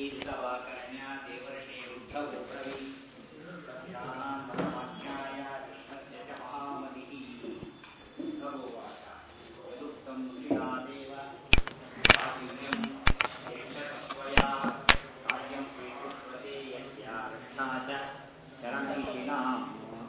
ಶ್ರೀಲವಾಕರಣ್ಯ ದೇವರ್ಷಿ ಉದ್ಧವೋ ಬ್ರವಿ ಜ್ಞಾನಾಂತರವಾಜ್ಞಾಯ ಕೃಷ್ಣಸ್ಯ ಚ ಮಹಾಮತಿಃ ಸರ್ವೋವಾಚ ಯದುಕ್ತಂ ಶ್ರೀನಾದೇವ ಆದಿವ್ಯಂ ಯಕ್ಷತಸ್ವಯಾ ಕಾರ್ಯಂ ಪ್ರೀಕೃಷ್ಣತೆ ಯಸ್ಯ ರಕ್ಷಾ ಚ ಶರಣೈಷಿಣಾಂ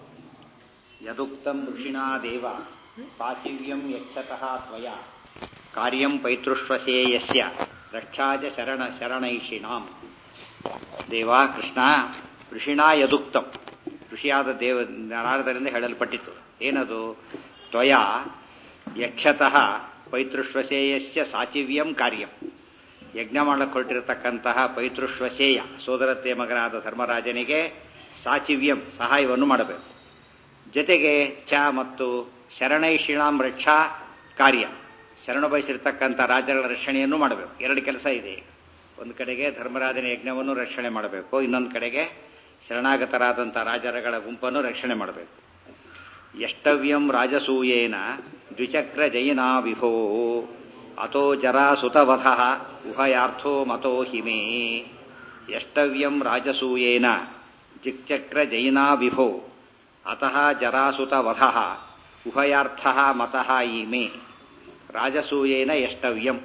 ಯದುಕ್ತಂ ಋಷಿಣಾ ದೇವ ಸಾಚಿವ್ಯಂ ಯಕ್ಷತಃ ತ್ವಯಾ ಕಾರ್ಯಂ ಪೈತೃಷ್ವಸೇ ಯಸ್ಯ ರಕ್ಷಾಜ ಶರಣ ಶರಣೈಷಿಣಾಂ ದೇವ ಕೃಷ್ಣ ಋಷಿಣಾ ಯದುಕ್ತಂ ಋಷಿಯಾದ ದೇವ ನಾರದರಿಂದ ಹೇಳಲ್ಪಟ್ಟಿತು ಏನದು ತ್ವಯಾ ಯಕ್ಷತಃ ಪೈತೃಷ್ವಸೇಯಸ್ಯ ಸಾಚಿವ್ಯಂ ಕಾರ್ಯಂ ಯಜ್ಞ ಮಾಡಕ್ಕೆ ಹೊರಟಿರತಕ್ಕಂತಹ ಪೈತೃಷ್ವಸೇಯ ಸೋದರತೆ ಮಗನಾದ ಧರ್ಮರಾಜನಿಗೆ ಸಾಚಿವ್ಯಂ ಸಹಾಯವನ್ನು ಮಾಡಬೇಕು ಜೊತೆಗೆ ಚ ಮತ್ತು ಶರಣೈಷಿಣಾಂ ರಕ್ಷಾ ಕಾರ್ಯ ಶರಣ ಬಯಸಿರ್ತಕ್ಕಂಥ ರಾಜರ ರಕ್ಷಣೆಯನ್ನು ಮಾಡಬೇಕು ಎರಡು ಕೆಲಸ ಇದೆ ಒಂದು ಕಡೆಗೆ ಧರ್ಮರಾಜನ ಯಜ್ಞವನ್ನು ರಕ್ಷಣೆ ಮಾಡಬೇಕು ಇನ್ನೊಂದು ಕಡೆಗೆ ಶರಣಾಗತರಾದಂಥ ರಾಜರಗಳ ಗುಂಪನ್ನು ರಕ್ಷಣೆ ಮಾಡಬೇಕು ಎಷ್ಟವ್ಯಂ ರಾಜಸೂಯೇನ ದ್ವಿಚಕ್ರ ಜೈನಾ ವಿಭೋ ಅತೋ ಜರಾಸುತವಧ ಉಭಯಾರ್ಥೋ ಮತೋ ಹಿಮೇ ಎಷ್ಟವ್ಯಂ ರಾಜಸೂಯೇನ ಜಿಕ್ಚಕ್ರ ಜೈನಾ ವಿಭೋ ಅತಃ ಜರಾಸುತವಧ ಉಭಯಾರ್ಥ ಮತಃ ಇಮೇ ರಾಜಸೂಯೇನ ಎಷ್ಟವ್ಯಂ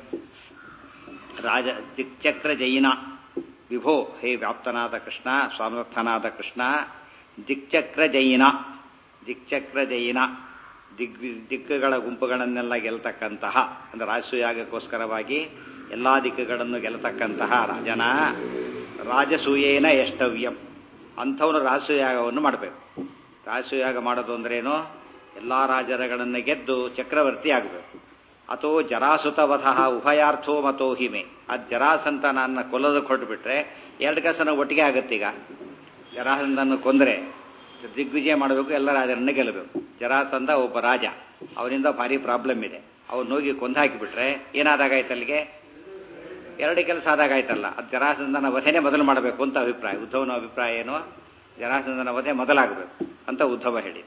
ರಾಜ ದಿಕ್ಚಕ್ರ ಜೈನ ವಿಭೋ ಹೇ ವ್ಯಾಪ್ತನಾದ ಕೃಷ್ಣ ಸ್ವಾಮರ್ಥನಾದ ಕೃಷ್ಣ ದಿಕ್ಚಕ್ರ ಜೈನ ದಿಕ್ಚಕ್ರ ಜೈನ ದಿಗ್ ದಿಕ್ಕುಗಳ ಗುಂಪುಗಳನ್ನೆಲ್ಲ ಗೆಲ್ತಕ್ಕಂತಹ ಅಂದರೆ ರಾಜಸೂಯಾಗಕ್ಕೋಸ್ಕರವಾಗಿ ಎಲ್ಲ ದಿಕ್ಕುಗಳನ್ನು ಗೆಲ್ಲತಕ್ಕಂತಹ ರಾಜನ ರಾಜಸೂಯೇನ ಎಷ್ಟವ್ಯಂ ಅಂಥವನು ರಾಜಸೂಯಾಗವನ್ನು ಮಾಡಬೇಕು ರಾಜಸೂಯಾಗ ಮಾಡೋದು ಅಂದ್ರೇನು ಎಲ್ಲ ರಾಜರಗಳನ್ನು ಗೆದ್ದು ಚಕ್ರವರ್ತಿ ಆಗಬೇಕು ಅಥೋ ಜರಾಸುತವಧ ಉಭಯಾರ್ಥೋ ಮತೋ ಹಿಮೆ ಆ ಜರಾಸಂತನನ್ನ ಕೊಲ್ಲೋದಕ್ಕೆ ಹೊರಟುಬಿಟ್ರೆ ಎರಡು ಕೆಲಸನ ಒಟ್ಟಿಗೆ ಆಗುತ್ತೀಗ ಜರಾಸಂತನ ಕೊಂದರೆ ದಿಗ್ವಿಜಯ ಮಾಡಬೇಕು ಎಲ್ಲ ರಾಜರನ್ನ ಗೆಲ್ಲಬೇಕು ಜರಾಸಂಧ ಒಬ್ಬ ರಾಜ ಅವನಿಂದ ಭಾರಿ ಪ್ರಾಬ್ಲಮ್ ಇದೆ ಅವನು ಹೋಗಿ ಕೊಂದು ಹಾಕಿಬಿಟ್ರೆ ಏನಾದಾಗಾಯ್ತು ಅಲ್ಲಿಗೆ ಎರಡು ಕೆಲಸ ಆದಾಗಾಯ್ತಲ್ಲ ಅದು ಜರಾಸಂಧನ ವಧೆನೇ ಮೊದಲು ಮಾಡಬೇಕು ಅಂತ ಅಭಿಪ್ರಾಯ ಉದ್ಧವನ ಅಭಿಪ್ರಾಯ ಏನು ಜರಾಸಂಧನ ವಧೆ ಮೊದಲಾಗಬೇಕು ಅಂತ ಉದ್ಧವ ಹೇಳಿ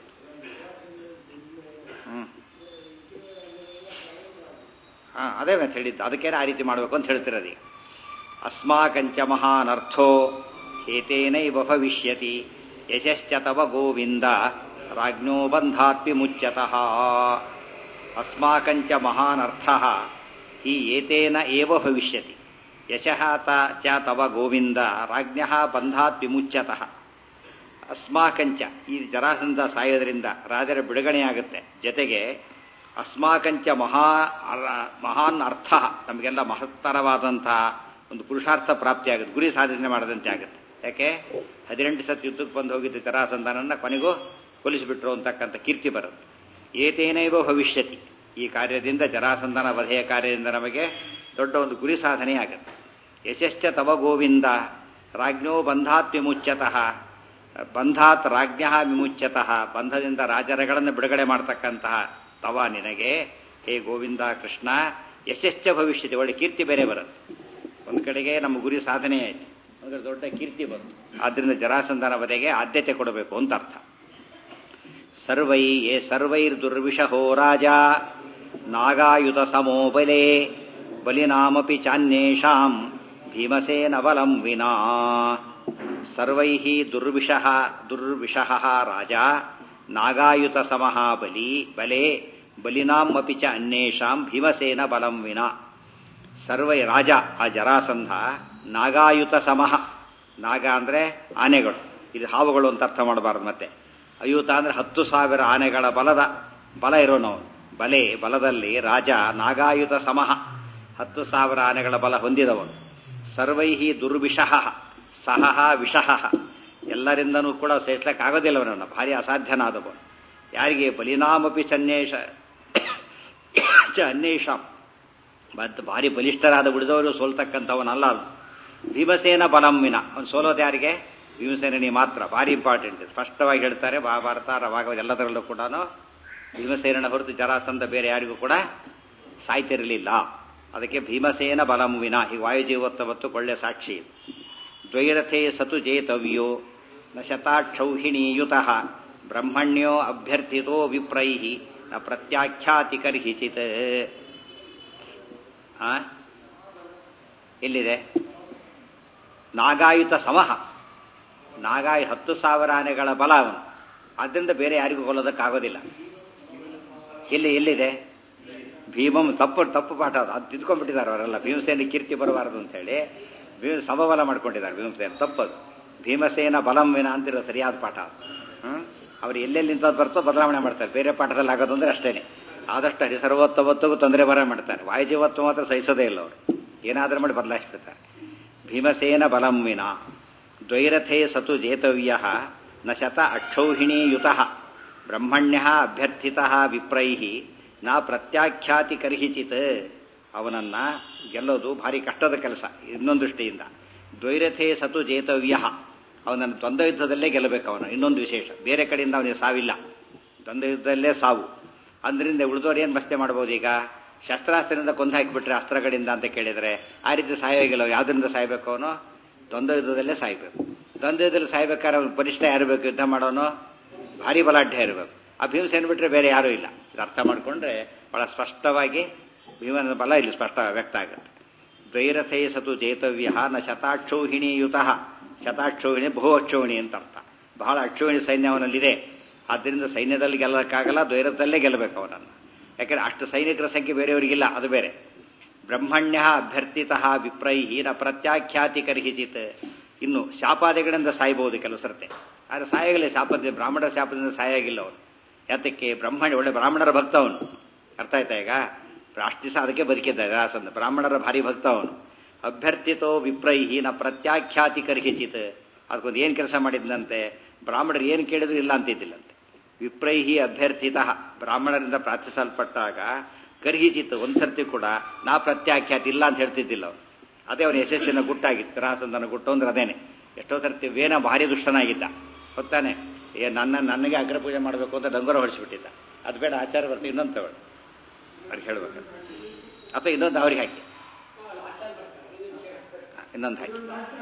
ಹ್ಮ್ ಹಾ ಅದೇ ಮತ್ತೆ ಹೇಳಿದ್ದು ಅದಕ್ಕೇನೆ ಆ ರೀತಿ ಮಾಡಬೇಕು ಅಂತ ಹೇಳ್ತಿರೋದು ಅಸ್ಮಾಕಂಚ ಮಹಾನರ್ಥೋ ಹೇತೇನೈವ ಭವಿಷ್ಯತಿ ಯಶಶ್ಚ ತವ ಗೋವಿಂದ ರಾಜ್ಞೋ ಬಂಧಾತ್ಮಿ ಮುಚ್ಯತಃ ಅಸ್ಮಾಕಂಚ ಮಹಾನರ್ಥ ಹಿ ಏತೇನ ಏವ ಭವಿಷ್ಯತಿ ಯಶಃ ಚ ತವ ಗೋವಿಂದ ರಾಜ್ಞ ಬಂಧಾತ್ ವಿಮುಚ್ಯತಃ ಅಸ್ಮಾಕಂಚ ಈ ಜರಾಸಂಧ ಸಾಯೋದ್ರಿಂದ ರಾಜರ ಬಿಡುಗಡೆಯಾಗುತ್ತೆ ಜೊತೆಗೆ ಅಸ್ಮಾಕಂಚ ಮಹಾ ಮಹಾನ್ ಅರ್ಥ ನಮಗೆಲ್ಲ ಮಹತ್ತರವಾದಂತಹ ಒಂದು ಪುರುಷಾರ್ಥ ಪ್ರಾಪ್ತಿಯಾಗುತ್ತೆ ಗುರಿ ಸಾಧನೆ ಮಾಡದಂತೆ ಆಗುತ್ತೆ ಯಾಕೆ ಹದಿನೆಂಟು ಸತ್ ಯುದ್ಧಕ್ಕೆ ಬಂದು ಹೋಗಿದ್ದ ಜರಾಸಂಧನನ್ನ ಕೊನೆಗೂ ಕೊಲಿಸಿಬಿಟ್ರು ಅಂತಕ್ಕಂಥ ಕೀರ್ತಿ ಬರುತ್ತೆ ಏತೇನೈವ ಭವಿಷ್ಯತಿ ಈ ಕಾರ್ಯದಿಂದ ಜರಾಸಂಧನ ವಧೆಯ ಕಾರ್ಯದಿಂದ ನಮಗೆ ದೊಡ್ಡ ಒಂದು ಗುರಿ ಸಾಧನೆ ಆಗುತ್ತೆ ಯಶಶ್ಚ ತವ ಗೋವಿಂದ ರಾಜ್ಞೋ ಬಂಧಾತ್ ವಿಮುಚ್ಯತಃ ಬಂಧಾತ್ ರಾಜ್ಞ ವಿಮುಚ್ಯತಃ ಬಂಧದಿಂದ ರಾಜರಗಳನ್ನು ಬಿಡುಗಡೆ ಮಾಡತಕ್ಕಂತಹ ತವ ನಿನಗೆ ಹೇ ಗೋವಿಂದ ಕೃಷ್ಣ ಯಶಶ್ಚ ಭವಿಷ್ಯತೆ ಒಳ್ಳೆ ಕೀರ್ತಿ ಬೇರೆ ಬರುತ್ತೆ ಒಂದು ಕಡೆಗೆ ನಮ್ಮ ಗುರಿ ಸಾಧನೆ ಆಯಿತು ಒಂದು ದೊಡ್ಡ ಕೀರ್ತಿ ಬಂತು ಆದ್ದರಿಂದ ಜರಾಸಂಧನ ವಧೆಗೆ ಆದ್ಯತೆ ಕೊಡಬೇಕು ಅಂತ ಅರ್ಥ ಸರ್ವೈ ಯೇ ಸರ್ವೈರ್ ದುರ್ವಿಷಹೋ ರಾಜ ನಾಗಾಯುಧ ಸಮೋ ಬಲೆ ಬಲಿನಾಮಪಿ ಚಾನ್ಯೇಷಾಂ ಭೀಮಸೇನ ಬಲಂ ವಿನಾ ಸರ್ವೈ ದುರ್ವಿಷಃ ದುರ್ವಿಷಃ ರಾಜ ನಾಗಾಯುತ ಸಮಃ ಬಲಿ ಬಲೆ ಬಲಿನಾಂ ಅಪಿ ಚ ಅನ್ಯೇಷಾಂ ಭೀಮಸೇನ ಬಲಂ ವಿನಾ ಸರ್ವೈ ರಾಜ ಆ ಜರಾಸಂಧ ನಾಗಾಯುತ ಸಮಃ ನಾಗ ಅಂದ್ರೆ ಆನೆಗಳು ಇದು ಹಾವುಗಳು ಅಂತ ಅರ್ಥ ಮಾಡಬಾರದು ಮತ್ತೆ ಅಯುತ ಅಂದ್ರೆ ಹತ್ತು ಸಾವಿರ ಆನೆಗಳ ಬಲದ ಬಲ ಇರೋನವನು ಬಲೆ ಬಲದಲ್ಲಿ ರಾಜ ನಾಗಾಯುತ ಸಮಃ ಹತ್ತು ಸಾವಿರ ಆನೆಗಳ ಬಲ ಹೊಂದಿದವನು ಸರ್ವೈಹಿ ದುರ್ವಿಷಃ ಸಹಃ ವಿಷಃ ಎಲ್ಲರಿಂದನೂ ಕೂಡ ಸೇರಿಸ್ಲಿಕ್ಕೆ ಆಗೋದಿಲ್ಲ ಅವನನ್ನು ಭಾರಿ ಅಸಾಧ್ಯನಾದವನು ಯಾರಿಗೆ ಬಲಿನಾಮಪಿ ಸನ್ನೇಷ ಚ ಅನ್ವೇಷಾಂ ಮತ್ತು ಭಾರಿ ಬಲಿಷ್ಠರಾದ ಉಳಿದವರು ಸೋಲ್ತಕ್ಕಂಥವನಲ್ಲ ಅವನು ಭೀಮಸೇನ ಬಲಂವಿನ ಅವನು ಸೋಲೋದು ಯಾರಿಗೆ ಭೀಮಸೇನಿ ಮಾತ್ರ ಭಾರಿ ಇಂಪಾರ್ಟೆಂಟ್ ಸ್ಪಷ್ಟವಾಗಿ ಹೇಳ್ತಾರೆ ಮಹಾಭಾರತ ರವಾಗ ಎಲ್ಲದರಲ್ಲೂ ಕೂಡ ಭೀಮಸೇನ ಹೊರತು ಜರಾಸಂಧ ಬೇರೆ ಯಾರಿಗೂ ಕೂಡ ಸಾಯ್ತಿರಲಿಲ್ಲ ಅದಕ್ಕೆ ಭೀಮಸೇನ ಬಲಂವಿನ ಈ ವಾಯುಜೀವೋತ್ತಮತ್ತು ಕೊಳ್ಳೆ ಸಾಕ್ಷಿ ದ್ವೈರಥೇ ಸತು ಜೇತವ್ಯೋ ನ ಶತಾಕ್ಷೌಹಿಣೀಯುತಃ ಬ್ರಹ್ಮಣ್ಯೋ ಅಭ್ಯರ್ಥಿತೋ ವಿಪ್ರೈ ನ ಪ್ರತ್ಯಾಖ್ಯಾತಿ ಕರ್ಹಿಚಿತ್ ಎಲ್ಲಿದೆ ನಾಗಾಯುತ ಸಮಹ ನಾಗಾಯಿ ಹತ್ತು ಸಾವಿರ ಆನೆಗಳ ಬಲ ಅವನು ಆದ್ದರಿಂದ ಬೇರೆ ಯಾರಿಗೂ ಕೊಲ್ಲೋದಕ್ಕಾಗೋದಿಲ್ಲ ಎಲ್ಲಿ ಎಲ್ಲಿದೆ ಭೀಮಂ ತಪ್ಪು ತಪ್ಪು ಪಾಠ ಅದು ಅದು ತಿದ್ಕೊಂಡ್ಬಿಟ್ಟಿದ್ದಾರೆ ಅವರೆಲ್ಲ ಭೀಮಸೇನ ಕೀರ್ತಿ ಬರಬಾರದು ಅಂತೇಳಿ ಭೀಮ ಸಮಬಲ ಮಾಡ್ಕೊಂಡಿದ್ದಾರೆ ಭೀಮಸೇನ ತಪ್ಪದು ಭೀಮಸೇನ ಬಲಂ ವಿನ ಅಂತಿರೋ ಸರಿಯಾದ ಪಾಠ ಅದು ಹ್ಮ್ ಅವ್ರು ಎಲ್ಲೆಲ್ಲಿ ನಿಂತದ್ದು ಬರ್ತೋ ಬದಲಾವಣೆ ಮಾಡ್ತಾರೆ ಬೇರೆ ಪಾಠದಲ್ಲಿ ಆಗೋದು ಅಂದ್ರೆ ಅಷ್ಟೇನೆ ಆದಷ್ಟು ಹರಿಸರ್ವೋತ್ತಮತ್ವಗೂ ತೊಂದರೆ ಬರ ಮಾಡ್ತಾರೆ ವಾಯುಜೀವತ್ವ ಮಾತ್ರ ಸಹಿಸೋದೇ ಇಲ್ಲ ಅವರು ಏನಾದರೂ ಮಾಡಿ ಬದಲಾಯಿಸ್ಬಿಡ್ತಾರೆ ಭೀಮಸೇನ ಬಲಂ ವಿನ ದ್ವೈರಥೇ ಸತು ಜೇತವ್ಯ ನ ಶತ ಅಕ್ಷೌಹಿಣೀಯುತ ಬ್ರಹ್ಮಣ್ಯ ಅಭ್ಯರ್ಥಿತ ವಿಪ್ರೈ ನಾ ಪ್ರತ್ಯಾಖ್ಯಾತಿ ಕರ್ಹಿಚಿತ್ ಅವನನ್ನ ಗೆಲ್ಲೋದು ಭಾರಿ ಕಷ್ಟದ ಕೆಲಸ ಇನ್ನೊಂದು ದೃಷ್ಟಿಯಿಂದ ದ್ವೈರಥೇ ಸತು ಜೇತವ್ಯ ಅವನನ್ನು ದ್ವಂದ್ವ ಯುದ್ಧದಲ್ಲೇ ಗೆಲ್ಲಬೇಕು ಅವನು ಇನ್ನೊಂದು ವಿಶೇಷ ಬೇರೆ ಕಡೆಯಿಂದ ಅವನಿಗೆ ಸಾವಿಲ್ಲ ದ್ವಂದ್ವ ಯುದ್ಧದಲ್ಲೇ ಸಾವು ಅಂದ್ರಿಂದ ಉಳಿದವ್ರು ಏನು ಮಸ್ತೆ ಮಾಡ್ಬೋದು ಈಗ ಶಸ್ತ್ರಾಸ್ತ್ರದಿಂದ ಕೊಂದು ಹಾಕಿಬಿಟ್ರೆ ಅಸ್ತ್ರಗಳಿಂದ ಅಂತ ಕೇಳಿದರೆ ಆ ರೀತಿ ಸಾಯೋಗಿಲ್ಲ ಯಾವ್ದರಿಂದ ಸಾಯ್ಬೇಕು ಅವನು ದ್ವಂದ್ವ ಯುದ್ಧದಲ್ಲೇ ಸಾಯ್ಬೇಕು ದ್ವಂದ್ವ ಯುದ್ಧದಲ್ಲಿ ಸಾಯ್ಬೇಕಾದ್ರೆ ಅವನು ಪರಿಷ್ಠ ಯಾರಿರ್ಬೇಕು ಯುದ್ಧ ಮಾಡೋನು ಭಾರಿ ಬಲಾಢ್ಯ ಇರಬೇಕು ಆ ಭೀಮಸೇನ ಬಿಟ್ಟರೆ ಬೇರೆ ಯಾರೂ ಇಲ್ಲ ಇದು ಅರ್ಥ ಮಾಡಿಕೊಂಡ್ರೆ ಬಹಳ ಸ್ಪಷ್ಟವಾಗಿ ಭೀಮನ ಬಲ ಇಲ್ಲಿ ಸ್ಪಷ್ಟ ವ್ಯಕ್ತ ಆಗುತ್ತೆ ದ್ವೈರಥೇ ಸತು ಜೇತವ್ಯ ನ ಶತಾಕ್ಷೌಹಿಣಿಯುತ ಶತಾಕ್ಷೌಹಿಣಿ ಬಹು ಅಕ್ಷೌಹಿಣಿ ಅಂತ ಅರ್ಥ ಬಹಳ ಅಕ್ಷೌಹಿಣಿ ಸೈನ್ಯ ಅವನಲ್ಲಿದೆ ಆದ್ದರಿಂದ ಸೈನ್ಯದಲ್ಲಿ ಗೆಲ್ಲಕ್ಕಾಗಲ್ಲ ದ್ವೈರಥದಲ್ಲೇ ಗೆಲ್ಲಬೇಕು ಅವನನ್ನು ಯಾಕೆಂದ್ರೆ ಅಷ್ಟು ಸೈನಿಕರ ಸಂಖ್ಯೆ ಬೇರೆಯವರಿಗಿಲ್ಲ ಅದು ಬೇರೆ ಬ್ರಹ್ಮಣ್ಯ ಅಭ್ಯರ್ಥಿತ ವಿಪ್ರೈ ನ ಪ್ರತ್ಯಾಖ್ಯಾತಿ ಕರ್ಹಿಚಿತ್ ಇನ್ನು ಶಾಪಾದಿಗಳಿಂದ ಸಾಯ್ಬಹುದು ಕೆಲವು ಸರ್ತೆ ಆದರೆ ಸಾಯಾಗಲೇ ಶಾಪದ ಬ್ರಾಹ್ಮಣರ ಶಾಪದಿಂದ ಸಾಯಾಗಿಲ್ಲ ಅವನು ಯಾತಕ್ಕೆ ಬ್ರಹ್ಮಣ್ಯ ಒಳ್ಳೆ ಬ್ರಾಹ್ಮಣರ ಭಕ್ತ ಅವನು ಅರ್ಥ ಆಯ್ತಾ ಈಗ ಅಷ್ಟು ದಿವಸ ಅದಕ್ಕೆ ಬದುಕಿದ್ದ ದಾಸಂದ ಬ್ರಾಹ್ಮಣರ ಭಾರಿ ಭಕ್ತ ಅವನು ಅಭ್ಯರ್ಥಿತೋ ವಿಪ್ರೈಹಿ ನ ಪ್ರತ್ಯಾಖ್ಯಾತಿ ಕರ್ಹಿಚಿತ್ ಅದಕ್ಕೊಂದು ಏನು ಕೆಲಸ ಮಾಡಿದ್ನಂತೆ ಬ್ರಾಹ್ಮಣರು ಏನು ಕೇಳಿದ್ರು ಇಲ್ಲ ಅಂತಿದ್ದಿಲ್ಲಂತೆ ವಿಪ್ರೈಹಿ ಅಭ್ಯರ್ಥಿತ ಬ್ರಾಹ್ಮಣರಿಂದ ಪ್ರಾರ್ಥಿಸಲ್ಪಟ್ಟಾಗ ಕರ್ಹಿಚಿತ್ ಒಂದ್ಸರ್ತಿ ಕೂಡ ನಾ ಪ್ರತ್ಯಾಖ್ಯಾತಿ ಇಲ್ಲ ಅಂತ ಹೇಳ್ತಿದ್ದಿಲ್ಲ ಅವನು ಅದೇ ಅವನ ಯಶಸ್ಸಿನ ಗುಟ್ಟಾಗಿತ್ತು ರಾಸಂದನ ಗುಟ್ಟು ಅಂದ್ರೆ ಅದೇನೆ ಎಷ್ಟೋ ಸರ್ತಿ ವೇನ ಭಾರಿ ದುಷ್ಟನಾಗಿದ್ದ ಗೊತ್ತಾನೆ ಏ ನನ್ನ ನನಗೆ ಅಗ್ರ ಪೂಜೆ ಮಾಡಬೇಕು ಅಂತ ಡಂಗುರ ಹೊಡಿಸ್ಬಿಟ್ಟಿದ್ದ ಅದು ಬೇಡ ಆಚಾರ ಬರ್ತೀವಿ ಇನ್ನೊಂದು ತಗೊಳ್ಳಿ ಅವ್ರಿಗೆ ಹೇಳ್ಬೇಕು ಅಥವಾ ಇನ್ನೊಂದು ಅವ್ರಿಗೆ ಹಾಕಿ ಇನ್ನೊಂದು ಹಾಕಿ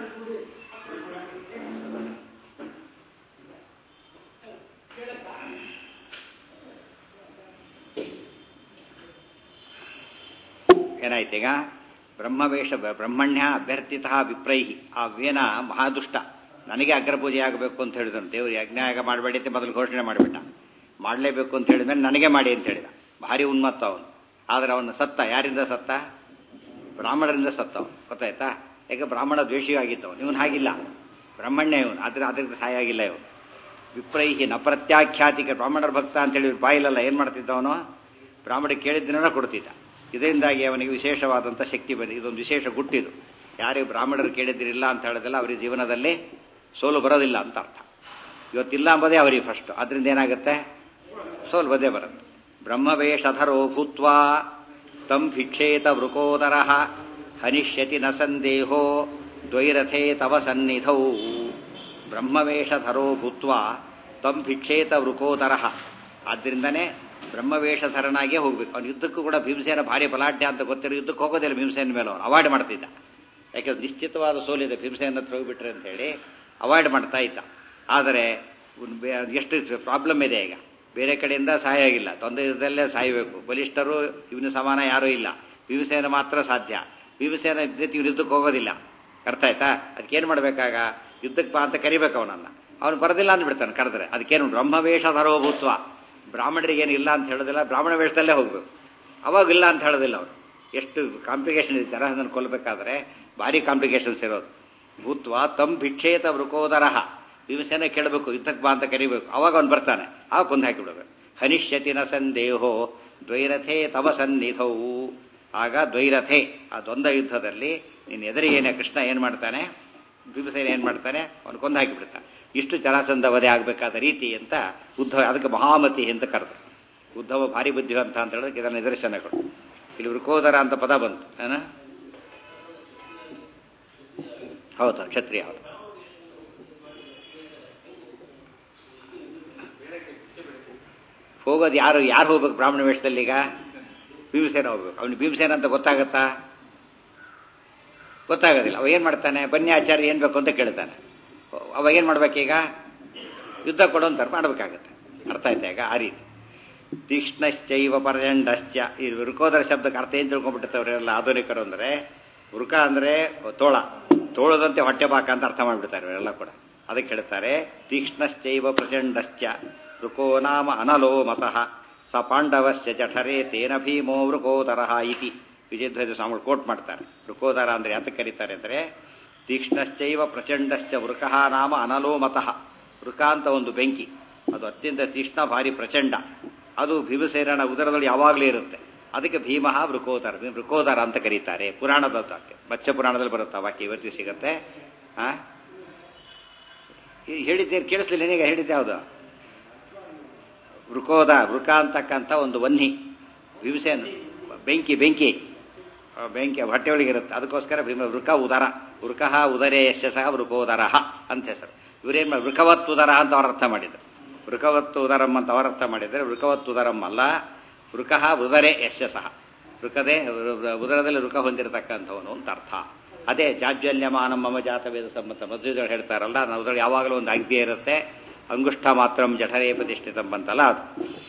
ಏನಾಯ್ತೀಗ ಬ್ರಹ್ಮವೇಷ ಬ್ರಹ್ಮಣ್ಯ ಅಭ್ಯರ್ಥಿತ ವಿಪ್ರೈಹಿ ಆ ವೇನ ಮಹಾದುಷ್ಟ ನನಗೆ ಅಗ್ರಪೂಜೆ ಆಗಬೇಕು ಅಂತ ಹೇಳಿದನು ದೇವರು ಯಜ್ಞಯಾಗ ಮಾಡಬೇಡಿ ಅಂತ ಮೊದಲು ಘೋಷಣೆ ಮಾಡಿಬಿಟ್ಟ ಮಾಡಲೇಬೇಕು ಅಂತ ಹೇಳಿದ್ಮೇಲೆ ನನಗೆ ಮಾಡಿ ಅಂತ ಹೇಳಿದ ಭಾರಿ ಉನ್ಮತ್ತ ಅವನು ಆದರೆ ಅವನು ಸತ್ತ ಯಾರಿಂದ ಸತ್ತ ಬ್ರಾಹ್ಮಣರಿಂದ ಸತ್ತ ಅವನು ಗೊತ್ತಾಯ್ತಾ ಯಾಕೆ ಬ್ರಾಹ್ಮಣ ದ್ವೇಷಿಯಾಗಿದ್ದವನು ಇವನು ಹಾಗಿಲ್ಲ ಬ್ರಹ್ಮಣ್ಯ ಇವನು ಆದ್ರೆ ಅದರಿಂದ ಸಹಾಯ ಆಗಿಲ್ಲ ಇವನು ವಿಪ್ರೈಹಿ ನ ಪ್ರತ್ಯಾಖ್ಯಾತಿಕ ಬ್ರಾಹ್ಮಣರ ಭಕ್ತ ಅಂತೇಳಿ ಬಾಯಿಲಲ್ಲ ಏನು ಮಾಡ್ತಿದ್ದವನು ಬ್ರಾಹ್ಮಣ ಕೇಳಿದ್ದನ್ನ ಕೊಡ್ತಿದ್ದ ಇದರಿಂದಾಗಿ ಅವನಿಗೆ ವಿಶೇಷವಾದಂಥ ಶಕ್ತಿ ಬಂದಿದೆ ಇದೊಂದು ವಿಶೇಷ ಗುಟ್ಟಿದು ಯಾರಿಗೆ ಬ್ರಾಹ್ಮಣರು ಕೇಳಿದ್ರಿಲ್ಲ ಅಂತ ಹೇಳಿದಲ್ಲ ಅವರಿಗೆ ಜೀವನದಲ್ಲಿ ಸೋಲು ಬರೋದಿಲ್ಲ ಅಂತ ಅರ್ಥ ಇವತ್ತಿಲ್ಲ ಅಂಬೋದೇ ಅವರಿಗೆ ಫಸ್ಟ್ ಅದರಿಂದ ಏನಾಗುತ್ತೆ ಸೋಲು ಬದೇ ಬರುತ್ತೆ ಬ್ರಹ್ಮವೇಷಧರೋ ಭೂತ್ವಾ ತಂ ಭಿಕ್ಷೇತ ವೃಕೋದರ ಹನಿಷ್ಯತಿ ನ ಸಂದೇಹೋ ದ್ವೈರಥೇ ತವ ಸನ್ನಿಧೌ ಬ್ರಹ್ಮವೇಷಧರೋ ಭೂತ್ವಾ ತಂ ಭಿಕ್ಷೇತ ವೃಕೋದರ ಆದ್ದರಿಂದನೇ ಬ್ರಹ್ಮವೇಷಧರನಾಗೇ ಹೋಗ್ಬೇಕು ಅವನು ಯುದ್ಧಕ್ಕೂ ಕೂಡ ಭೀಮಸೇನ ಭಾರಿ ಬಲಾಢ್ಯ ಅಂತ ಗೊತ್ತಿರೋ ಯುದ್ಧಕ್ಕೆ ಹೋಗೋದಿಲ್ಲ ಭೀಮಸೇನ ಮೇಲೆ ಅವನು ಅವಾಯ್ಡ್ ಮಾಡ್ತಿದ್ದ ಯಾಕೆಂದ್ರೆ ನಿಶ್ಚಿತವಾದ ಸೋಲಿದೆ ಭೀಮಸೇನ ಹತ್ರ ಹೋಗ್ಬಿಟ್ರೆ ಅಂತ ಹೇಳಿ ಅವಾಯ್ಡ್ ಮಾಡ್ತಾ ಇದ್ದ ಆದರೆ ಎಷ್ಟು ಪ್ರಾಬ್ಲಮ್ ಇದೆ ಈಗ ಬೇರೆ ಕಡೆಯಿಂದ ಸಹಾಯ ಆಗಿಲ್ಲ ತೊಂದರೆದಲ್ಲೇ ಸಾಯಬೇಕು ಬಲಿಷ್ಠರು ಇವನ ಸಮಾನ ಯಾರೂ ಇಲ್ಲ ಭೀಮಸೇನ ಮಾತ್ರ ಸಾಧ್ಯ ಭೀಮಸೇನ ಜೊತೆ ಇವ್ರು ಯುದ್ಧಕ್ಕೆ ಹೋಗೋದಿಲ್ಲ ಅರ್ಥ ಆಯ್ತಾ ಅದಕ್ಕೇನು ಮಾಡಬೇಕಾಗ ಯುದ್ಧಕ್ಕೆ ಬಾ ಅಂತ ಕರಿಬೇಕು ಅವನನ್ನು ಅವನು ಬರೋದಿಲ್ಲ ಅಂದ್ಬಿಡ್ತಾನೆ ಕರೆದ್ರೆ ಅದಕ್ಕೇನು ಬ್ರಹ್ಮವೇಷಧರೋ ಭೂತ್ವ ಬ್ರಾಹ್ಮಣರಿಗೆ ಏನು ಇಲ್ಲ ಅಂತ ಹೇಳೋದಿಲ್ಲ ಬ್ರಾಹ್ಮಣ ವೇಷದಲ್ಲೇ ಹೋಗ್ಬೇಕು ಅವಾಗ ಇಲ್ಲ ಅಂತ ಹೇಳೋದಿಲ್ಲ ಅವರು ಎಷ್ಟು ಕಾಂಪ್ಲಿಕೇಶನ್ ಇದೆ ಜರಹದನ್ನು ಕೊಲ್ಲಬೇಕಾದ್ರೆ ಭಾರಿ ಕಾಂಪ್ಲಿಕೇಶನ್ಸ್ ಇರೋದು ಭೂತ್ವ ತಮ್ ಭಿಕ್ಷೇತ ವೃಕೋದರಹ ಭೀಮಸೇನ ಕೇಳಬೇಕು ಯುದ್ಧಕ್ಕೆ ಬಾ ಅಂತ ಕರಿಬೇಕು ಅವಾಗ ಅವನು ಬರ್ತಾನೆ ಆವಾಗ ಕೊಂದು ಹಾಕಿಬಿಡಬೇಕು ಹನಿಷ್ಯತಿನ ಸಂದೇಹೋ ದ್ವೈರಥೇ ತವ ಸನ್ನಿಧವು ಆಗ ದ್ವೈರಥೆ ಆ ದ್ವಂದ್ವ ಯುದ್ಧದಲ್ಲಿ ನಿನ್ನ ಎದುರಿಗೇನೆ ಕೃಷ್ಣ ಏನು ಮಾಡ್ತಾನೆ ಭೀಮಸೇನ ಏನು ಮಾಡ್ತಾನೆ ಅವನು ಕೊಂದು ಹಾಕಿಬಿಡ್ತಾನೆ ಇಷ್ಟು ಜರಾಸಂಧ ವಧೆ ಆಗಬೇಕಾದ ರೀತಿ ಅಂತ ಉದ್ಧವ ಅದಕ್ಕೆ ಮಹಾಮತಿ ಅಂತ ಕರೆದು ಉದ್ಧವ ಭಾರಿ ಬುದ್ಧಿವಂತ ಅಂತ ಹೇಳೋದಕ್ಕೆ ಇದರ ನಿದರ್ಶನಗಳು ಇಲ್ಲಿ ವೃಕೋದರ ಅಂತ ಪದ ಬಂತು ಏನ ಹೌದು ಕ್ಷತ್ರಿಯ ಹೌದು ಹೋಗೋದು ಯಾರು ಯಾರು ಹೋಗ್ಬೇಕು ಬ್ರಾಹ್ಮಣ ವೇಷದಲ್ಲಿ ಈಗ ಭೀಮಸೇನ ಹೋಗ್ಬೇಕು ಅವನು ಭೀಮಸೇನ ಅಂತ ಗೊತ್ತಾಗತ್ತಾ ಗೊತ್ತಾಗೋದಿಲ್ಲ ಅವ ಏನು ಮಾಡ್ತಾನೆ ಬನ್ನಿ ಆಚಾರ್ಯ ಏನು ಬೇಕು ಅಂತ ಕೇಳ್ತಾನೆ ಅವಾಗ ಏನು ಮಾಡ್ಬೇಕೀಗ ಯುದ್ಧ ಕೊಡು ಅಂತಾರೆ ಮಾಡ್ಬೇಕಾಗತ್ತೆ ಅರ್ಥ ಆಯ್ತಾ ಈಗ ಆ ರೀತಿ ತೀಕ್ಷ್ಣಶ್ಚೈವ ಪರ್ಯಂಡಶ್ಚ ಈ ವೃಕೋದರ ಶಬ್ದಕ್ಕೆ ಅರ್ಥ ಏನು ತಿಳ್ಕೊಂಡ್ಬಿಟ್ಟಿರ್ತವ್ರೆಲ್ಲ ಆಧುನಿಕರು ಅಂದರೆ ವೃಕ ಅಂದರೆ ತೋಳ ತೋಳದಂತೆ ಹೊಟ್ಟೆ ಬಾಕ ಅಂತ ಅರ್ಥ ಮಾಡಿಬಿಡ್ತಾರೆ ಇವರೆಲ್ಲ ಕೂಡ ಅದಕ್ಕೆ ಹೇಳ್ತಾರೆ ತೀಕ್ಷ್ಣಶ್ಚೈವ ಪ್ರಚಂಡಶ್ಚ ಋಕೋ ನಾಮ ಅನಲೋ ಮತಃ ಸ ಪಾಂಡವಶ್ಚ ಜಠರೆ ತೇನ ಭೀಮೋ ವೃಕೋದರಃ ಇತಿ ವಿಜಯಧ್ವಜ ಸ್ವಾಮಿಗಳು ಕೋಟ್ ಮಾಡ್ತಾರೆ ವೃಕೋದರ ಅಂದ್ರೆ ಯಾತಕ್ಕೆ ಕರೀತಾರೆ ಅಂದರೆ ತೀಕ್ಷ್ಣಶ್ಚೈವ ಪ್ರಚಂಡಶ್ಚ ವೃಕಃ ನಾಮ ಅನಲೋ ಮತಃ ವೃಕ ಅಂತ ಒಂದು ಬೆಂಕಿ ಅದು ಅತ್ಯಂತ ತೀಕ್ಷ್ಣ ಭಾರಿ ಪ್ರಚಂಡ ಅದು ಭೀಮಸೇನನ ಉದರದಲ್ಲಿ ಯಾವಾಗಲೂ ಇರುತ್ತೆ ಅದಕ್ಕೆ ಭೀಮಃ ವೃಕೋದರ ವೃಕೋದರ ಅಂತ ಕರೀತಾರೆ ಪುರಾಣದ ವಾಕ್ಯ ಮತ್ಸ್ಯ ಪುರಾಣದಲ್ಲಿ ಬರುತ್ತೆ ವಾಕ್ಯ ಇವತ್ತಿಗೆ ಸಿಗುತ್ತೆ ಆ ಹೇಳಿದ್ದೇನು ಕೇಳಿಸ್ಲಿಲ್ಲ ನೀಗ ಹೇಳಿದ್ದೆ ಯಾವುದು ವೃಕೋದ ವೃಕ ಅಂತಕ್ಕಂಥ ಒಂದು ವನ್ನಿ ಭೀಮಸೇನ ಬೆಂಕಿ ಬೆಂಕಿ ಆ ಬೆಂಕಿ ಹೊಟ್ಟೆ ಒಳಗೆ ಇರುತ್ತೆ ಅದಕ್ಕೋಸ್ಕರ ಭೀಮ ವೃಕ ಉದರ ವೃಕಃ ಉದರೇ ಯಶ ಸಹ ವೃಕೋದರ ಅಂತ ಹೆಸರು ಇವರೇನು ವೃಕವತ್ ಉದರ ಅಂತ ಅವ್ರ ಅರ್ಥ ಮಾಡಿದ್ರು ವೃಕವತ್ತು ಉದರಂ ಅಂತ ಅವರ ಅರ್ಥ ಮಾಡಿದರೆ ವೃಕವತ್ತು ಉದರಂ ಅಲ್ಲ ವೃಕಃ ಉದರೇ ಯಶ ಸಹ ವೃಕದೇ ಉದರದಲ್ಲಿ ವೃಕ ಹೊಂದಿರತಕ್ಕಂಥವನು ಅಂತ ಅರ್ಥ ಅದೇ ಜಾಜ್ವಲ್ಯಮಾನ ಮಮ ಜಾತವೇದ ಸಮ್ಮತ ಮಧ್ವಗಳು ಹೇಳ್ತಾರಲ್ಲ ಅದ್ರಲ್ಲಿ ಯಾವಾಗಲೂ ಒಂದು ಅಗ್ನಿ ಇರುತ್ತೆ ಅಂಗುಷ್ಠ ಮಾತ್ರ ಜಠರೇ ಪ್ರತಿಷ್ಠಿತಂ ಅಂತಲ್ಲ ಅದು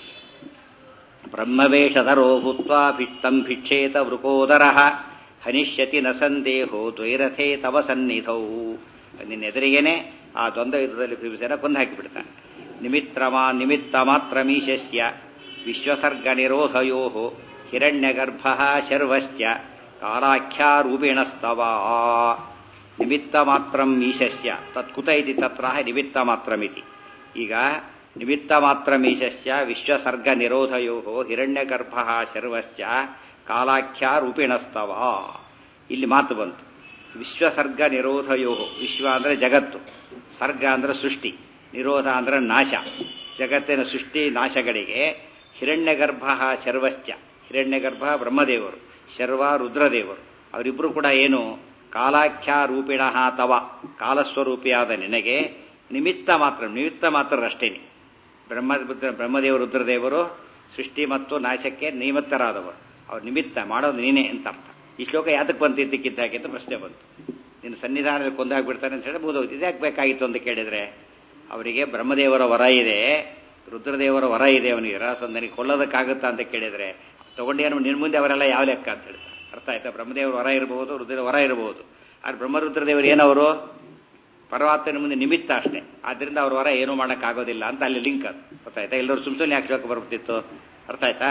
ಬ್ರಹ್ಮವೇಷಧರೋ ಭೂತ್ವ ಭಿಟ್ಟಂ ಭಿಕ್ಷೇತ ವೃಕೋದರ ಹನಿಷ್ಯತಿ ನ ಸಂದೇಹೋ ದ್ವೈರಥೇ ತವ ಸನ್ನಿಧೌ ನಿನ್ನ ಎದುರಿಗೇನೆ ಆ ದ್ವಂದ್ವ ಯುದ್ಧದಲ್ಲಿ ಭೀಮಸೇನ ಕೊಂದು ಹಾಕಿಬಿಡ್ತಾನೆ ನಿಮಿತ್ರಮಾ ನಿಮಿತ್ತ ಮಾತ್ರ ಮೀಶಸ್ಯ ವಿಶ್ವಸರ್ಗ ನಿರೋಧಯೋ ಹಿರಣ್ಯಗರ್ಭ ಶರ್ವಶ್ಚ ಕಾಲಾಖ್ಯಾರೂಪಿಣಸ್ತವ ನಿಮಿತ್ತ ಮಾತ್ರ ಈಶಸ್ಯ ತತ್ಕುತ ಇತಿ ತತ್ರ ನಿಮಿತ್ತ ಮಾತ್ರಮಿತಿ ಈಗ ನಿಮಿತ್ತ ಮಾತ್ರ ಮೀಶಸ್ಯ ವಿಶ್ವಸರ್ಗ ನಿರೋಧಯೋ ಹಿರಣ್ಯಗರ್ಭ ಶರ್ವಶ್ಚ ಕಾಲಾಖ್ಯಾರೂಪಿಣಸ್ತವ ಇಲ್ಲಿ ಮಾತು ಬಂತು ವಿಶ್ವಸರ್ಗ ನಿರೋಧಯೋ ವಿಶ್ವ ಅಂದರೆ ಜಗತ್ತು ಸರ್ಗ ಅಂದರೆ ಸೃಷ್ಟಿ ನಿರೋಧ ಅಂದರೆ ನಾಶ ಜಗತ್ತಿನ ಸೃಷ್ಟಿ ನಾಶಗಳಿಗೆ ಹಿರಣ್ಯಗರ್ಭ ಶರ್ವಶ್ಚ ಹಿರಣ್ಯಗರ್ಭ ಬ್ರಹ್ಮದೇವರು ಶರ್ವ ರುದ್ರದೇವರು ಅವರಿಬ್ಬರು ಕೂಡ ಏನು ಕಾಲಾಖ್ಯಾರೂಪಿಣ ತವ ಕಾಲಸ್ವರೂಪಿಯಾದ ನಿನಗೆ ನಿಮಿತ್ತ ಮಾತ್ರ ನಿಮಿತ್ತ ಮಾತ್ರರಷ್ಟೇನೆ ಬ್ರಹ್ಮ ಬ್ರಹ್ಮದೇವರು ರುದ್ರದೇವರು ಸೃಷ್ಟಿ ಮತ್ತು ನಾಶಕ್ಕೆ ನಿಮಿತ್ತರಾದವರು ಅವ್ರ ನಿಮಿತ್ತ ಮಾಡೋದು ನೀನೇ ಅಂತ ಅರ್ಥ ಈ ಶ್ಲೋಕ ಯಾತಕ್ಕೆ ಬಂತು ಇದ್ದಕ್ಕಿದ್ದ ಹಾಗೆ ಅಂತ ಪ್ರಶ್ನೆ ಬಂತು ನಿನ್ನ ಸನ್ನಿಧಾನದಲ್ಲಿ ಕೊಂದಾಗ್ಬಿಡ್ತಾನೆ ಅಂತ ಹೇಳಿ ಬೋಧೋದು ಇದ್ಯಾಕೆ ಬೇಕಾಗಿತ್ತು ಅಂತ ಕೇಳಿದ್ರೆ ಅವರಿಗೆ ಬ್ರಹ್ಮದೇವರ ವರ ಇದೆ ರುದ್ರದೇವರ ವರ ಇದೆ ಅವನಿಗೆ ರಾಸಂದನಿಗೆ ಕೊಲ್ಲೋದಕ್ಕಾಗುತ್ತಾ ಅಂತ ಕೇಳಿದ್ರೆ ತಗೊಂಡೇನು ನಿನ್ನ ಮುಂದೆ ಅವರೆಲ್ಲ ಯಾವ ಲೆಕ್ಕ ಅಂತ ಹೇಳ್ತಾರೆ ಅರ್ಥ ಆಯ್ತಾ ಬ್ರಹ್ಮದೇವರ ವರ ಇರಬಹುದು ರುದ್ರ ವರ ಇರಬಹುದು ಆದ್ರೆ ಬ್ರಹ್ಮರುದ್ರದೇವರು ಏನವರು ಪರಮಾತ್ಮನ ಮುಂದೆ ನಿಮಿತ್ತ ಅಷ್ಟೇ ಆದ್ರಿಂದ ಅವ್ರ ವರ ಏನೂ ಮಾಡೋಕ್ಕಾಗೋದಿಲ್ಲ ಅಂತ ಅಲ್ಲಿ ಲಿಂಕ್ ಅದು ಗೊತ್ತಾಯ್ತಾ ಎಲ್ಲರೂ ಸುಮ್ ಸುಮ್ಮನೆ ಯಾಕೆ ಶ್ಲೋಕ ಬರ್ಬಿಟ್ಟಿತ್ತು ಅರ್ಥ ಆಯ್ತಾ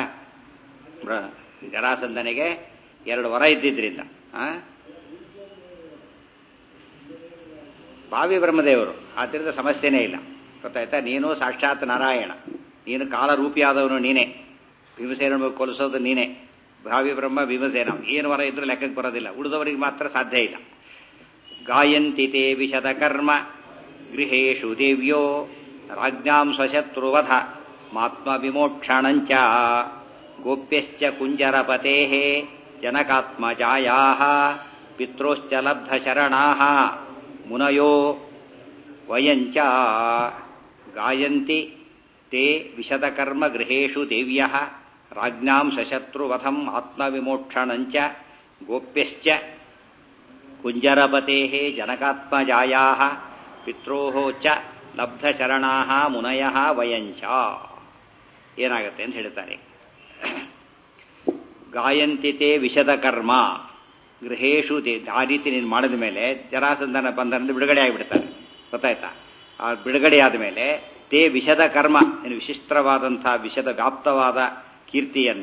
ಜರಾಸಂದನಿಗೆ ಎರಡು ವರ ಇದ್ದಿದ್ರಿಂದ ಆ ಭಾವಿ ಬ್ರಹ್ಮದೇವರು ಆದ್ರಿಂದ ಸಮಸ್ಯೆನೇ ಇಲ್ಲ ಗೊತ್ತಾಯ್ತಾ ನೀನು ಸಾಕ್ಷಾತ್ ನಾರಾಯಣ ನೀನು ಕಾಲರೂಪಿಯಾದವನು ನೀನೇ ಭೀಮಸೇನ ಕೊಲಿಸೋದು ನೀನೇ ಭಾವಿ ಬ್ರಹ್ಮ ಭೀಮಸೇನ ಏನು ವರ ಇದ್ರೂ ಲೆಕ್ಕಕ್ಕೆ ಬರೋದಿಲ್ಲ ಉಳಿದವರಿಗೆ ಮಾತ್ರ ಸಾಧ್ಯ ಇಲ್ಲ ಗಾಯಂತಿ ತೇ ವಿಶದ ಕರ್ಮ ಗೃಹೇಶು ದೇವ್ಯೋ ರಾಜ್ಞಾಂ ಸ್ವಶತ್ರುವಧ ಮಾತ್ಮ ವಿಮೋಕ್ಷಣಂಚ ಗೋಪ್ಯಶ್ಚ ಕುಂಜರಪತೆ ಜನಕಾತ್ಮಜಾಯಾ ಪಿತ್ರೋಶ್ಚ ಲಬ್ಧಶರಣಾ ಮುನಯೋ ವಯಂಚ ಗಾಯಂತಿ ತೇ ವಿಶದಕರ್ಮ ಗೃಹೇಶು ದೇವ್ಯ ರಾಜ್ಞಾಂ ಸಶತ್ರುವಧಂ ಆತ್ಮವಿಮೋಕ್ಷಣಂಚ ಗೋಪ್ಯಶ್ಚ ಕುಂಜರಪತೆ ಜನಕಾತ್ಮಜಾಯಾ ಪಿತ್ರೋ ಚ ಲಬ್ಧಶರಣಾ ಮುನಯ ವಯಂಚ ಏನಾಗುತ್ತೆ ಅಂತ ಹೇಳ್ತಾರೆ ಗಾಯಂತಿತೆ ವಿಷದ ಕರ್ಮ ಗೃಹೇಶು ಆ ರೀತಿ ನೀನು ಮಾಡಿದ ಮೇಲೆ ಜರಾಸಂಧನ ಬಂಧನದಿಂದ ಬಿಡುಗಡೆ ಆಗಿಬಿಡ್ತಾರೆ ಗೊತ್ತಾಯ್ತಾ ಆ ಬಿಡುಗಡೆ ಆದ ಮೇಲೆ ತೇ ವಿಷದ ಕರ್ಮ ನೀನು ವಿಶಿಷ್ಟವಾದಂಥ ವಿಷದ ವ್ಯಾಪ್ತವಾದ ಕೀರ್ತಿಯನ್ನ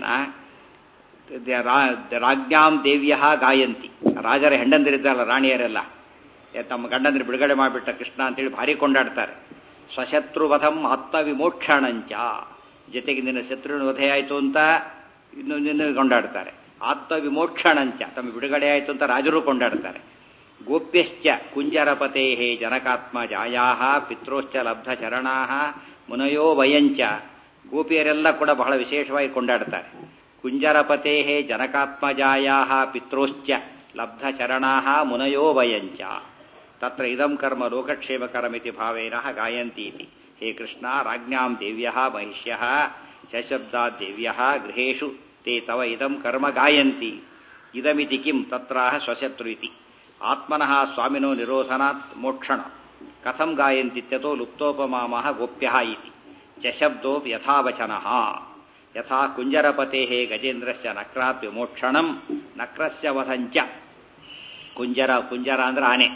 ರಾಜ್ಞಾಂ ದೇವ್ಯ ಗಾಯಂತಿ ರಾಜರ ಹೆಂಡಂದಿರಿದ್ದಲ್ಲ ರಾಣಿಯರೆಲ್ಲ ತಮ್ಮ ಗಂಡಂದಿರು ಬಿಡುಗಡೆ ಮಾಡಿಬಿಟ್ಟ ಕೃಷ್ಣ ಅಂತೇಳಿ ಭಾರಿ ಕೊಂಡಾಡ್ತಾರೆ ಸ್ವಶತ್ರುವಧಂ ಆತ್ಮವಿಮೋಕ್ಷಣಂಚ ಜೊತೆಗೆ ನಿನ್ನ ಶತ್ರುವಿನ ವಧೆ ಆಯಿತು ಅಂತ ಇನ್ನು ನಿನ್ನ ಕೊಂಡಾಡ್ತಾರೆ ಆತ್ಮವಿಮೋಕ್ಷಣಂಚ ತಮ್ಮ ಬಿಡುಗಡೆ ಆಯಿತು ಅಂತ ರಾಜರು ಕೊಂಡಾಡ್ತಾರೆ ಗೋಪ್ಯಶ್ಚ ಕುಂಜರಪತೆ ಜನಕಾತ್ಮ ಜಾಯಾ ಪಿತ್ರೋಶ್ಚ ಲಬ್ಧ ಚರಣಾ ಮುನಯೋ ವಯಂಚ ಗೋಪಿಯರೆಲ್ಲ ಕೂಡ ಬಹಳ ವಿಶೇಷವಾಗಿ ಕೊಂಡಾಡ್ತಾರೆ ಕುಂಜರಪತೆ ಜನಕಾತ್ಮಜಾಯಾ ಪಿತ್ರೋಶ್ಚ ಲಬ್ಧ ಚರಣಾ ಮುನಯೋ ವಯಂಚ ತತ್ರ ಇದಂ ಕರ್ಮ ಲೋಕಕ್ಷೇಮಕರಮಿತಿ ಭಾವೇನ ಗಾಯಂತೀತಿ ಹೇ ಕೃಷ್ಣ ರಾಜ್ಞಾಂ ದೇವ್ಯ ಮಹಿಷ್ಯ ಶಬ್ದಾ ದೇವ್ಯ ಗೃಹೇಶು ತೇ ತವ ಇದಂ ಕರ್ಮ ಗಾಯಂತಿ ಇದಮಿತಿ ಕಿಂ ತತ್ರ ಸ್ವಶತ್ರು ಇತಿ ಆತ್ಮನಃ ಸ್ವಾಮಿನೋ ನಿರೋಧನಾತ್ ಮೋಕ್ಷಣ ಕಥಂ ಗಾಯಂತಿತ್ಯತೋ ಲುಪ್ತೋಪಮಾಮ ಗೋಪ್ಯ ಇತಿ ಚಶಬ್ದೋ ಯಥಾವಚನ ಯಥಾ ಕುಂಜರಪತೆ ಗಜೇಂದ್ರಸ್ಯ ನಕ್ರಾತ್ ವಿಮೋಕ್ಷಣಂ ನಕ್ರಸ್ಯ ವಧಂಚ ಕುಂಜರ ಕುಂಜರ ಅಂದ್ರೆ ಆನೆ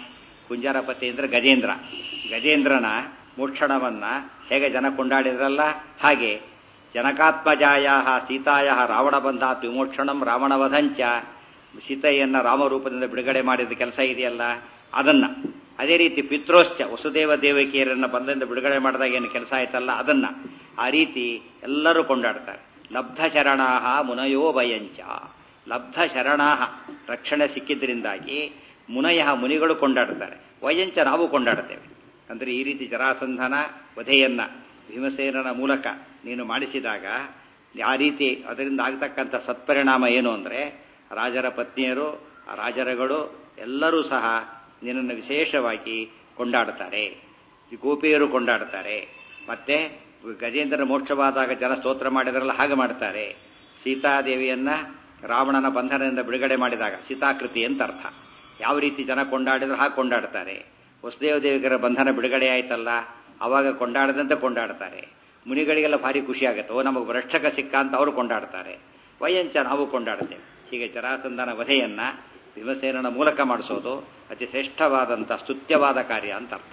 ಕುಂಜರಪತಿ ಅಂದ್ರೆ ಗಜೇಂದ್ರ ಗಜೇಂದ್ರನ ಮೋಕ್ಷಣವನ್ನ ಹೇಗೆ ಜನ ಕೊಂಡಾಡಿದ್ರಲ್ಲ ಹಾಗೆ ಜನಕಾತ್ಮಜಾಯ ಸೀತಾಯ ರಾವಣ ಬಂಧಾತ್ ವಿಮೋಕ್ಷಣಂ ರಾವಣವಧಂಚ ಸೀತೆಯನ್ನ ರಾಮರೂಪದಿಂದ ಬಿಡುಗಡೆ ಮಾಡಿದ ಕೆಲಸ ಇದೆಯಲ್ಲ ಅದನ್ನ ಅದೇ ರೀತಿ ಪಿತ್ರೋಶ್ಚ ವಸುದೇವ ದೇವಕಿಯರನ್ನ ಬಂದಿಂದ ಬಿಡುಗಡೆ ಮಾಡಿದಾಗ ಏನು ಕೆಲಸ ಆಯ್ತಲ್ಲ ಅದನ್ನ ಆ ರೀತಿ ಎಲ್ಲರೂ ಕೊಂಡಾಡ್ತಾರೆ ಲಬ್ಧ ಶರಣಾಹ ಮುನಯೋ ಭಯಂಚ ಲಬ್ಧ ಶರಣಾಹ ರಕ್ಷಣೆ ಸಿಕ್ಕಿದ್ರಿಂದಾಗಿ ಮುನಯ ಮುನಿಗಳು ಕೊಂಡಾಡ್ತಾರೆ ವಯಂಚ ನಾವು ಕೊಂಡಾಡ್ತೇವೆ ಅಂದ್ರೆ ಈ ರೀತಿ ಜರಾಸಂಧನ ವಧೆಯನ್ನ ಭೀಮಸೇನನ ಮೂಲಕ ನೀನು ಮಾಡಿಸಿದಾಗ ಆ ರೀತಿ ಅದರಿಂದ ಆಗ್ತಕ್ಕಂಥ ಸತ್ಪರಿಣಾಮ ಏನು ಅಂದ್ರೆ ರಾಜರ ಪತ್ನಿಯರು ರಾಜರಗಳು ಎಲ್ಲರೂ ಸಹ ನಿನ್ನನ್ನು ವಿಶೇಷವಾಗಿ ಕೊಂಡಾಡ್ತಾರೆ ಗೋಪಿಯರು ಕೊಂಡಾಡ್ತಾರೆ ಮತ್ತೆ ಗಜೇಂದ್ರನ ಮೋಕ್ಷವಾದಾಗ ಜನ ಸ್ತೋತ್ರ ಮಾಡಿದ್ರಲ್ಲ ಹಾಗೆ ಮಾಡ್ತಾರೆ ಸೀತಾದೇವಿಯನ್ನ ರಾವಣನ ಬಂಧನದಿಂದ ಬಿಡುಗಡೆ ಮಾಡಿದಾಗ ಸೀತಾಕೃತಿ ಅಂತ ಅರ್ಥ ಯಾವ ರೀತಿ ಜನ ಕೊಂಡಾಡಿದ್ರು ಹಾಗೆ ಕೊಂಡಾಡ್ತಾರೆ ವಸುದೇವ ದೇವಿಗರ ಬಂಧನ ಬಿಡುಗಡೆ ಆಯ್ತಲ್ಲ ಅವಾಗ ಕೊಂಡಾಡದಂತೆ ಕೊಂಡಾಡ್ತಾರೆ ಮುನಿಗಳಿಗೆಲ್ಲ ಭಾರಿ ಖುಷಿ ಆಗುತ್ತೆ ಓ ನಮಗೆ ರಕ್ಷಕ ಸಿಕ್ಕ ಅಂತ ಅವರು ಕೊಂಡಾಡ್ತಾರೆ ವಯಂಚ ನಾವು ಕೊಂಡಾಡ್ತೇವೆ ಹೀಗೆ ಜರಾಸಂಧನ ವಧೆಯನ್ನ ಭೀಮಸೇನನ ಮೂಲಕ ಮಾಡಿಸೋದು ಅತಿ ಶ್ರೇಷ್ಠವಾದಂಥ ಸ್ತುತ್ಯವಾದ ಕಾರ್ಯ ಅಂತ ಅರ್ಥ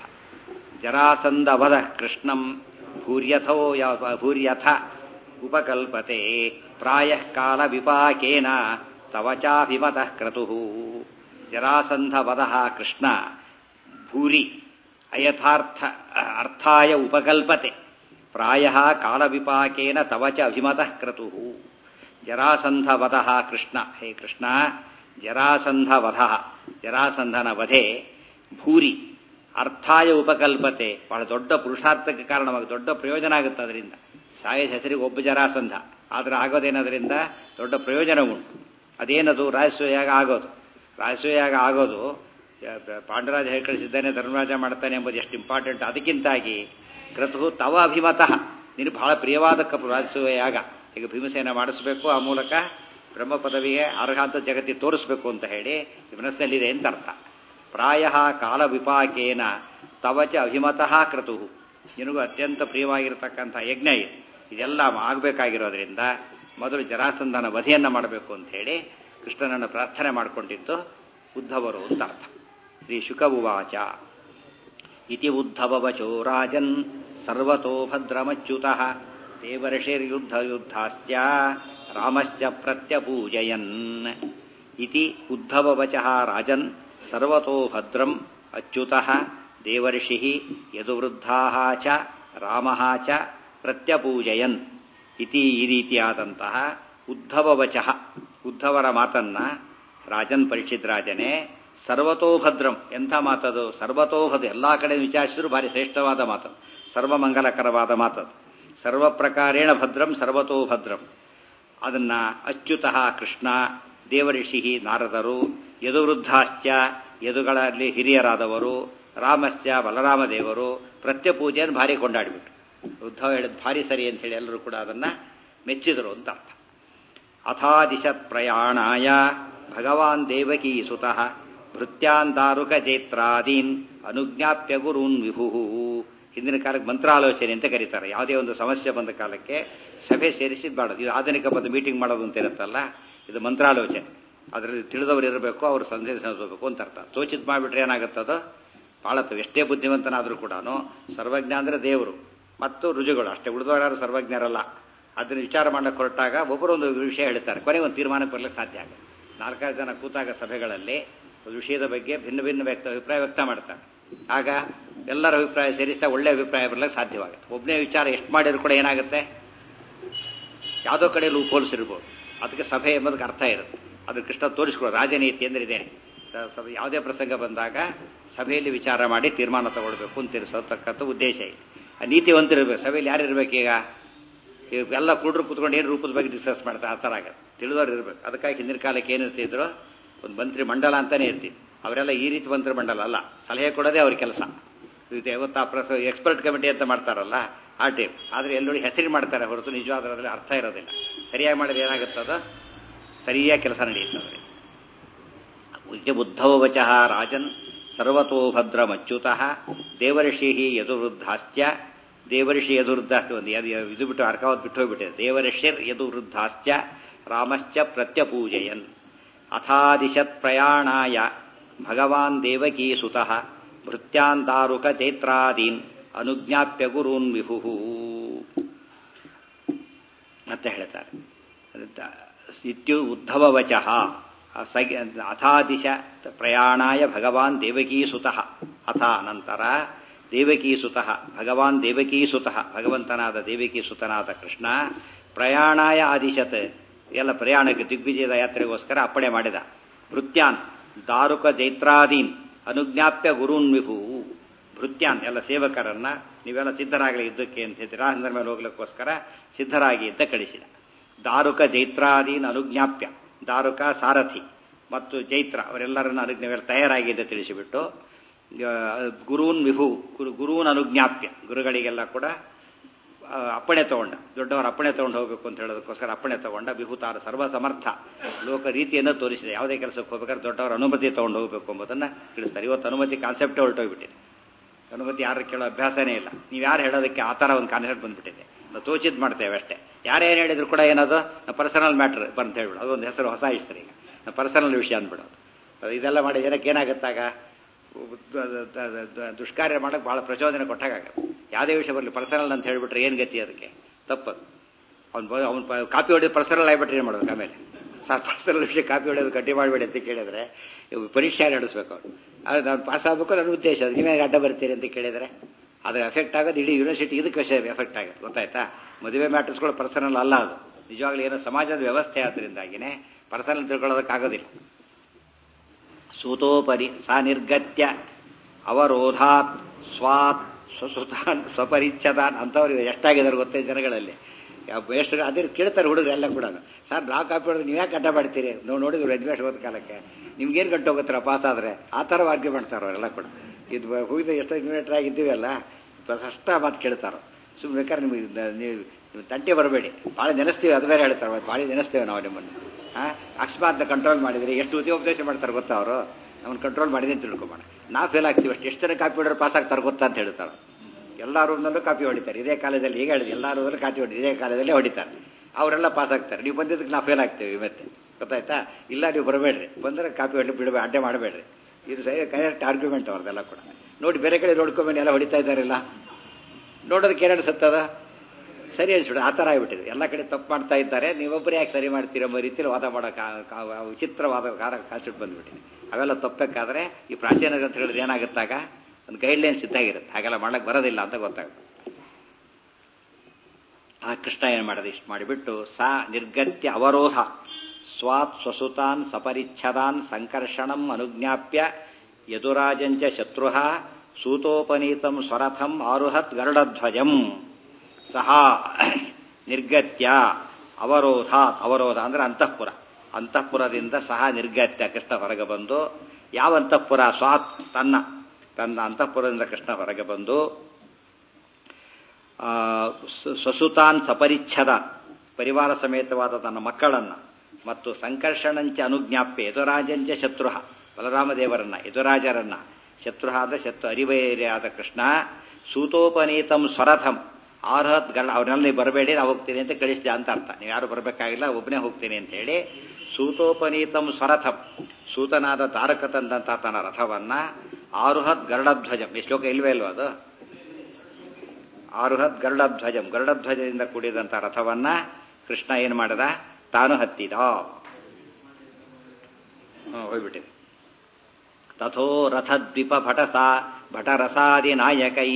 ಜರಾಸಂಧ ವಧ ಕೃಷ್ಣಂ ಭೂರ್ಯಥೋ ಭೂರ್ಯಥ ಉಪಕಲ್ಪತೆ ಪ್ರಾಯ ಕಾಲ ವಿಪಾಕೇನ ತವಚಾಭಿಮತಃ ಕ್ರತು ಜರಾಸಂಧ ವಧ ಕೃಷ್ಣ ಭೂರಿ ಅಯಥಾರ್ಥ ಅರ್ಥಾಯ ಉಪಕಲ್ಪತೆ ಪ್ರಾಯ ಕಾಲವಿಪಾಕೇನ ತವಚ ಅಭಿಮತಃ ಕ್ರತು ಜರಾಸಂಧ ವಧ ಕೃಷ್ಣ ಹೇ ಕೃಷ್ಣ ಜರಾಸಂಧ ವಧ ಜರಾಸಂಧನ ವಧೆ ಭೂರಿ ಅರ್ಥಾಯ ಉಪಕಲ್ಪತೆ ಬಹಳ ದೊಡ್ಡ ಪುರುಷಾರ್ಥಕ್ಕೆ ಕಾರಣವಾಗಿ ದೊಡ್ಡ ಪ್ರಯೋಜನ ಆಗುತ್ತೆ ಅದರಿಂದ ಸಾಯದ ಹೆಸರಿಗೆ ಒಬ್ಬ ಜರಾಸಂಧ ಆದರೆ ಆಗೋದೇನದರಿಂದ ದೊಡ್ಡ ಪ್ರಯೋಜನ ಉಂಟು ಅದೇನದು ರಾಜಸೂಯಾಗ ಆಗೋದು ರಾಜಸೂಯಾಗ ಆಗೋದು ಪಾಂಡರಾಜ ಹೇಳಿ ಕಳಿಸಿದ್ದಾನೆ ಧರ್ಮರಾಜ ಮಾಡ್ತಾನೆ ಎಂಬುದು ಎಷ್ಟು ಇಂಪಾರ್ಟೆಂಟ್ ಅದಕ್ಕಿಂತಾಗಿ ಕ್ರತು ತವ ಅಭಿಮತಃ ನೀನು ಬಹಳ ಪ್ರಿಯವಾದ ಕಪು ರಾಜಸೂಯ ಯಾಗ ಈಗ ಭೀಮಸೇನ ಮಾಡಿಸ್ಬೇಕು ಆ ಮೂಲಕ ಬ್ರಹ್ಮ ಪದವಿಗೆ ಅರ್ಹ ಅಂತ ಜಗತ್ತಿಗೆ ತೋರಿಸ್ಬೇಕು ಅಂತ ಹೇಳಿ ಮನಸ್ಸಿನಲ್ಲಿದೆ ಅಂತ ಅರ್ಥ ಪ್ರಾಯ ಕಾಲ ವಿಪಾಕೇನ ತವಚ ಅಭಿಮತಃ ಕ್ರತು ನಿನಗೂ ಅತ್ಯಂತ ಪ್ರಿಯವಾಗಿರತಕ್ಕಂಥ ಯಜ್ಞ ಇದೆ ಇದೆಲ್ಲ ಆಗಬೇಕಾಗಿರೋದ್ರಿಂದ ಮೊದಲು ಜರಾಸಂಧನ ವಧೆಯನ್ನ ಮಾಡಬೇಕು ಅಂತ ಹೇಳಿ ಕೃಷ್ಣನನ್ನು ಪ್ರಾರ್ಥನೆ ಮಾಡಿಕೊಂಡಿದ್ದು ಉದ್ಧವರು ಅಂತ ಅರ್ಥ ಶ್ರೀ ಶುಕ ಉವಾಚ ಇತಿ ಉದ್ಧವವಚೋ ರಾಜನ್ ಸರ್ವತೋ ಭದ್ರಮಚ್ಯುತಃ ದೇವರ್ಷಿರ್ಯುದ್ಧ ಯುದ್ಧಾಶ್ಚ ರಾಮಶ್ಚ ಪ್ರತ್ಯಪೂಜಯನ್ ಇತಿ ಉದ್ಧವವಚಃ ರಾಜನ್ ಸರ್ವತೋ ಭದ್ರಂ ಅಚ್ಯುತಃ ದೇವರ್ಷಿ ಯದುವೃದ್ಧಾಃ ಚ ರಾಮಃ ಚ ಪ್ರತ್ಯಪೂಜಯನ್ ಇತಿ ಈ ರೀತಿಯಾದಂತಹ ಉದ್ಧವವಚಃ ಉದ್ಧವರ ಮಾತನ್ನ ರಾಜನ್ ಪರೀಕ್ಷಿತ್ ರಾಜನೇ ಸರ್ವತೋಭದ್ರಂ ಎಂಥ ಮಾತದು ಸರ್ವತೋಭದ ಎಲ್ಲಾ ಕಡೆ ವಿಚಾರಿಸಿದ್ರು ಭಾರಿ ಶ್ರೇಷ್ಠವಾದ ಮಾತು ಸರ್ವಮಂಗಲಕರವಾದ ಮಾತದು ಸರ್ವ ಪ್ರಕಾರೇಣ ಭದ್ರಂ ಸರ್ವತೋಭದ್ರಂ ಅದನ್ನ ಅಚ್ಯುತಃ ಕೃಷ್ಣ ದೇವಋಷಿ ನಾರದರು ಯದುವೃದ್ಧಾಶ್ಚ ಯದುಗಳಲ್ಲಿ ಹಿರಿಯರಾದವರು ರಾಮಶ್ಚ ಬಲರಾಮ ದೇವರು ಪ್ರತ್ಯಪೂಜೆಯನ್ನು ಭಾರಿ ಕೊಂಡಾಡಿಬಿಟ್ರು ಉದ್ಧವ ಹೇಳಿದ ಭಾರಿ ಸರಿ ಅಂತ ಹೇಳಿ ಎಲ್ಲರೂ ಕೂಡ ಅದನ್ನ ಮೆಚ್ಚಿದರು ಅಂತ ಅರ್ಥ ಅಥಾದಿಶತ್ ಪ್ರಯಾಣಾಯ ಭಗವಾನ್ ದೇವಕೀ ಸುತಃ ಭೃತ್ಯಾನ್ ದಾರುಕ ಚೈತ್ರಾದೀನ್ ಅನುಜ್ಞಾಪ್ಯ ಗುರೂನ್ ವಿಭು ಹಿಂದಿನ ಕಾಲಕ್ಕೆ ಮಂತ್ರಾಲೋಚನೆ ಅಂತ ಕರೀತಾರೆ ಯಾವುದೇ ಒಂದು ಸಮಸ್ಯೆ ಬಂದ ಕಾಲಕ್ಕೆ ಸಭೆ ಸೇರಿಸಿದ್ ಮಾಡೋದು ಇದು ಆಧುನಿಕ ಬಂದು ಮೀಟಿಂಗ್ ಮಾಡೋದು ಅಂತ ಇರುತ್ತಲ್ಲ ಇದು ಮಂತ್ರಾಲೋಚನೆ ಅದರಲ್ಲಿ ತಿಳಿದವರು ಇರಬೇಕು ಅವರು ಸಂದೇಶ ಹೋಗಬೇಕು ಅಂತ ಅರ್ಥ ಸೋಚಿತ್ ಮಾಡಿಬಿಟ್ರೆ ಏನಾಗುತ್ತದೋ ಬಹಳ ಎಷ್ಟೇ ಬುದ್ಧಿವಂತನಾದರೂ ಕೂಡ ಸರ್ವಜ್ಞ ಅಂದ್ರೆ ದೇವರು ಮತ್ತು ರುಜುಗಳು ಅಷ್ಟೇ ಉಳಿದವರಾರು ಸರ್ವಜ್ಞರಲ್ಲ ಅದನ್ನು ವಿಚಾರ ಮಾಡಕ್ಕೆ ಹೊರಟಾಗ ಒಬ್ಬರೊಂದು ವಿಷಯ ಹೇಳ್ತಾರೆ ಕೊನೆಗೆ ಒಂದು ತೀರ್ಮಾನಕ್ಕೆ ಬರಲಿಕ್ಕೆ ಸಾಧ್ಯ ಆಗುತ್ತೆ ನಾಲ್ಕಾರು ಜನ ಕೂತಾಗ ಸಭೆಗಳಲ್ಲಿ ಒಂದು ವಿಷಯದ ಬಗ್ಗೆ ಭಿನ್ನ ಭಿನ್ನ ವ್ಯಕ್ತ ಅಭಿಪ್ರಾಯ ವ್ಯಕ್ತ ಮಾಡ್ತಾರೆ ಆಗ ಎಲ್ಲರ ಅಭಿಪ್ರಾಯ ಸೇರಿಸಿದಾಗ ಒಳ್ಳೆ ಅಭಿಪ್ರಾಯ ಬರಲಿಕ್ಕೆ ಸಾಧ್ಯವಾಗುತ್ತೆ ಒಬ್ಬನೇ ವಿಚಾರ ಎಷ್ಟು ಮಾಡಿದ್ರು ಕೂಡ ಏನಾಗುತ್ತೆ ಯಾವುದೋ ಕಡೆಯಲ್ಲಿ ಹೋಲಿಸಿರ್ಬೋದು ಅದಕ್ಕೆ ಸಭೆ ಎಂಬುದಕ್ಕೆ ಅರ್ಥ ಇರುತ್ತೆ ಅದು ಕೃಷ್ಣ ತೋರಿಸ್ಕೊಡೋ ರಾಜನೀತಿ ಅಂದ್ರೆ ಇದೆ ಸಭೆ ಯಾವುದೇ ಪ್ರಸಂಗ ಬಂದಾಗ ಸಭೆಯಲ್ಲಿ ವಿಚಾರ ಮಾಡಿ ತೀರ್ಮಾನ ತಗೊಳ್ಬೇಕು ಅಂತ ತಿಳಿಸತಕ್ಕಂಥ ಉದ್ದೇಶ ಇದೆ ಆ ನೀತಿವಂತರಿರ್ಬೇಕು ಸಭೆಯಲ್ಲಿ ಯಾರು ಇರಬೇಕೀಗ ಎಲ್ಲ ಕುಡ್ರು ಕೂತ್ಕೊಂಡು ಏನು ರೂಪದ ಬಗ್ಗೆ ಡಿಸ್ಕಸ್ ಮಾಡ್ತಾರೆ ಆ ಥರ ಆಗುತ್ತೆ ತಿಳಿದವ್ರು ಇರಬೇಕು ಅದಕ್ಕಾಗಿ ಹಿಂದಿನ ಕಾಲಕ್ಕೆ ಏನಿರ್ತಿದ್ರು ಒಂದು ಮಂತ್ರಿ ಮಂಡಲ ಅಂತಾನೆ ಇರ್ತಿತ್ತು ಅವರೆಲ್ಲ ಈ ರೀತಿ ಮಂತ್ರಿ ಮಂಡಲ ಅಲ್ಲ ಸಲಹೆ ಕೊಡೋದೇ ಅವ್ರ ಕೆಲಸ ಇವತ್ತು ಆ ಪ್ರಸ ಎಕ್ಸ್ಪರ್ಟ್ ಕಮಿಟಿ ಅಂತ ಮಾಡ್ತಾರಲ್ಲ ಆ ಟೈಪ್ ಆದರೆ ಎಲ್ಲರೂ ಹೆಸರು ಮಾಡ್ತಾರೆ ಹೊರತು ನಿಜವಾದ ಅದರಲ್ಲಿ ಅರ್ಥ ಇರೋದಿಲ್ಲ ಸರಿಯಾಗಿ ಮಾಡಿದ್ರೆ ಏನಾಗುತ್ತದ ಸರಿಯಾಗಿ ಕೆಲಸ ನಡೆಯುತ್ತದೆ ಉದ್ಧವ ವಚಃ ರಾಜನ್ ಸರ್ವತೋ ಭದ್ರಮಚ್ಯುತಃ ದೇವರ್ಷಿ ಯದುವೃದ್ಧಾಶ್ಚ ದೇವರ್ಷಿ ಯದುವೃದ್ಧಾಶ್ಚ ಒಂದು ಇದು ಬಿಟ್ಟು ಅರ್ಕಾವತ್ ಬಿಟ್ಟು ಹೋಗ್ಬಿಟ್ಟಿದೆ ದೇವರ್ಷಿರ್ ಯದುವೃದ್ಧಾಶ್ಚ ರಾಮಶ್ಚ ಪ್ರತ್ಯಪೂಜಯನ್ ಅಥಾದಿಶತ್ ಪ್ರಯಾಣಾಯ ಭಗವಾನ್ ದೇವಕೀ ಸುತಃ ಭೃತ್ಯಾಂದಾರುಕ ಚೈತ್ರಾದೀನ್ ಅನುಜ್ಞಾಪ್ಯ ಗುರೂನ್ ವಿಹು ಮತ್ತೆ ಹೇಳ್ತಾರೆ ಇತ್ಯು ಉದ್ಧವ ವಚಃ ಅಥಾದಿಶ ಪ್ರಯಾಣಾಯ ಭಗವಾನ್ ದೇವಕೀಸುತಃ ಅಥ ನಂತರ ದೇವಕೀಸುತಃ ಭಗವಾನ್ ದೇವಕೀಸುತಃ ಭಗವಂತನಾದ ದೇವಕೀಸುತನಾದ ಕೃಷ್ಣ ಪ್ರಯಾಣಾಯ ಆದಿಶತ್ ಎಲ್ಲ ಪ್ರಯಾಣಕ್ಕೆ ದಿಗ್ವಿಜಯದ ಯಾತ್ರೆಗೋಸ್ಕರ ಅಪ್ಪಣೆ ಮಾಡಿದ ಭೃತ್ಯಾನ್ ದಾರುಕ ಜೈತ್ರಾದೀನ್ ಅನುಜ್ಞಾಪ್ಯ ಗುರೂನ್ ವಿಭು ಭೃತ್ಯಾನ್ ಎಲ್ಲ ಸೇವಕರನ್ನ ನೀವೆಲ್ಲ ಸಿದ್ಧರಾಗಲಿ ಯುದ್ಧಕ್ಕೆ ಅಂತ ಹೇಳಿ ರಾಜೇಂದ್ರ ಮೇಲೆ ಹೋಗ್ಲಿಕ್ಕೋಸ್ಕರ ಸಿದ್ಧರಾಗಿ ಅಂತ ಕಳಿಸಿದ ದಾರುಕ ಜೈತ್ರಾದೀನ್ ಅನುಜ್ಞಾಪ್ಯ ದಾರುಕ ಸಾರಥಿ ಮತ್ತು ಜೈತ್ರ ಅವರೆಲ್ಲರನ್ನ ಅನುಜ್ಞೆಲ್ಲ ತಯಾರಾಗಿ ಅಂತ ತಿಳಿಸಿಬಿಟ್ಟು ಗುರೂನ್ ವಿಭು ಗುರು ಗುರೂನ್ ಅನುಜ್ಞಾಪ್ಯ ಗುರುಗಳಿಗೆಲ್ಲ ಕೂಡ ಅಪ್ಪಣೆ ತಗೊಂಡ ದೊಡ್ಡವರ ಅಪ್ಪಣೆ ತಗೊಂಡು ಹೋಗಬೇಕು ಅಂತ ಹೇಳೋದಕ್ಕೋಸ್ಕರ ಅಪ್ಪಣೆ ತಗೊಂಡ ವಿಭೂತಾರ ಸರ್ವ ಸಮರ್ಥ ಲೋಕ ರೀತಿಯನ್ನು ತೋರಿಸಿದೆ ಯಾವುದೇ ಕೆಲಸಕ್ಕೆ ಹೋಗ್ಬೇಕಾದ್ರೆ ದೊಡ್ಡವರ ಅನುಮತಿ ತಗೊಂಡು ಹೋಗಬೇಕು ಎಂಬುದನ್ನು ತಿಳಿಸ್ತಾರೆ ಇವತ್ತು ಅನುಮತಿ ಕಾನ್ಸೆಪ್ಟೇ ಹೊರಟೋಗ್ಬಿಟ್ಟಿದೆ ಅನುಮತಿ ಯಾರು ಕೇಳೋ ಅಭ್ಯಾಸನೇ ಇಲ್ಲ ನೀವು ಯಾರು ಹೇಳೋದಕ್ಕೆ ಆ ಥರ ಒಂದು ಕಾನ್ಸೆಪ್ಟ್ ಬಂದ್ಬಿಟ್ಟಿದೆ ನಾವು ತೋಚಿದ್ ಮಾಡ್ತೇವೆ ಅಷ್ಟೇ ಯಾರೇನು ಹೇಳಿದ್ರು ಕೂಡ ಏನದು ಪರ್ಸನಲ್ ಮ್ಯಾಟ್ರ್ ಬಂತ ಹೇಳ್ಬಿಡು ಅದೊಂದು ಹೆಸರು ಹೊಸ ಇಸ್ತಾರೆ ಈಗ ಪರ್ಸನಲ್ ವಿಷಯ ಅಂದ್ಬಿಡೋದು ಇದೆಲ್ಲ ಮಾಡಿ ಜನಕ್ಕೆ ಏನಾಗುತ್ತಾಗ ದುಷ್ಕಾರ್ಯ ಮಾಡೋಕೆ ಬಹಳ ಪ್ರಚೋದನೆ ಕೊಟ್ಟಾಗತ್ತೆ ಯಾವುದೇ ವಿಷಯ ಬರಲಿ ಪರ್ಸನಲ್ ಅಂತ ಹೇಳ್ಬಿಟ್ರೆ ಏನು ಗತಿ ಅದಕ್ಕೆ ತಪ್ಪದು ಅವ್ನು ಅವ್ನು ಕಾಪಿ ಹೊಡೆದು ಪರ್ಸನಲ್ ಆಗಿಬಿಟ್ರೆ ಏನು ಮಾಡ್ಬೇಕು ಆಮೇಲೆ ಸರ್ ಪರ್ಸನಲ್ ವಿಷಯ ಕಾಪಿ ಹೊಡೆಯೋದು ಗಡ್ಡಿ ಮಾಡಬೇಡಿ ಅಂತ ಕೇಳಿದ್ರೆ ಪರೀಕ್ಷೆ ನಡೆಸ್ಬೇಕು ಅವ್ನು ಅದು ನಾನು ಪಾಸ್ ಆಗಬೇಕು ನನ್ನ ಉದ್ದೇಶ ನೀವೇ ಅಡ್ಡ ಬರ್ತೀರಿ ಅಂತ ಕೇಳಿದರೆ ಅದು ಎಫೆಕ್ಟ್ ಆಗೋದು ಇಡೀ ಯೂನಿವರ್ಸಿಟಿ ಇದಕ್ಕೆ ಎಫೆಕ್ಟ್ ಆಗುತ್ತೆ ಗೊತ್ತಾಯ್ತಾ ಮದುವೆ ಮ್ಯಾಟರ್ಸ್ಗಳು ಪರ್ಸನಲ್ ಅಲ್ಲ ಅದು ನಿಜವಾಗ್ಲೂ ಏನೋ ಸಮಾಜದ ವ್ಯವಸ್ಥೆ ಆದ್ರಿಂದಾಗಿನೇ ಪರ್ಸನಲ್ ತಿಳ್ಕೊಳ್ಳೋದಕ್ಕಾಗೋದಿಲ್ಲ ಸೂತೋಪರಿ ಸಾ ನಿರ್ಗತ್ಯ ಅವರೋಧಾತ್ ಸ್ವಾತ್ ಸ್ವಸುತಾನ್ ಸ್ವಪರಿಚ್ಛದಾನ್ ಅಂಥವ್ರು ಎಷ್ಟಾಗಿದ್ದಾರೆ ಗೊತ್ತೇ ಜನಗಳಲ್ಲಿ ಎಷ್ಟು ಅದೇ ಕೇಳ್ತಾರೆ ಹುಡುಗರು ಎಲ್ಲ ಕೂಡ ಸರ್ ನಾವು ಕಾಪಿ ಹೊಡೆದು ನೀವು ಯಾಕೆ ಅಡ್ಡ ಮಾಡ್ತೀರಿ ನಾವು ನೋಡಿದ್ರು ಎಜುಕೇಶನ್ ಹೋದ ಕಾಲಕ್ಕೆ ನಿಮ್ಗೇನು ಗಂಟು ಹೋಗುತ್ತಾರೆ ಪಾಸ್ ಆದರೆ ಆ ಥರ ವಾಕ್ಯ ಮಾಡ್ತಾರೆ ಅವರೆಲ್ಲ ಕೂಡ ಇದು ಹೋಗಿದ ಎಷ್ಟೋ ಇನ್ವೇಟರ್ ಆಗಿದ್ದೀವಲ್ಲ ಅಷ್ಟ ಮಾತು ಕೇಳ್ತಾರೋ ಸುಮ್ಮನೆ ಬೇಕಾದ್ರೆ ನಿಮಗೆ ನೀವು ನೀವು ತಂಟೆ ಬರಬೇಡಿ ಭಾಳ ನೆನೆಸ್ತೀವಿ ಅದು ಬೇರೆ ಹೇಳ್ತಾರೆ ಭಾಳ ನೆನೆಸ್ತೇವೆ ನಾವು ನಿಮ್ಮನ್ನು ಹಾಂ ಅಕಸ್ಮಾತ್ ಕಂಟ್ರೋಲ್ ಮಾಡಿದರೆ ಎಷ್ಟು ಉಪದೇಶ ಮಾಡ್ತಾರೆ ಗೊತ್ತಾ ಅವರು ನಮ್ಮನ್ನು ಕಂಟ್ರೋಲ್ ಮಾಡಿದೆ ಅಂತ ತಿಳ್ಕೊಬೋಣ ನಾವು ಫೇಲ್ ಆಗ್ತೀವಿ ಅಷ್ಟು ಎಷ್ಟು ಜನ ಕಾಪಿ ಹೊಡೆದ್ರೆ ಪಾಸ್ ಆಗ್ತಾರೆ ಗೊತ್ತಾ ಅಂತ ಹೇಳ್ತಾರೆ ಎಲ್ಲ ರೂಮ್ನಲ್ಲೂ ಕಾಪಿ ಹೊಡಿತಾರೆ ಇದೇ ಕಾಲೇಜಲ್ಲಿ ಈಗ ಹೇಳಿದೆ ಎಲ್ಲ ರೂಮಲ್ಲೂ ಕಾಪಿ ಹೊಡಿ ಇದೇ ಕಾಲೇಜಲ್ಲೇ ಹೊಡಿತಾರೆ ಅವರೆಲ್ಲ ಪಾಸ್ ಆಗ್ತಾರೆ ನೀವು ಬಂದಿದ್ದಕ್ಕೆ ನಾವು ಫೇಲ್ ಆಗ್ತೇವೆ ಇವತ್ತೆ ಗೊತ್ತಾಯ್ತಾ ಇಲ್ಲ ನೀವು ಬರಬೇಡ್ರಿ ಬಂದರೆ ಕಾಪಿ ಹೊಡಿ ಬಿಡಬೇಡಿ ಅಡ್ಡೆ ಮಾಡಬೇಡ್ರಿ ಇದು ಸರಿ ಕರೆಕ್ಟ್ ಆರ್ಗ್ಯುಮೆಂಟ್ ಅವ್ರದ್ದೆಲ್ಲ ಕೂಡ ನೋಡಿ ಬೇರೆ ಕಡೆ ನೋಡ್ಕೊಂಬಂದು ಎಲ್ಲ ಹೊಡಿತಾ ಇದ್ದಾರೆಲ್ಲ ನೋಡೋದಕ್ಕೆ ಏನು ಅನಿಸುತ್ತದ ಸರಿ ಅನ್ಸ್ಬಿಡು ಆ ಥರ ಆಗಿಬಿಟ್ಟಿದೆ ಎಲ್ಲ ಕಡೆ ತಪ್ಪು ಮಾಡ್ತಾ ಇದ್ದಾರೆ ನೀವೊಬ್ಬರು ಯಾಕೆ ಸರಿ ಮಾಡ್ತೀರೋ ಎಂಬ ರೀತಿಯಲ್ಲಿ ವಾದ ಮಾಡೋ ವಿಚಿತ್ರವಾದ ಕಾನ್ಸೆಪ್ಟ್ ಬಂದ್ಬಿಟ್ಟಿದೆ ಅವೆಲ್ಲ ತಪ್ಪಬೇಕಾದ್ರೆ ಈ ಪ್ರಾಚೀನ ಗ್ರಂಥಗಳಲ್ಲಿ ಏನಾಗುತ್ತಾಗ ಒಂದು ಗೈಡ್ಲೈನ್ಸ್ ಇದ್ದಾಗಿರುತ್ತೆ ಹಾಗೆಲ್ಲ ಮಾಡಕ್ಕೆ ಬರೋದಿಲ್ಲ ಅಂತ ಗೊತ್ತಾಗುತ್ತೆ ಆ ಕೃಷ್ಣ ಏನು ಮಾಡೋದು ಇಷ್ಟು ಮಾಡಿಬಿಟ್ಟು ಸಾ ನಿರ್ಗತ್ಯ ಅವರೋಧ ಸ್ವಾತ್ ಸ್ವಸುತಾನ್ ಸಪರಿಚ್ಛದಾನ್ ಸಂಕರ್ಷಣಂ ಅನುಜ್ಞಾಪ್ಯ ಯದುರಾಜಂಚ ಶತ್ರು ಸೂತೋಪನೀತಂ ಸ್ವರಥಂ ಆರುಹತ್ ಗರುಡಧ್ವಜಂ ಸಹ ನಿರ್ಗತ್ಯ ಅವರೋಧಾತ್ ಅವರೋಧ ಅಂದ್ರೆ ಅಂತಃಪುರ ಅಂತಃಪುರದಿಂದ ಸಹ ನಿರ್ಗತ್ಯ ಕೃಷ್ಣ ಹೊರಗೆ ಬಂದು ಯಾವ ಅಂತಃಪುರ ಸ್ವಾತ್ ತನ್ನ ತನ್ನ ಅಂತಃಪುರದಿಂದ ಕೃಷ್ಣ ಹೊರಗೆ ಬಂದು ಸ್ವಸುತಾನ್ ಸಪರಿಚ್ಛದ ಪರಿವಾರ ಸಮೇತವಾದ ತನ್ನ ಮಕ್ಕಳನ್ನ ಮತ್ತು ಸಂಕರ್ಷಣಂಚ ಅನುಜ್ಞಾಪ್ಯ ಯದುರಾಜಂಚ ಶತ್ರು ಬಲರಾಮದೇವರನ್ನ ಯದುರಾಜರನ್ನ ಶತ್ರು ಆದ ಶತ್ರು ಅರಿವೈರ್ಯಾದ ಕೃಷ್ಣ ಸೂತೋಪನೀತಂ ಸ್ವರಥಂ ಆರ್ಹತ್ ಗರ್ಳ ಅವ್ರನ್ನೆಲ್ಲ ಬರಬೇಡಿ ನಾವು ಹೋಗ್ತೀನಿ ಅಂತ ಕಳಿಸಿದೆ ಅಂತ ಅರ್ಥ ನೀವು ಯಾರು ಬರಬೇಕಾಗಿಲ್ಲ ಒಬ್ಬನೇ ಹೋಗ್ತೀನಿ ಅಂತ ಹೇಳಿ ಸೂತೋಪನೀತಂ ಸ್ವರಥಂ ಸೂತನಾದ ತಾರಕ ತಂದಂತಹ ತನ್ನ ರಥವನ್ನ ಆರುಹತ್ ಗರುಡಧ್ವಜಂ ಈ ಶ್ಲೋಕ ಇಲ್ವೇ ಇಲ್ವ ಅದು ಆರುಹತ್ ಗರುಡಧ್ವಜಂ ಗರುಡಧ್ವಜದಿಂದ ಕೂಡಿದಂಥ ರಥವನ್ನ ಕೃಷ್ಣ ಏನ್ ಮಾಡದ ತಾನು ಹತ್ತಿದ ಹೋಗ್ಬಿಟ್ಟಿದೆ ತಥೋ ರಥದ್ವಿಪ ಭಟಸ ಭಟರಸಾದಿ ನಾಯಕೈ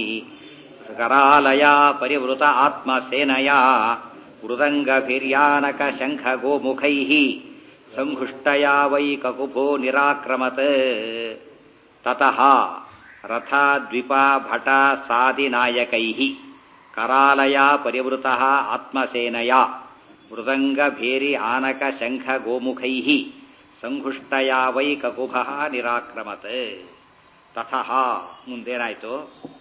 ಕರಾಲಯ ಪರಿವೃತ ಆತ್ಮಸೇನಯ ಮೃದಂಗಭಿರ್ಯಾನಕ ಶಂಖ ಗೋಮುಖೈ ಸಂಘುಷ್ಟಯ ವೈ ಕಕುಭೋ ನಿರಾಕ್ರಮತ್ ತತಃ ರಥದ್ವಿಪ ಭಟ ಸಾದಿನಾಯಕೈ ಕರಾಲಯ ಪರಿವೃತ ಆತ್ಮಸೇನಯ ಮೃದಂಗಭೇರಿ ಆನಕ ಶಂಖ ಗೋಮುಖೈ ಸಂಘುಷ್ಟಯ ವೈ ಕಕುಭ ನಿರಾಕ್ರಮತ್ ತತಃ ಮುಂದೇನಾಯ್ತು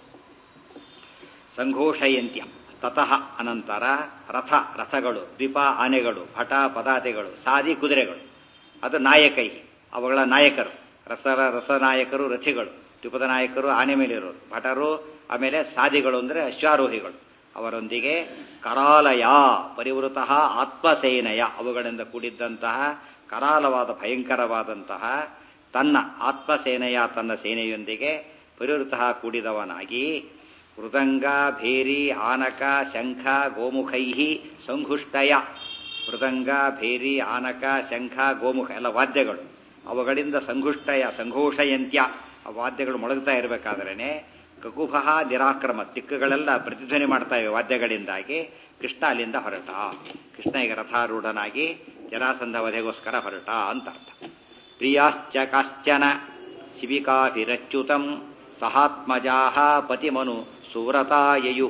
ಸಂಘೋಷಯಂತ್ಯ ತತಃ ಅನಂತರ ರಥ ರಥಗಳು ದ್ವೀಪ ಆನೆಗಳು ಭಟ ಪದಾತಿಗಳು ಸಾದಿ ಕುದುರೆಗಳು ಅದು ನಾಯಕೈ ಅವುಗಳ ನಾಯಕರು ರಸರ ರಸನಾಯಕರು ರಥಿಗಳು ದ್ವೀಪದ ನಾಯಕರು ಆನೆ ಮೇಲಿರೋರು ಭಟರು ಆಮೇಲೆ ಸಾದಿಗಳು ಅಂದರೆ ಅಶ್ವಾರೋಹಿಗಳು ಅವರೊಂದಿಗೆ ಕರಾಲಯ ಪರಿವೃತ ಆತ್ಮಸೇನೆಯ ಅವುಗಳಿಂದ ಕೂಡಿದ್ದಂತಹ ಕರಾಲವಾದ ಭಯಂಕರವಾದಂತಹ ತನ್ನ ಆತ್ಮಸೇನೆಯ ತನ್ನ ಸೇನೆಯೊಂದಿಗೆ ಪರಿವೃತಃ ಕೂಡಿದವನಾಗಿ ಮೃದಂಗ ಭೇರಿ ಆನಕ ಶಂಖ ಗೋಮುಖೈ ಸಂಘುಷ್ಟಯ ಮೃದಂಗ ಭೇರಿ ಆನಕ ಶಂಖ ಗೋಮುಖ ಎಲ್ಲ ವಾದ್ಯಗಳು ಅವುಗಳಿಂದ ಸಂಘುಷ್ಟಯ ಸಂಘೋಷಯಂತ್ಯ ಆ ವಾದ್ಯಗಳು ಮೊಳಗ್ತಾ ಇರಬೇಕಾದ್ರೇನೆ ಕಕುಭ ನಿರಾಕ್ರಮ ದಿಕ್ಕುಗಳೆಲ್ಲ ಪ್ರತಿಧ್ವನಿ ಮಾಡ್ತಾ ಇವೆ ವಾದ್ಯಗಳಿಂದಾಗಿ ಕೃಷ್ಣ ಅಲ್ಲಿಂದ ಹೊರಟ ಕೃಷ್ಣ ಈಗ ರಥಾರೂಢನಾಗಿ ಜರಾಸಂಧ ವಧೆಗೋಸ್ಕರ ಹೊರಟ ಅಂತ ಅರ್ಥ ಪ್ರಿಯಾಶ್ಚ ಕಾಶ್ಚನ ಶಿಬಿಕಾಭಿರಚ್ಯುತಂ ಸಹಾತ್ಮಜಾ ಪತಿಮನು ಸುವ್ರತಾಯಯು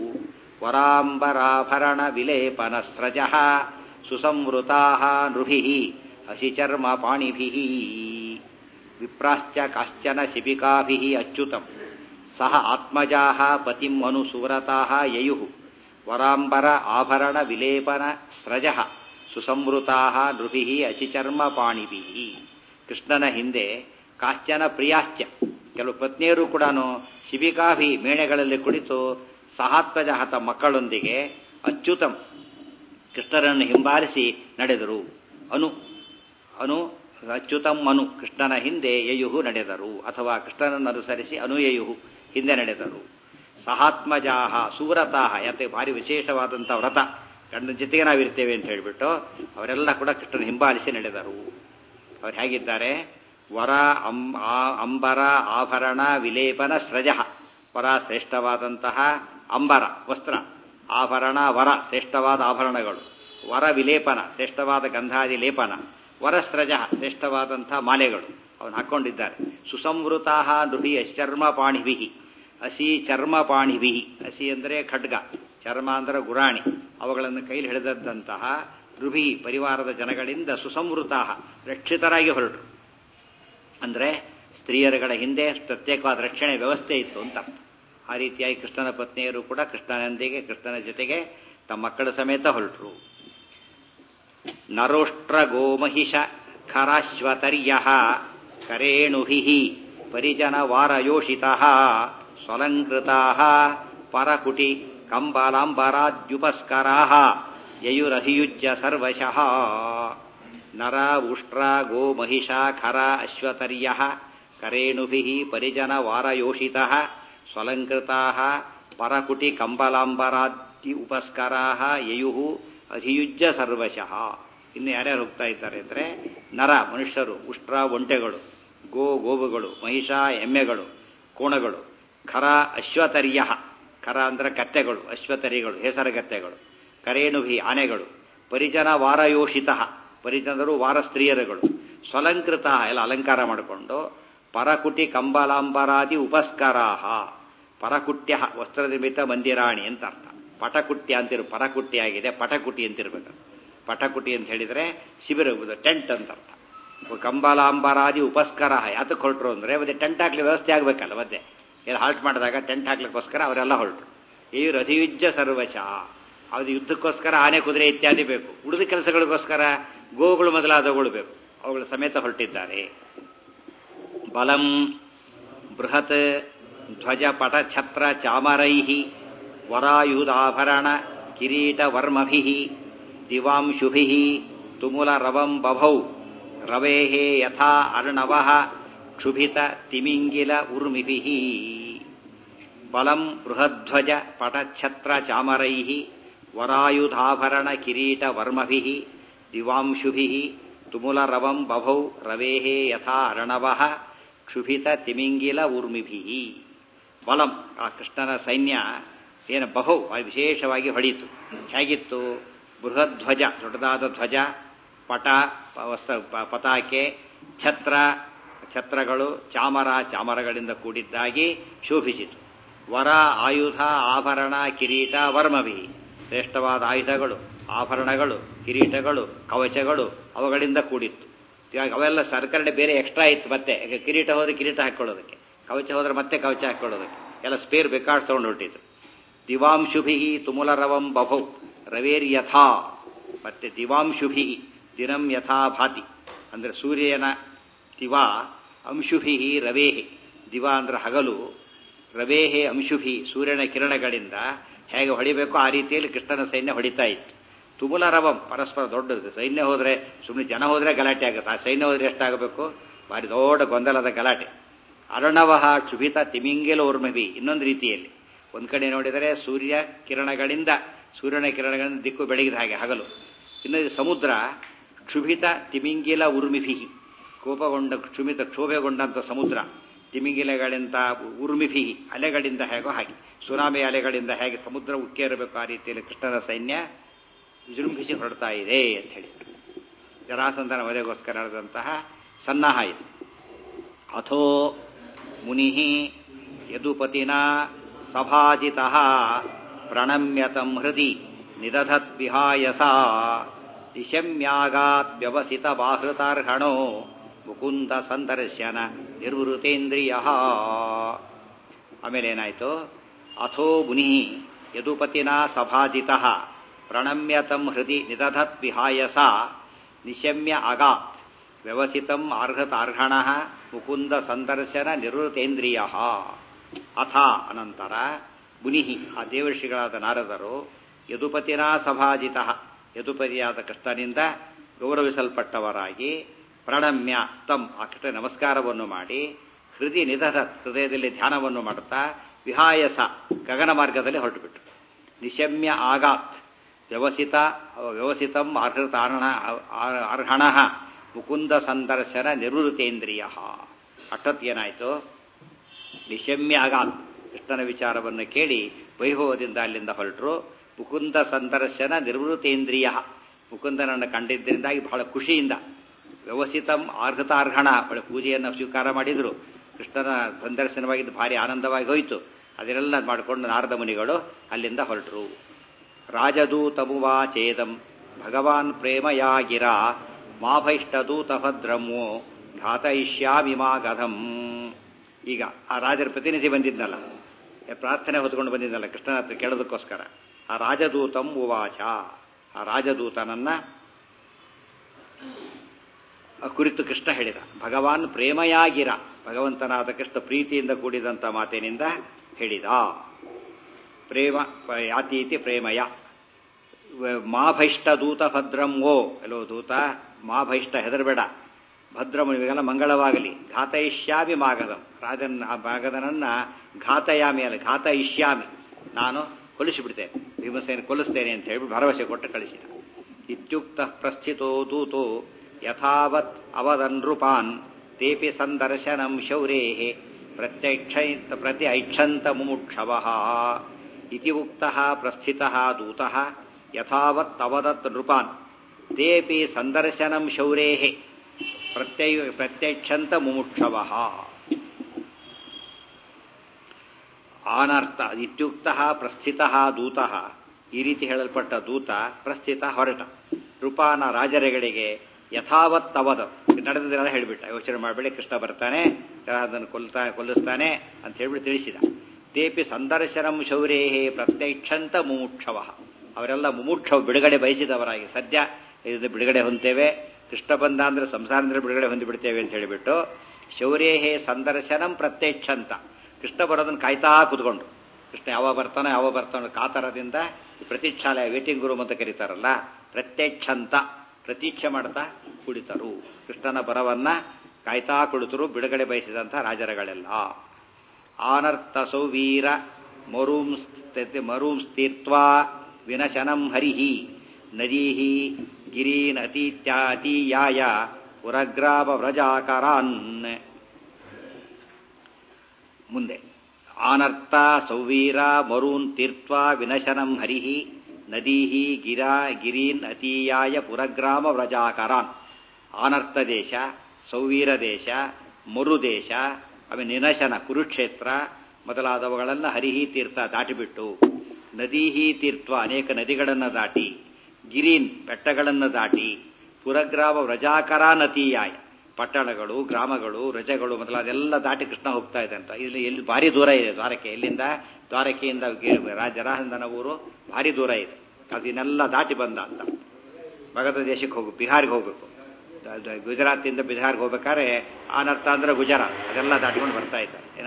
ವರಾಂಬರಾಭರಣ ವಿಲೇಪನ ಸ್ರಜ ಸುಸಂವೃತಾ ನೃಭಿ ಹಸಿಚರ್ಮ ಪಾಣಿಭಿ ವಿಪ್ರಾಶ್ಚ ಕಾಶ್ಚನ ಶಿಬಿಕಾಭಿ ಅಚ್ಯುತಂ ಸಹ ಆತ್ಮಜಾ ಪತಿಂ ಅನು ಸುವ್ರತಾ ಯಯು ವರಾಂಬರ ಆಭರಣ ವಿಲೇಪನ ಸ್ರಜ ಸುಸಂವೃತಾ ನೃಭಿ ಅಸಿಚರ್ಮ ಪಾಣಿಭಿ ಕೃಷ್ಣನ ಹಿಂದೆ ಕಾಶ್ಚನ ಪ್ರಿಯಾಶ್ಚ ಕೆಲವು ಪತ್ನಿಯರು ಕೂಡ ಶಿಬಿಕಾಭಿ ಮೇಣೆಗಳಲ್ಲಿ ಕುಳಿತು ಸಹಾತ್ಮಜ ಹತ ಮಕ್ಕಳೊಂದಿಗೆ ಅಚ್ಯುತಂ ಕೃಷ್ಣರನ್ನು ಹಿಂಬಾಲಿಸಿ ನಡೆದರು ಅನು ಅನು ಅಚ್ಯುತಂ ಅನು ಕೃಷ್ಣನ ಹಿಂದೆ ಯಯುಹು ನಡೆದರು ಅಥವಾ ಕೃಷ್ಣನನ್ನು ಅನುಸರಿಸಿ ಅನುಯಯುಹು ಹಿಂದೆ ನಡೆದರು ಸಹಾತ್ಮಜಾಹ ಸುವ್ರತಾಹ ಯಾತೆ ಭಾರಿ ವಿಶೇಷವಾದಂಥ ವ್ರತ ಗಂಡನ ಜೊತೆಗೆ ನಾವಿರ್ತೇವೆ ಅಂತ ಹೇಳಿಬಿಟ್ಟು ಅವರೆಲ್ಲ ಕೂಡ ಕೃಷ್ಣನ ಹಿಂಬಾಲಿಸಿ ನಡೆದರು ಅವ್ರು ಹೇಗಿದ್ದಾರೆ ವರ ಅಂ ಆ- ಅಂಬರ ಆಭರಣ ವಿಲೇಪನ ಸ್ರಜ ವರ ಶ್ರೇಷ್ಠವಾದಂತಹ ಅಂಬರ ವಸ್ತ್ರ ಆಭರಣ ವರ ಶ್ರೇಷ್ಠವಾದ ಆಭರಣಗಳು ವರ ವಿಲೇಪನ ಶ್ರೇಷ್ಠವಾದ ಗಂಧಾದಿ ಲೇಪನ ವರಸ್ರಜ ಶ್ರೇಷ್ಠವಾದಂತಹ ಮಾಲೆಗಳು ಅವನು ಹಾಕೊಂಡಿದ್ದಾರೆ ಸುಸಂವೃತಾ ನೃಹಿ ಚರ್ಮ ಪಾಣಿಭಿ ಹಸಿ ಚರ್ಮ ಪಾಣಿಭಿ ಹಸಿ ಅಂದರೆ ಖಡ್ಗ ಚರ್ಮ ಅಂದರೆ ಗುರಾಣಿ ಅವುಗಳನ್ನು ಕೈಲಿ ಹಿಡಿದದ್ದಂತಹ ರುಭಿ ಪರಿವಾರದ ಜನಗಳಿಂದ ಸುಸಂವೃತಾ ರಕ್ಷಿತರಾಗಿ ಹೊರಟರು ಅಂದರೆ ಸ್ತ್ರೀಯರುಗಳ ಹಿಂದೆ ಪ್ರತ್ಯೇಕವಾದ ರಕ್ಷಣೆ ವ್ಯವಸ್ಥೆ ಇತ್ತು ಅಂತ ಅರ್ಥ ಆ ರೀತಿಯಾಗಿ ಕೃಷ್ಣನ ಪತ್ನಿಯರು ಕೂಡ ಕೃಷ್ಣನೊಂದಿಗೆ ಕೃಷ್ಣನ ಜೊತೆಗೆ ತಮ್ಮ ಮಕ್ಕಳ ಸಮೇತ ಹೊರಟರು ನರೋಷ್ಟ್ರ ಗೋಮಹಿಷ ಖರಾಶ್ವತರ್ಯ ಕರೇಣುಭಿ ಪರಿಜನ ವಾರಯೋಷಿತ ಸ್ವಲಂಕೃತಾ ಪರಕುಟಿ ಕಂಬಲಾಂಬರಾದ್ಯುಪಸ್ಕರಾ ಯಯುರಧಿಯುಜ್ಯ ಸರ್ವಶಃ ನರ ಉಷ್ಟ್ರ ಗೋಮಹಿಷ ಖರ ಅಶ್ವತರ್ಯ ಕರೇಣುಭಿ ಪರಿಜನ ವಾರಯೋಷಿತ ಸ್ವಲಂಕೃತಾ ಪರಕುಟಿ ಕಂಬಲಾಂಬರಾದ್ಯ ಉಪಸ್ಕರಾ ಯಯು ಅಧಿಯುಜ್ಯ ಸರ್ವಶಃ ಇನ್ನು ಯಾರ್ಯಾರು ಹೋಗ್ತಾ ಇದ್ದಾರೆ ಅಂದರೆ ನರ ಮನುಷ್ಯರು ಉಷ್ಟ್ರ ಒಂಟೆಗಳು ಗೋ ಗೋವುಗಳು ಮಹಿಷ ಎಮ್ಮೆಗಳು ಕೋಣಗಳು ಖರ ಅಶ್ವತರ್ಯ ಖರ ಅಂದರೆ ಕತ್ತೆಗಳು ಅಶ್ವತರಿಗಳು ಹೆಸರುಗತ್ತೆಗಳು ಕರೇಣುಭಿ ಆನೆಗಳು ಪರಿಜನ ವಾರಯೋಷಿತ ಪರಿಜನರು ವಾರ ಸ್ತ್ರೀಯರುಗಳು ಸ್ವಲಂಕೃತ ಎಲ್ಲ ಅಲಂಕಾರ ಮಾಡಿಕೊಂಡು ಪರಕುಟಿ ಕಂಬಲಾಂಬರಾದಿ ಉಪಸ್ಕರಾಹ ಪರಕುಟ್ಯ ವಸ್ತ್ರನಿರ್ಮಿತ ಮಂದಿರಾಣಿ ಅಂತ ಅರ್ಥ ಪಟಕುಟ್ಯ ಅಂತಿರು ಪರಕುಟ್ಟಿ ಆಗಿದೆ ಪಟಕುಟಿ ಅಂತಿರ್ಬೇಕು ಪಟಕುಟಿ ಅಂತ ಹೇಳಿದ್ರೆ ಶಿಬಿರ ಟೆಂಟ್ ಅಂತ ಅರ್ಥ ಕಂಬಲಾಂಬರಾದಿ ಉಪಸ್ಕರ ಯಾತಕ್ಕೆ ಹೊರಟರು ಅಂದ್ರೆ ಮತ್ತೆ ಟೆಂಟ್ ಹಾಕ್ಲಿ ವ್ಯವಸ್ಥೆ ಆಗ್ಬೇಕಲ್ಲ ಮತ್ತೆ ಏನು ಹಾಲ್ಟ್ ಮಾಡಿದಾಗ ಟೆಂಟ್ ಹಾಕ್ಲಿಕ್ಕೋಸ್ಕರ ಅವರೆಲ್ಲ ಹೊರಟರು ಈ ರಥಯುಜ್ಯ ಸರ್ವಶಃ ಅದು ಯುದ್ಧಕ್ಕೋಸ್ಕರ ಆನೆ ಕುದುರೆ ಇತ್ಯಾದಿ ಬೇಕು ಉಳಿದ ಕೆಲಸಗಳಿಗೋಸ್ಕರ ಗೋಗಳು ಮೊದಲಾದವುಗಳು ಬೇಕು ಅವುಗಳ ಸಮೇತ ಹೊರಟಿದ್ದಾರೆ ಬಲಂ ಬೃಹತ್ ಧ್ವಜ ಪಟ ಛತ್ರ ಚಾಮರೈ ವರಾಯುಧಾಭರಣ ಕಿರೀಟ ವರ್ಮಭಿ ದಿವಾಂಶುಭಿ ತುಮುಲ ರವಂ ಬಭೌ ರವೇ ಯಥಾ ಅರ್ಣವ ಕ್ಷುಭಿತ ತಿಮಿಂಗಿಲ ಉರ್ಮಿಭಿ ಬಲಂ ಬೃಹಧ್ವಜ ಪಟಛತ್ರ ಚಾಮರೈ ವರಾಯುಧಾಭರಣ ಕಿರೀಟ ವರ್ಮಭಿ ದಿವಾಂಶುಭಿ ತುಮುಲ ರವಂ ಬಭೌ ರವೇ ಯಥಾ ಅರ್ಣವ ಕ್ಷುಭಿತ ತಿಮಿಂಗಿಲ ಊರ್ಮಿಭಿ ಬಲಂ ಆ ಕೃಷ್ಣನ ಸೈನ್ಯ ಏನು ಬಹು ವಿಶೇಷವಾಗಿ ಹೊಡೀತು ಹೇಗಿತ್ತು ಬೃಹಧ್ವಜ ದೊಡ್ಡದಾದ ಧ್ವಜ ಪಟ ವಸ್ತ್ರ ಪತಾಕೆ ಛತ್ರ ಛತ್ರಗಳು ಚಾಮರ ಚಾಮರಗಳಿಂದ ಕೂಡಿದ್ದಾಗಿ ಶೋಭಿಸಿತು ವರ ಆಯುಧ ಆಭರಣ ಕಿರೀಟ ವರ್ಮಭಿ ಶ್ರೇಷ್ಠವಾದ ಆಯುಧಗಳು ಆಭರಣಗಳು ಕಿರೀಟಗಳು ಕವಚಗಳು ಅವುಗಳಿಂದ ಕೂಡಿತ್ತು ಇವಾಗ ಅವೆಲ್ಲ ಸರ್ಕರಣೆ ಬೇರೆ ಎಕ್ಸ್ಟ್ರಾ ಇತ್ತು ಮತ್ತೆ ಈಗ ಕಿರೀಟ ಹೋದ್ರೆ ಕಿರೀಟ ಹಾಕೊಳ್ಳೋದಕ್ಕೆ ಕವಚ ಹೋದ್ರೆ ಮತ್ತೆ ಕವಚ ಹಾಕೊಳ್ಳೋದಕ್ಕೆ ಎಲ್ಲ ಸ್ಪೇರ್ ಬೇಕಾಡ್ ತಗೊಂಡು ಹೊಟ್ಟಿತ್ತು ದಿವಾಂಶುಭಿ ತುಮುಲ ರವಂ ಬಭೌ ರವೇರ್ ಯಥಾ ಮತ್ತೆ ದಿವಾಂಶುಭಿ ದಿನಂ ಯಥಾ ಭಾತಿ ಅಂದ್ರೆ ಸೂರ್ಯನ ದಿವಾ ಅಂಶುಭಿ ರವೇಹೆ ದಿವ ಅಂದ್ರೆ ಹಗಲು ರವೇಹೆ ಅಂಶುಭಿ ಸೂರ್ಯನ ಕಿರಣಗಳಿಂದ ಹೇಗೆ ಹೊಡಿಬೇಕೋ ಆ ರೀತಿಯಲ್ಲಿ ಕೃಷ್ಣನ ಸೈನ್ಯ ಹೊಡಿತಾ ಇತ್ತು ತುಮುಲ ರವಂ ಪರಸ್ಪರ ದೊಡ್ಡದು ಸೈನ್ಯ ಹೋದ್ರೆ ಸುಮ್ಮನೆ ಜನ ಹೋದ್ರೆ ಗಲಾಟೆ ಆಗುತ್ತೆ ಆ ಸೈನ್ಯ ಹೋದ್ರೆ ಎಷ್ಟಾಗಬೇಕು ಭಾರಿ ದೊಡ್ಡ ಗೊಂದಲದ ಗಲಾಟೆ ಅರ್ಣವ ಕ್ಷುಭಿತ ತಿಮಿಂಗಿಲ ಊರ್ಮಭಿ ಇನ್ನೊಂದು ರೀತಿಯಲ್ಲಿ ಒಂದ್ ಕಡೆ ನೋಡಿದರೆ ಸೂರ್ಯ ಕಿರಣಗಳಿಂದ ಸೂರ್ಯನ ಕಿರಣಗಳಿಂದ ದಿಕ್ಕು ಬೆಳಗಿದ ಹಾಗೆ ಹಗಲು ಇನ್ನೊಂದು ಸಮುದ್ರ ಕ್ಷುಭಿತ ತಿಮಿಂಗಿಲ ಉರ್ಮಿಭಿ ಕೋಪಗೊಂಡ ಕ್ಷುಭಿತ ಕ್ಷೋಭೆಗೊಂಡಂತ ಸಮುದ್ರ ತಿಮಿಂಗಿಲಗಳಿಂದ ಉರ್ಮಿಭಿ ಅಲೆಗಳಿಂದ ಹೇಗೋ ಹಾಗೆ ಸುನಾಮಿ ಅಲೆಗಳಿಂದ ಹೇಗೆ ಸಮುದ್ರ ಉಕ್ಕೇರಬೇಕು ಆ ರೀತಿಯಲ್ಲಿ ಕೃಷ್ಣನ ಸೈನ್ಯ ವಿಜೃಂಭಿಸಿ ಹೊರಡ್ತಾ ಇದೆ ಅಂತ ಹೇಳಿ ಜರಾಸಂಧನ ವಧೆಗೋಸ್ಕರ ನಡೆದಂತಹ ಸನ್ನಾಹ ಇದು ಅಥೋ ಮುನಿ ಯದುಪತಿನ ಸಭಾಜಿತ ಪ್ರಣಮ್ಯತಂ ಹೃದಿ ನಿದಧತ್ ವಿಹಾಯಸ ದಿಶಮ್ಯಾಗಾತ್ ವ್ಯವಸಿತ ಬಾಹೃತಾರ್ಹಣೋ ಮುಕುಂದ ಸಂದರ್ಶನ ನಿರ್ವೃತೇಂದ್ರಿಯ ಆಮೇಲೆ ಏನಾಯ್ತು ಅಥೋ ಮುನಿ ಯದುಪತಿನ ಸಭಾಜಿತ ಪ್ರಣಮ್ಯತಂ ಹೃದಿ ನಿದಧತ್ ವಿಹಾಯಸ ನಿಶಮ್ಯ ಅಗಾತ್ ವ್ಯವಸಿತಂ ಅರ್ಹತಾರ್ಹಣ ಮುಕುಂದ ಸಂದರ್ಶನ ನಿವೃತೇಂದ್ರಿಯ ಅಥ ಅನಂತರ ಮುನಿ ಆ ದೇವರ್ಷಿಗಳಾದ ನಾರದರು ಯದುಪತಿನ ಸಭಾಜಿತ ಯದುಪತಿಯಾದ ಕೃಷ್ಣನಿಂದ ಗೌರವಿಸಲ್ಪಟ್ಟವರಾಗಿ ಪ್ರಣಮ್ಯ ತಂ ಆ ಕೃಷ್ಣ ನಮಸ್ಕಾರವನ್ನು ಮಾಡಿ ಹೃದಯ ನಿಧಧತ್ ಹೃದಯದಲ್ಲಿ ಧ್ಯಾನವನ್ನು ಮಾಡುತ್ತಾ ವಿಹಾಯಸ ಗಗನ ಮಾರ್ಗದಲ್ಲಿ ಹೊರಟುಬಿಟ್ಟು ನಿಶಮ್ಯ ಆಗಾತ್ ವ್ಯವಸಿತ ವ್ಯವಸಿತಂ ಅರ್ಹತಾರ್ಹಣ ಅರ್ಹಣ ಮುಕುಂದ ಸಂದರ್ಶನ ನಿವೃತ್ತೇಂದ್ರಿಯ ಅಷ್ಟೊತ್ತು ಏನಾಯಿತು ನಿಶಮ್ಯ ಆಗಾತ್ ಕೃಷ್ಣನ ವಿಚಾರವನ್ನು ಕೇಳಿ ವೈಭವದಿಂದ ಅಲ್ಲಿಂದ ಹೊರಟರು ಮುಕುಂದ ಸಂದರ್ಶನ ನಿರ್ವೃತೇಂದ್ರಿಯ ಮುಕುಂದನನ್ನು ಕಂಡಿದ್ದರಿಂದಾಗಿ ಬಹಳ ಖುಷಿಯಿಂದ ವ್ಯವಸಿತಂ ಆರ್ಹತಾರ್ಹಣ ಒಳ್ಳೆ ಪೂಜೆಯನ್ನು ಸ್ವೀಕಾರ ಮಾಡಿದರು ಕೃಷ್ಣನ ಸಂದರ್ಶನವಾಗಿದ್ದು ಭಾರಿ ಆನಂದವಾಗಿ ಹೋಯಿತು ಅದನ್ನೆಲ್ಲ ಮಾಡಿಕೊಂಡು ನಾರದ ಮುನಿಗಳು ಅಲ್ಲಿಂದ ಹೊರಟರು ರಾಜದೂತಮುವಾಚೇದಂ ಭಗವಾನ್ ಪ್ರೇಮಯಾಗಿರ ಮಾಭೈಷ್ಟದೂತ ಭದ್ರಮೋ ಘಾತಯಿಷ್ಯಾಮಿ ಮಾ ಗಧಂ ಈಗ ಆ ರಾಜರ ಪ್ರತಿನಿಧಿ ಬಂದಿದ್ನಲ್ಲ ಪ್ರಾರ್ಥನೆ ಹೊತ್ಕೊಂಡು ಬಂದಿದ್ನಲ್ಲ ಕೃಷ್ಣನ ಹತ್ರ ಕೇಳೋದಕ್ಕೋಸ್ಕರ ಆ ರಾಜದೂತಂ ಉವಾಚ ಆ ರಾಜದೂತನನ್ನ ಕುರಿತು ಕೃಷ್ಣ ಹೇಳಿದ ಭಗವಾನ್ ಪ್ರೇಮಯಾಗಿರ ಭಗವಂತನಾದ ಕೃಷ್ಣ ಪ್ರೀತಿಯಿಂದ ಕೂಡಿದಂಥ ಮಾತಿನಿಂದ ಹೇಳಿದ ಪ್ರೇಮ ಯಾತೀತಿ ಪ್ರೇಮಯ ಮಾ ಭೈಷ್ಟ ದೂತ ಭದ್ರಂ ಓ ಎಲ್ಲೋ ದೂತ ಮಾ ಭೈಷ್ಟ ಹೆದರಬೇಡ ಭದ್ರಮುನಿಗೆಲ್ಲ ಮಂಗಳವಾಗಲಿ ಘಾತಯಿಷ್ಯಾಮಿ ಮಾಗದಂ ರಾಜನ್ ಆ ಮಾಗದನನ್ನ ಘಾತಯಾಮಿ ಅಲ್ಲ ಘಾತಯಿಷ್ಯಾಮಿ ನಾನು ಕೊಲಿಸಿಬಿಡ್ತೇನೆ ಭೀಮಸೇನ ಕೊಲ್ಲಿಸ್ತೇನೆ ಅಂತ ಹೇಳಿ ಭರವಸೆ ಕೊಟ್ಟು ಕಳಿಸಿದ ಇತ್ಯುಕ್ತ ಪ್ರಸ್ಥಿತೋ ದೂತೋ ಯಥಾವತ್ ಅವದನ್ರುಪಾನ್ ತೇಪಿ ಸಂದರ್ಶನಂ ಶೌರೇ ಪ್ರತ್ಯಕ್ಷ ಪ್ರತಿ ಐಕ್ಷಂತ ಮುಮುಕ್ಷವ ಇತಿ ಉಕ್ತ ಪ್ರಸ್ಥಿತ ದೂತ ಯಥಾವತ್ ಅವದತ್ ನೃಪಾನ್ ತೇಪಿ ಸಂದರ್ಶನಂ ಶೌರೇ ಪ್ರತ್ಯಯ ಪ್ರತ್ಯಕ್ಷಂತ ಮುಮುಕ್ಷವ ಆನರ್ಥ ಇತ್ಯುಕ್ತ ಪ್ರಸ್ಥಿತ ದೂತ ಈ ರೀತಿ ಹೇಳಲ್ಪಟ್ಟ ದೂತ ಪ್ರಸ್ಥಿತ ಹೊರಟ ನೃಪಾನ ರಾಜರೆಗಳಿಗೆ ಯಥಾವತ್ ಅವದ ನಡೆದದೆಲ್ಲ ಹೇಳಿಬಿಟ್ಟ ಯೋಚನೆ ಮಾಡಬೇಡಿ ಕೃಷ್ಣ ಬರ್ತಾನೆ ಅದನ್ನು ಕೊಲ್ತಾ ಕೊಲ್ಲಿಸ್ತಾನೆ ಅಂತ ಹೇಳ್ಬಿಟ್ಟು ತಿಳಿಸಿದ ತೇಪಿ ಸಂದರ್ಶನಂ ಶೌರೇ ಪ್ರತ್ಯಕ್ಷಂತ ಮುಮುಕ್ಷವ ಅವರೆಲ್ಲ ಮುಮುಕ್ಷವ ಬಿಡುಗಡೆ ಬಯಸಿದವರಾಗಿ ಸದ್ಯ ಇದು ಬಿಡುಗಡೆ ಹೊಂತೇವೆ ಕೃಷ್ಣ ಬಂದ ಅಂದ್ರೆ ಸಂಸಾರದಿಂದ ಬಿಡುಗಡೆ ಹೊಂದಿಬಿಡ್ತೇವೆ ಅಂತ ಹೇಳಿಬಿಟ್ಟು ಶೌರ್ಯೇ ಸಂದರ್ಶನಂ ಪ್ರತ್ಯಕ್ಷಂತ ಕೃಷ್ಣ ಬರೋದನ್ನು ಕಾಯ್ತಾ ಕೂತ್ಕೊಂಡು ಕೃಷ್ಣ ಯಾವಾಗ ಬರ್ತಾನೋ ಯಾವಾಗ ಬರ್ತಾನೋ ಕಾತರದಿಂದ ಪ್ರತೀಕ್ಷಾಲಯ ವೇಟಿಂಗ್ ರೂಮ್ ಅಂತ ಕರೀತಾರಲ್ಲ ಪ್ರತ್ಯಕ್ಷಂತ ಪ್ರತೀಕ್ಷೆ ಮಾಡ್ತಾ ಕುಳಿತರು ಕೃಷ್ಣನ ಬರವನ್ನ ಕಾಯ್ತಾ ಕುಳಿತರು ಬಿಡುಗಡೆ ಬಯಸಿದಂಥ ರಾಜರಗಳೆಲ್ಲ ಆನರ್ಥ ಸೌವೀರ ಮರೂಂ ಮರೂಂ ಸ್ಥಿರ್ತ್ವಾ ವಿನಶನಂ ಹರಿಹಿ ನದೀಹಿ ಗಿರೀನ್ ಅತೀತ್ಯಾತೀಯಾಯ ಪುರಗ್ರಾಮ ವ್ರಜಾಕರಾನ್ ಮುಂದೆ ಆನರ್ಥ ಸೌವೀರ ಮರೂನ್ ತೀರ್ತ್ವಾ ವಿನಶನಂ ಹರಿಹಿ ನದೀಹಿ ಗಿರಾ ಗಿರೀನ್ ಅತೀಯಾಯ ಪುರಗ್ರಾಮ ವ್ರಜಾಕರಾನ್ ಆನರ್ಥ ದೇಶ ಸೌವೀರ ದೇಶ ಮರು ದೇಶ ಆಮೇಲೆ ನಿನಶನ ಕುರುಕ್ಷೇತ್ರ ಮೊದಲಾದವುಗಳನ್ನು ಹರಿಹಿ ತೀರ್ಥ ದಾಟಿಬಿಟ್ಟು ನದೀಹಿ ತೀರ್ಥ ಅನೇಕ ನದಿಗಳನ್ನು ದಾಟಿ ಗಿರೀನ್ ಬೆಟ್ಟಗಳನ್ನು ದಾಟಿ ಪುರಗ್ರಾಮ ವ್ರಜಾಕರ ನತೀಯಾಯ ಪಟ್ಟಣಗಳು ಗ್ರಾಮಗಳು ರಜಗಳು ಮೊದಲಾದೆಲ್ಲ ದಾಟಿ ಕೃಷ್ಣ ಹೋಗ್ತಾ ಇದೆ ಅಂತ ಇಲ್ಲಿ ಎಲ್ಲಿ ಭಾರಿ ದೂರ ಇದೆ ದ್ವಾರಕೆ ಎಲ್ಲಿಂದ ದ್ವಾರಕೆಯಿಂದ ಜರಾಸಂದನ ಊರು ಭಾರಿ ದೂರ ಇದೆ ಅದನ್ನೆಲ್ಲ ದಾಟಿ ಬಂದ ಅಂತ ಮಗಧ ದೇಶಕ್ಕೆ ಹೋಗು ಬಿಹಾರ್ಗೆ ಹೋಗ್ಬೇಕು ಗುಜರಾತಿಂದ ಬಿಹಾರ್ಗೆ ಹೋಗ್ಬೇಕಾದ್ರೆ ಆನರ್ಥ ಅಂದ್ರೆ ಗುಜರಾತ್ ಅದೆಲ್ಲ ದಾಟಿಕೊಂಡು ಬರ್ತಾ ಇದ್ದಾರೆ ಏನ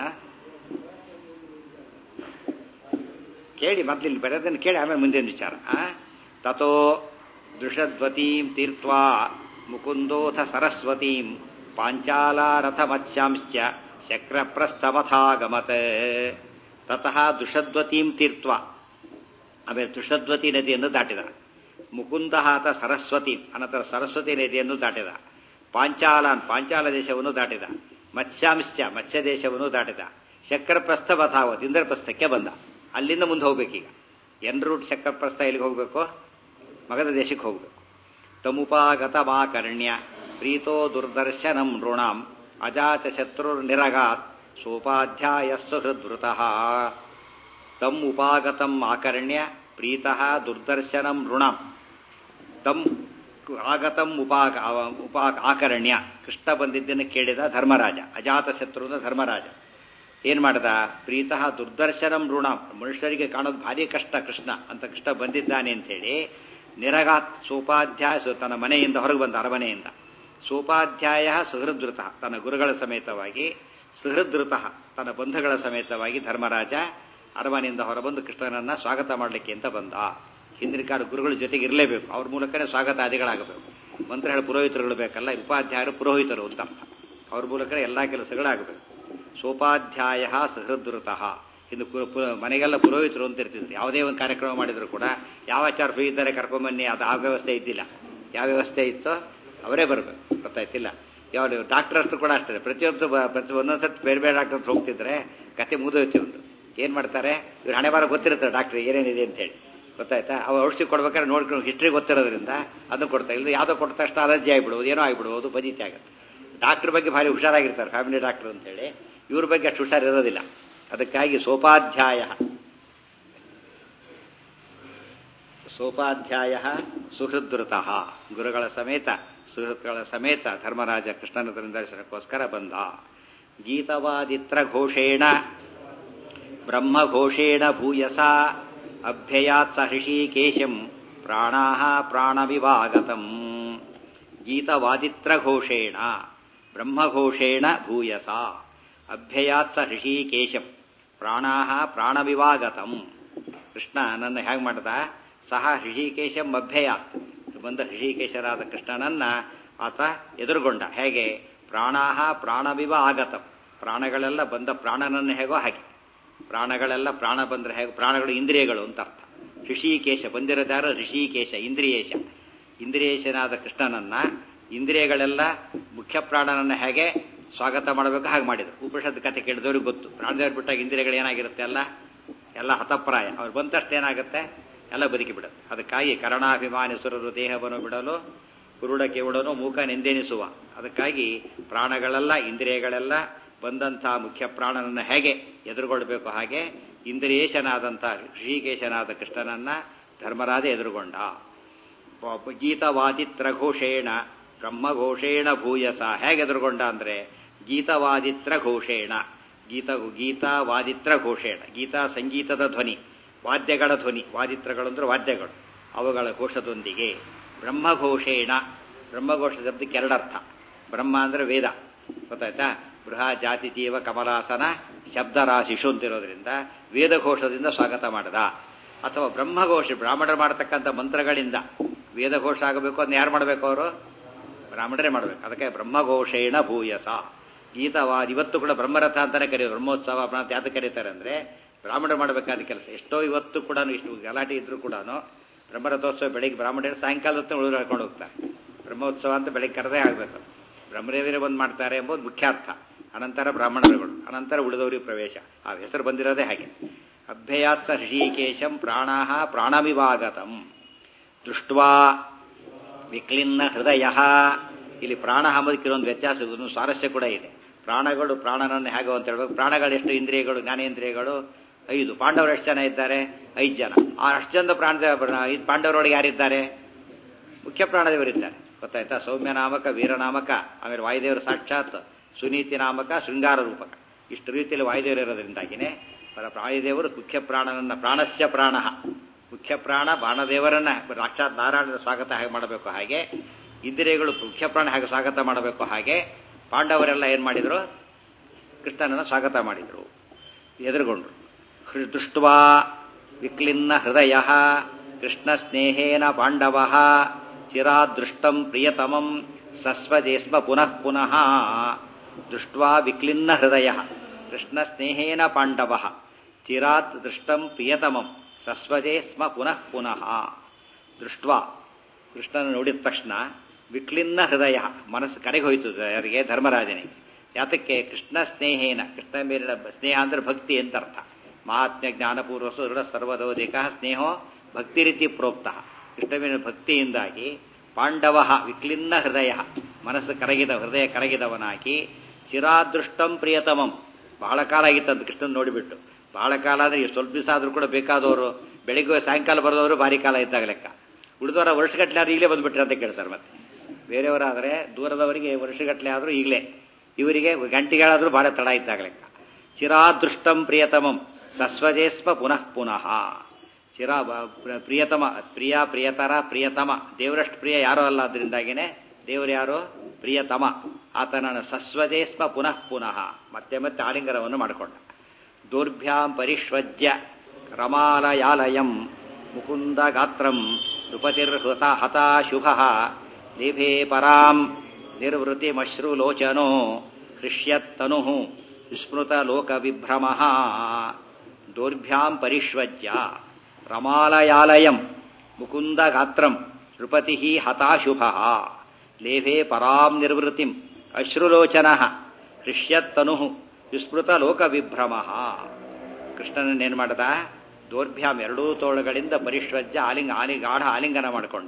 ಕೇಳಿ ಮೊದ್ಲಿಲ್ಲಿ ಬರೋದನ್ನು ಕೇಳಿ ಆಮೇಲೆ ಮುಂದಿನ ವಿಚಾರ ಆ ತಥೋ ದೃಷದ್ವತೀಂ ತೀರ್ತ್ವಾ ಮುಕುಂದೋಥ ಸರಸ್ವತೀಂ ಪಾಂಚಾಲಾರಥ ಮತ್ಸ್ಯಾಂಶ್ಚ ಶಕ್ರಪ್ರಸ್ಥಮಥಾಗಮತ್ ತತಃ ದುಷದ್ವತೀಂ ತೀರ್ತ್ವ ಆಮೇಲೆ ದುಷದ್ವತಿ ನದಿಯನ್ನು ದಾಟಿದ ಮುಕುಂದಹಾತ ಸರಸ್ವತಿ ಅನಂತರ ಸರಸ್ವತಿ ನದಿಯನ್ನು ದಾಟಿದ ಪಾಂಚಾಲಾನ್ ಪಾಂಚಾಲ ದೇಶವನ್ನು ದಾಟಿದ ಮತ್ಸ್ಯಾಂಶ್ಚ ಮತ್ಸ್ಯ ದೇಶವನ್ನು ದಾಟಿದ ಶಕ್ರಪ್ರಸ್ಥ ಬಥಾವತ್ ಇಂದ್ರಪ್ರಸ್ಥಕ್ಕೆ ಬಂದ ಅಲ್ಲಿಂದ ಮುಂದೆ ಹೋಗ್ಬೇಕೀಗ ಎನ್ ರೂಟ್ ಶಕ್ರಪ್ರಸ್ಥ ಎಲ್ಲಿಗೆ ಹೋಗಬೇಕು ಮಗಧ ದೇಶಕ್ಕೆ ಹೋಗಬೇಕು ತಮುಪಾಗತಮಾಕರ್ಣ್ಯ ಪ್ರೀತೋ ದುರ್ದರ್ಶನಂ ನೃಣಾಂ ಅಜಾತ ಶತ್ರುರ್ನಿರಗಾತ್ ಸೋಪಾಧ್ಯಾಯಸ್ಸು ಹೃದ್ವೃತಃ ತಮ್ ಉಪಾಗತಂ ಆಕರ್ಣ್ಯ ಪ್ರೀತಃ ದುರ್ದರ್ಶನಂ ನೃಣಾಂ ತಮ್ ಆಗತಂ ಉಪಾಗ ಉಪಾ ಆಕರ್ಣ್ಯ ಕೃಷ್ಣ ಬಂದಿದ್ದನ್ನು ಕೇಳಿದ ಧರ್ಮರಾಜ ಅಜಾತ ಶತ್ರುನ ಧರ್ಮರಾಜ ಏನ್ ಮಾಡ್ದ ಪ್ರೀತಃ ದುರ್ದರ್ಶನಂ ಋಣಾಂ ಮನುಷ್ಯರಿಗೆ ಕಾಣೋದು ಭಾರಿ ಕಷ್ಟ ಕೃಷ್ಣ ಅಂತ ಕೃಷ್ಣ ಬಂದಿದ್ದಾನೆ ಅಂತೇಳಿ ನಿರಗಾತ್ ಸೋಪಾಧ್ಯಾಯ ಸು- ತನ್ನ ಮನೆಯಿಂದ ಹೊರಗೆ ಬಂದ ಅರಮನೆಯಿಂದ ಸೋಪಾಧ್ಯಾಯ ಸುಹೃದೃತ ತನ್ನ ಗುರುಗಳ ಸಮೇತವಾಗಿ ಸುಹೃದೃತ ತನ್ನ ಬಂಧುಗಳ ಸಮೇತವಾಗಿ ಧರ್ಮರಾಜ ಅರಮನೆಯಿಂದ ಹೊರಬಂದು ಕೃಷ್ಣನನ್ನ ಸ್ವಾಗತ ಮಾಡಲಿಕ್ಕೆ ಅಂತ ಬಂದ ಹಿಂದಿನ ಕಾಲ ಗುರುಗಳ ಜೊತೆಗೆ ಇರಲೇಬೇಕು ಅವ್ರ ಮೂಲಕನೇ ಸ್ವಾಗತ ಆದಿಗಳಾಗಬೇಕು ಮಂತ್ರಗಳ ಪುರೋಹಿತರುಗಳು ಬೇಕಲ್ಲ ಉಪಾಧ್ಯಾಯರು ಪುರೋಹಿತರು ಅಂತ ಅರ್ಥ ಅವ್ರ ಮೂಲಕ ಎಲ್ಲ ಕೆಲಸಗಳಾಗಬೇಕು ಸೋಪಾಧ್ಯಾಯ ಸಹೃದೃತಃ ಇನ್ನು ಪು- ಪು- ಮನೆಗೆಲ್ಲ ಪುರೋಹಿತರು ಅಂತ ಇರ್ತಿದ್ರು ಯಾವುದೇ ಒಂದು ಕಾರ್ಯಕ್ರಮ ಮಾಡಿದ್ರು ಕೂಡ ಯಾವ ಆಚಾರ ಇದ್ದಾರೆ ಕರ್ಕೊಂಬನ್ನಿ ಅದು ಆ ವ್ಯವಸ್ಥೆ ಇದ್ದಿಲ್ಲ ಯಾವ ವ್ಯವಸ್ಥೆ ಇತ್ತೋ ಅವರೇ ಬರಬೇಕು ಗೊತ್ತಾಯ್ತಿಲ್ಲ ಯಾವ ಡಾಕ್ಟರ್ ಅಷ್ಟು ಕೂಡ ಅಷ್ಟೇ ಪ್ರತಿಯೊಂದು ಬ- ಪ್ರತಿ ಒಂದೊಂದು ಸರ್ತಿ ಬೇರೆ ಬೇರೆ ಡಾಕ್ಟರ್ ಹತ್ರ ಹೋಗ್ತಿದ್ರೆ ಕತೆ ಮುಗಿದೋಯ್ತು ಒಂದು ಏನ್ ಮಾಡ್ತಾರೆ ಇವ್ರು ಹಣೆ ಬಾರ ಗೊತ್ತಿರ್ತಾರೆ ಡಾಕ್ಟರ್ ಏನೇನಿದೆ ಅಂತ ಹೇಳಿ ಗೊತ್ತಾಯ್ತಾ ಅವ ಔಷಧಿ ಕೊಡ್ಬೇಕಾದ್ರೆ ನೋಡ್ಕೊಂಡು ಹಿಸ್ಟ್ರಿ ಗೊತ್ತಿರೋದ್ರಿಂದ ಅದನ್ನು ಕೊಡ್ತಾ ಇಲ್ಲ ಯಾವುದೋ ಕೊಟ್ಟ ತಕ್ಷಣ ಅಲರ್ಜಿ ಆಗಿಬಿಡ್ಬೋದು ಏನೋ ಆಗಿಬಿಡ್ಬೋದು ಬದೀತಿ ಆಗುತ್ತೆ ಡಾಕ್ಟರ್ ಬಗ್ಗೆ ಭಾರಿ ಹುಷಾರಾಗಿರ್ತಾರೆ ಫ್ಯಾಮಿಲಿ ಡಾಕ್ಟರ್ ಅಂತೇಳಿ ಇವ್ರ ಬಗ್ಗೆ ಅಷ್ಟು ಹುಷಾರಿರೋದಿಲ್ಲ ಅದಕ್ಕಾಗಿ ಸೋಪಾಧ್ಯಾಯ ಸೋಪಾಧ್ಯಾಯ ಸುಹೃದೃತಃ ಗುರುಗಳ ಸಮೇತ ಸುಹೃತ್ಗಳ ಸಮೇತ ಧರ್ಮರಾಜ ಕೃಷ್ಣನ ದರ್ಶನಕ್ಕೋಸ್ಕರ ಬಂದ ಗೀತವಾದಿತ್ರ ಘೋಷೇಣ ಬ್ರಹ್ಮಘೋಷೇಣ ಭೂಯಸ ಅಭ್ಯಯಾತ್ ಸ ಹೃಷೀಕೇಶಂ ಪ್ರಾಣಾ ಪ್ರಾಣವಿವಾಗತಂ ಗೀತವಾದಿತ್ರಘೋಷೇಣ ಬ್ರಹ್ಮಘೋಷೇಣ ಭೂಯಸ ಅಭ್ಯಯಾತ್ ಸ ಹೃಷೀಕೇಶಂ ಪ್ರಾಣಾ ಪ್ರಾಣವಿವಾಗತಂ ಕೃಷ್ಣ ನನ್ನ ಹೇಗೆ ಮಾಡ್ದ ಸಹ ಹೃಷಿಕೇಶಂ ಅಭ್ಯಯಾತ್ ಬಂದ ಹೃಷಿಕೇಶರಾದ ಕೃಷ್ಣನನ್ನ ಆತ ಎದುರುಗೊಂಡ ಹೇಗೆ ಪ್ರಾಣಾಹ ಪ್ರಾಣವಿವ ಆಗತಂ ಪ್ರಾಣಗಳೆಲ್ಲ ಬಂದ ಪ್ರಾಣನನ್ನು ಹೇಗೋ ಹಾಗೆ ಪ್ರಾಣಗಳೆಲ್ಲ ಪ್ರಾಣ ಬಂದ್ರೆ ಹೇಗೆ ಪ್ರಾಣಗಳು ಇಂದ್ರಿಯಗಳು ಅಂತ ಅರ್ಥ ಋಷಿಕೇಶ ಬಂದಿರೋದಾರ ಋಷಿಕೇಶ ಇಂದ್ರಿಯೇಶ ಇಂದ್ರಿಯೇಶನಾದ ಕೃಷ್ಣನನ್ನ ಇಂದ್ರಿಯಗಳೆಲ್ಲ ಮುಖ್ಯ ಪ್ರಾಣನನ್ನ ಹೇಗೆ ಸ್ವಾಗತ ಮಾಡಬೇಕು ಹಾಗೆ ಮಾಡಿದ್ರು ಉಪನಿಷತ್ ಕಥೆ ಕೇಳಿದವ್ರಿಗೆ ಗೊತ್ತು ಪ್ರಾಣದೇವ್ರು ಬಿಟ್ಟಾಗ ಇಂದ್ರಿಯಗಳು ಏನಾಗಿರುತ್ತೆ ಎಲ್ಲ ಎಲ್ಲ ಹತಪ್ರಾಯ ಅವ್ರು ಬಂದ ತಕ್ಷಣ ಏನಾಗುತ್ತೆ ಎಲ್ಲ ಬದುಕಿ ಬಿಡುತ್ತೆ ಅದಕ್ಕಾಗಿ ಕರಣಾಭಿಮಾನಿ ಸುರರು ದೇಹವನ್ನು ಬಿಡಲು ಕುರುಡ ಕಿವುಡನು ಮೂಕ ನೆಂದೆನಿಸುವ ಅದಕ್ಕಾಗಿ ಪ್ರಾಣಗಳೆಲ್ಲ ಇಂದ್ರಿಯಗಳೆಲ್ಲ ಬಂದಂಥ ಮುಖ್ಯ ಪ್ರಾಣನನ್ನ ಹೇಗೆ ಎದುರುಗೊಳ್ಬೇಕು ಹಾಗೆ ಇಂದ್ರಿಯೇಶನಾದಂಥ ಋಷಿಕೇಶನಾದ ಕೃಷ್ಣನನ್ನ ಧರ್ಮರಾಜ ಎದುರುಗೊಂಡ ಗೀತವಾದಿತ್ರ ಘೋಷೇಣ ಬ್ರಹ್ಮಘೋಷೇಣ ಭೂಯಸ ಹೇಗೆ ಎದುರುಗೊಂಡ ಅಂದ್ರೆ ಗೀತವಾದಿತ್ರ ಘೋಷೇಣ ಗೀತ ಗೀತಾವಾದಿತ್ರ ಘೋಷೇಣ ಗೀತಾ ಸಂಗೀತದ ಧ್ವನಿ ವಾದ್ಯಗಳ ಧ್ವನಿ ವಾದಿತ್ರಗಳು ಅಂದ್ರೆ ವಾದ್ಯಗಳು ಅವುಗಳ ಘೋಷದೊಂದಿಗೆ ಬ್ರಹ್ಮಘೋಷೇಣ ಬ್ರಹ್ಮಘೋಷ ಶಬ್ದಕ್ಕೆ ಎರಡರ್ಥ ಬ್ರಹ್ಮ ಅಂದ್ರೆ ವೇದ ಗೊತ್ತಾಯ್ತಾ ಬೃಹ ಜಾತಿ ಜೀವ ಕಮಲಾಸನ ಶಬ್ದರಾಶಿಷು ಅಂತಿರೋದ್ರಿಂದ ವೇದಘೋಷದಿಂದ ಸ್ವಾಗತ ಮಾಡದ ಅಥವಾ ಬ್ರಹ್ಮಘೋಷ ಬ್ರಾಹ್ಮಣರು ಮಾಡತಕ್ಕಂಥ ಮಂತ್ರಗಳಿಂದ ವೇದಘೋಷ ಆಗಬೇಕು ಅದನ್ನ ಯಾರು ಮಾಡಬೇಕು ಅವರು ಬ್ರಾಹ್ಮಣರೇ ಮಾಡಬೇಕು ಅದಕ್ಕೆ ಬ್ರಹ್ಮಘೋಷೇಣ ಭೂಯಸ ಗೀತವಾದ ಇವತ್ತು ಕೂಡ ಬ್ರಹ್ಮರಥ ಅಂತಾನೆ ಕರೆಯೋದು ಬ್ರಹ್ಮೋತ್ಸವ ಅಂತ ಯಾವ್ದು ಕರೀತಾರೆ ಅಂದ್ರೆ ಬ್ರಾಹ್ಮಣರು ಮಾಡಬೇಕಾದ ಕೆಲಸ ಎಷ್ಟೋ ಇವತ್ತು ಕೂಡ ಇಷ್ಟು ಗಲಾಟೆ ಇದ್ರೂ ಕೂಡ ಬ್ರಹ್ಮರಥೋತ್ಸವ ಬೆಳಿಗ್ಗೆ ಬ್ರಾಹ್ಮಣರು ಸಾಯಂಕಾಲ ಹೊತ್ತು ಉಳಿದು ಹೇಳ್ಕೊಂಡು ಹೋಗ್ತಾರೆ ಬ್ರಹ್ಮೋತ್ಸವ ಅಂತ ಬೆಳಿಗ್ಗೆ ಕರೆದೇ ಆಗಬೇಕು ಬ್ರಹ್ಮದೇವರೇ ಬಂದು ಮಾಡ್ತಾರೆ ಎಂಬುದು ಮುಖ್ಯಾರ್ಥ ಅನಂತರ ಬ್ರಾಹ್ಮಣರುಗಳು ಅನಂತರ ಉಳಿದವರಿಗೆ ಪ್ರವೇಶ ಆ ಹೆಸರು ಬಂದಿರೋದೇ ಹಾಗೆ ಅಭ್ಯಯಾತ್ಸ ಹೃಷಿಕೇಶಂ ಪ್ರಾಣಾಹ ಪ್ರಾಣವಿವಾಗತಂ ದೃಷ್ಟ್ವಾ ವಿಕ್ಲಿನ್ನ ಹೃದಯ ಇಲ್ಲಿ ಪ್ರಾಣ ಅಂಬುದಕ್ಕೆ ಒಂದು ವ್ಯತ್ಯಾಸ ಇದನ್ನು ಸ್ವಾರಸ್ಯ ಕೂಡ ಇದೆ ಪ್ರಾಣಗಳು ಪ್ರಾಣನನ್ನು ಹೇಗೋ ಅಂತ ಹೇಳ್ಬೇಕು ಪ್ರಾಣಗಳು ಎಷ್ಟು ಇಂದ್ರಿಯಗಳು ಜ್ಞಾನೇಂದ್ರಿಯಗಳು ಐದು ಪಾಂಡವರು ಎಷ್ಟು ಜನ ಇದ್ದಾರೆ ಐದು ಜನ ಆ ಅಷ್ಟು ಜನದ ಪ್ರಾಣ ಐದು ಪಾಂಡವರೊಳಗೆ ಯಾರಿದ್ದಾರೆ ಮುಖ್ಯ ಪ್ರಾಣದೇವರಿದ್ದಾರೆ ಗೊತ್ತಾಯ್ತಾ ಸೌಮ್ಯ ನಾಮಕ ವೀರನಾಮಕ ಆಮೇಲೆ ವಾಯುದೇವರು ಸಾಕ್ಷಾತ್ ಸುನೀತಿ ನಾಮಕ ಶೃಂಗಾರ ರೂಪಕ ಇಷ್ಟು ರೀತಿಯಲ್ಲಿ ವಾಯುದೇವರು ಇರೋದ್ರಿಂದಾಗಿನೇ ಪರ ವಾಯುದೇವರು ಮುಖ್ಯ ಪ್ರಾಣನನ್ನ ಪ್ರಾಣಸ್ಯ ಪ್ರಾಣ ಮುಖ್ಯ ಪ್ರಾಣ ಬಾಣದೇವರನ್ನ ಸಾಕ್ಷಾತ್ ನಾರಾಯಣನ ಸ್ವಾಗತ ಹೇಗೆ ಮಾಡಬೇಕು ಹಾಗೆ ಇಂದ್ರಿಯಗಳು ಮುಖ್ಯ ಪ್ರಾಣ ಹೇಗೆ ಸ್ವಾಗತ ಮಾಡಬೇಕು ಹಾಗೆ ಪಾಂಡವರೆಲ್ಲ ಏನ್ ಮಾಡಿದ್ರು ಕೃಷ್ಣನನ್ನ ಸ್ವಾಗತ ಮಾಡಿದ್ರು ಎದುರುಗೊಂಡ್ರು ದೃಷ್ಟ್ವಾ ವಿಕ್ಲಿನ್ನ ಹೃದಯ ಕೃಷ್ಣ ಸ್ನೇಹೇನ ಪಾಂಡವ ಚಿರಾದೃಷ್ಟಂ ಪ್ರಿಯತಮಂ ಸಸ್ವಜೇಸ್ಮ ಪುನಃ ಪುನಃ ದೃಷ್ಟ್ವಾ ವಿಕ್ಲಿನ್ನ ಹೃದಯ ಕೃಷ್ಣ ಸ್ನೇಹೇನ ಪಾಂಡವ ಚಿರಾತ್ ದೃಷ್ಟಂ ಪ್ರಿಯತಮಂ ಸಸ್ವಜೇ ಸ್ಮ ಪುನಃ ಪುನಃ ದೃಷ್ಟ್ವಾ ಕೃಷ್ಣನ ನೋಡಿದ ತಕ್ಷಣ ವಿಕ್ಲಿನ್ನ ಹೃದಯ ಮನಸ್ಸು ಕರೆಗೆ ಹೋಯಿತು ಯಾರಿಗೆ ಧರ್ಮರಾಜನಿಗೆ ಯಾತಕ್ಕೆ ಕೃಷ್ಣ ಸ್ನೇಹೇನ ಕೃಷ್ಣ ಮೇಲಿನ ಸ್ನೇಹ ಅಂದ್ರೆ ಭಕ್ತಿ ಅಂತ ಅರ್ಥ ಮಹಾತ್ಮ್ಯ ಜ್ಞಾನಪೂರ್ವ ಸುದೃಢ ಸರ್ವದೋದಿಕ ಸ್ನೇಹೋ ಭಕ್ತಿ ರೀತಿ ಪ್ರೋಕ್ತ ಕೃಷ್ಣ ಮೇಲಿನ ಭಕ್ತಿಯಿಂದಾಗಿ ಪಾಂಡವ ವಿಕ್ಲಿನ್ನ ಹೃದಯ ಮನಸ್ಸು ಕರಗಿದ ಹೃದಯ ಕರಗಿದವನಾಗಿ ಚಿರಾದೃಷ್ಟಂ ಪ್ರಿಯತಮಂ ಬಹಳ ಕಾಲ ಆಗಿತ್ತಂತ ಕೃಷ್ಣನ್ ನೋಡಿಬಿಟ್ಟು ಬಹಳ ಕಾಲ ಅಂದ್ರೆ ಎಷ್ಟು ಸ್ವಲ್ಪ ದಿವಸ ಆದ್ರೂ ಕೂಡ ಬೇಕಾದವರು ಬೆಳಿಗ್ಗೆ ಸಾಯಂಕಾಲ ಬರೋದವರು ಭಾರಿ ಕಾಲ ಇದ್ದಾಗ ಲೆಕ್ಕ ಉಳಿದವರ ವರ್ಷಗಟ್ಟಲೆ ಆದ್ರೂ ಈಗಲೇ ಬಂದ್ಬಿಟ್ರೆ ಅಂತ ಕೇಳ್ತಾರೆ ಮತ್ತೆ ಬೇರೆಯವರಾದರೆ ದೂರದವರಿಗೆ ವರ್ಷಗಟ್ಟಲೆ ಆದರೂ ಈಗಲೇ ಇವರಿಗೆ ಗಂಟೆಗಳಾದರೂ ಬಹಳ ತಡ ಇದ್ದಾಗ ಲೆಕ್ಕ ಚಿರಾದೃಷ್ಟಂ ಪ್ರಿಯತಮಂ ಸಸ್ವಜೇಸ್ಮ ಪುನಃ ಪುನಃ ಚಿರ ಪ್ರಿಯತಮ ಪ್ರಿಯ ಪ್ರಿಯತರ ಪ್ರಿಯತಮ ದೇವರಷ್ಟು ಪ್ರಿಯ ಯಾರೋ ಅಲ್ಲ ಅದರಿಂದಾಗಿನೇ ದೇವರು ಯಾರು ಪ್ರಿಯತಮ ಆತನನ್ನು ಸಸ್ವಜೇಸ್ಮ ಪುನಃ ಪುನಃ ಮತ್ತೆ ಮತ್ತೆ ಆಲಿಂಗನವನ್ನು ಮಾಡಿಕೊಂಡ ದೌರ್ಭ್ಯಾಂ ಪರಿಷ್ವಜ್ಯ ರಮಾಲಯಾಲಯಂ ಮುಕುಂದ ಗಾತ್ರಂ ನೃಪತಿರ್ಹೃತ ಹತಾಶುಭ ಲೇಭೆ ಪರಾಂ ನಿರ್ವೃತಿಮಶ್ರುಲೋಚನೋ ಹೃಷ್ಯತ್ತನು ವಿಸ್ಮೃತ ಲೋಕವಿಭ್ರಮ ದೌರ್ಭ್ಯಾಂ ಪರಿಷ್ವಜ್ಯ ರಮಾಲಯಾಲಯಂ ಮುಕುಂದ ಗಾತ್ರಂ ನೃಪತಿ ಹತಾಶುಭ ಲೇಭೆ ಪರಾಂ ನಿರ್ವೃತಿಂ ಅಶ್ರುಲೋಚನ ಹೃಷ್ಯತ್ತನು ವಿಸ್ಮೃತ ಲೋಕವಿಭ್ರಮ ಕೃಷ್ಣನನ್ನೇನು ಮಾಡದ ದೌರ್ಭ್ಯಾಂ ಎರಡೂ ತೋಳುಗಳಿಂದ ಪರಿಶ್ವಜ್ಯ ಆಲಿಂಗ ಆಲಿ ಗಾಢ ಆಲಿಂಗನ ಮಾಡಿಕೊಂಡ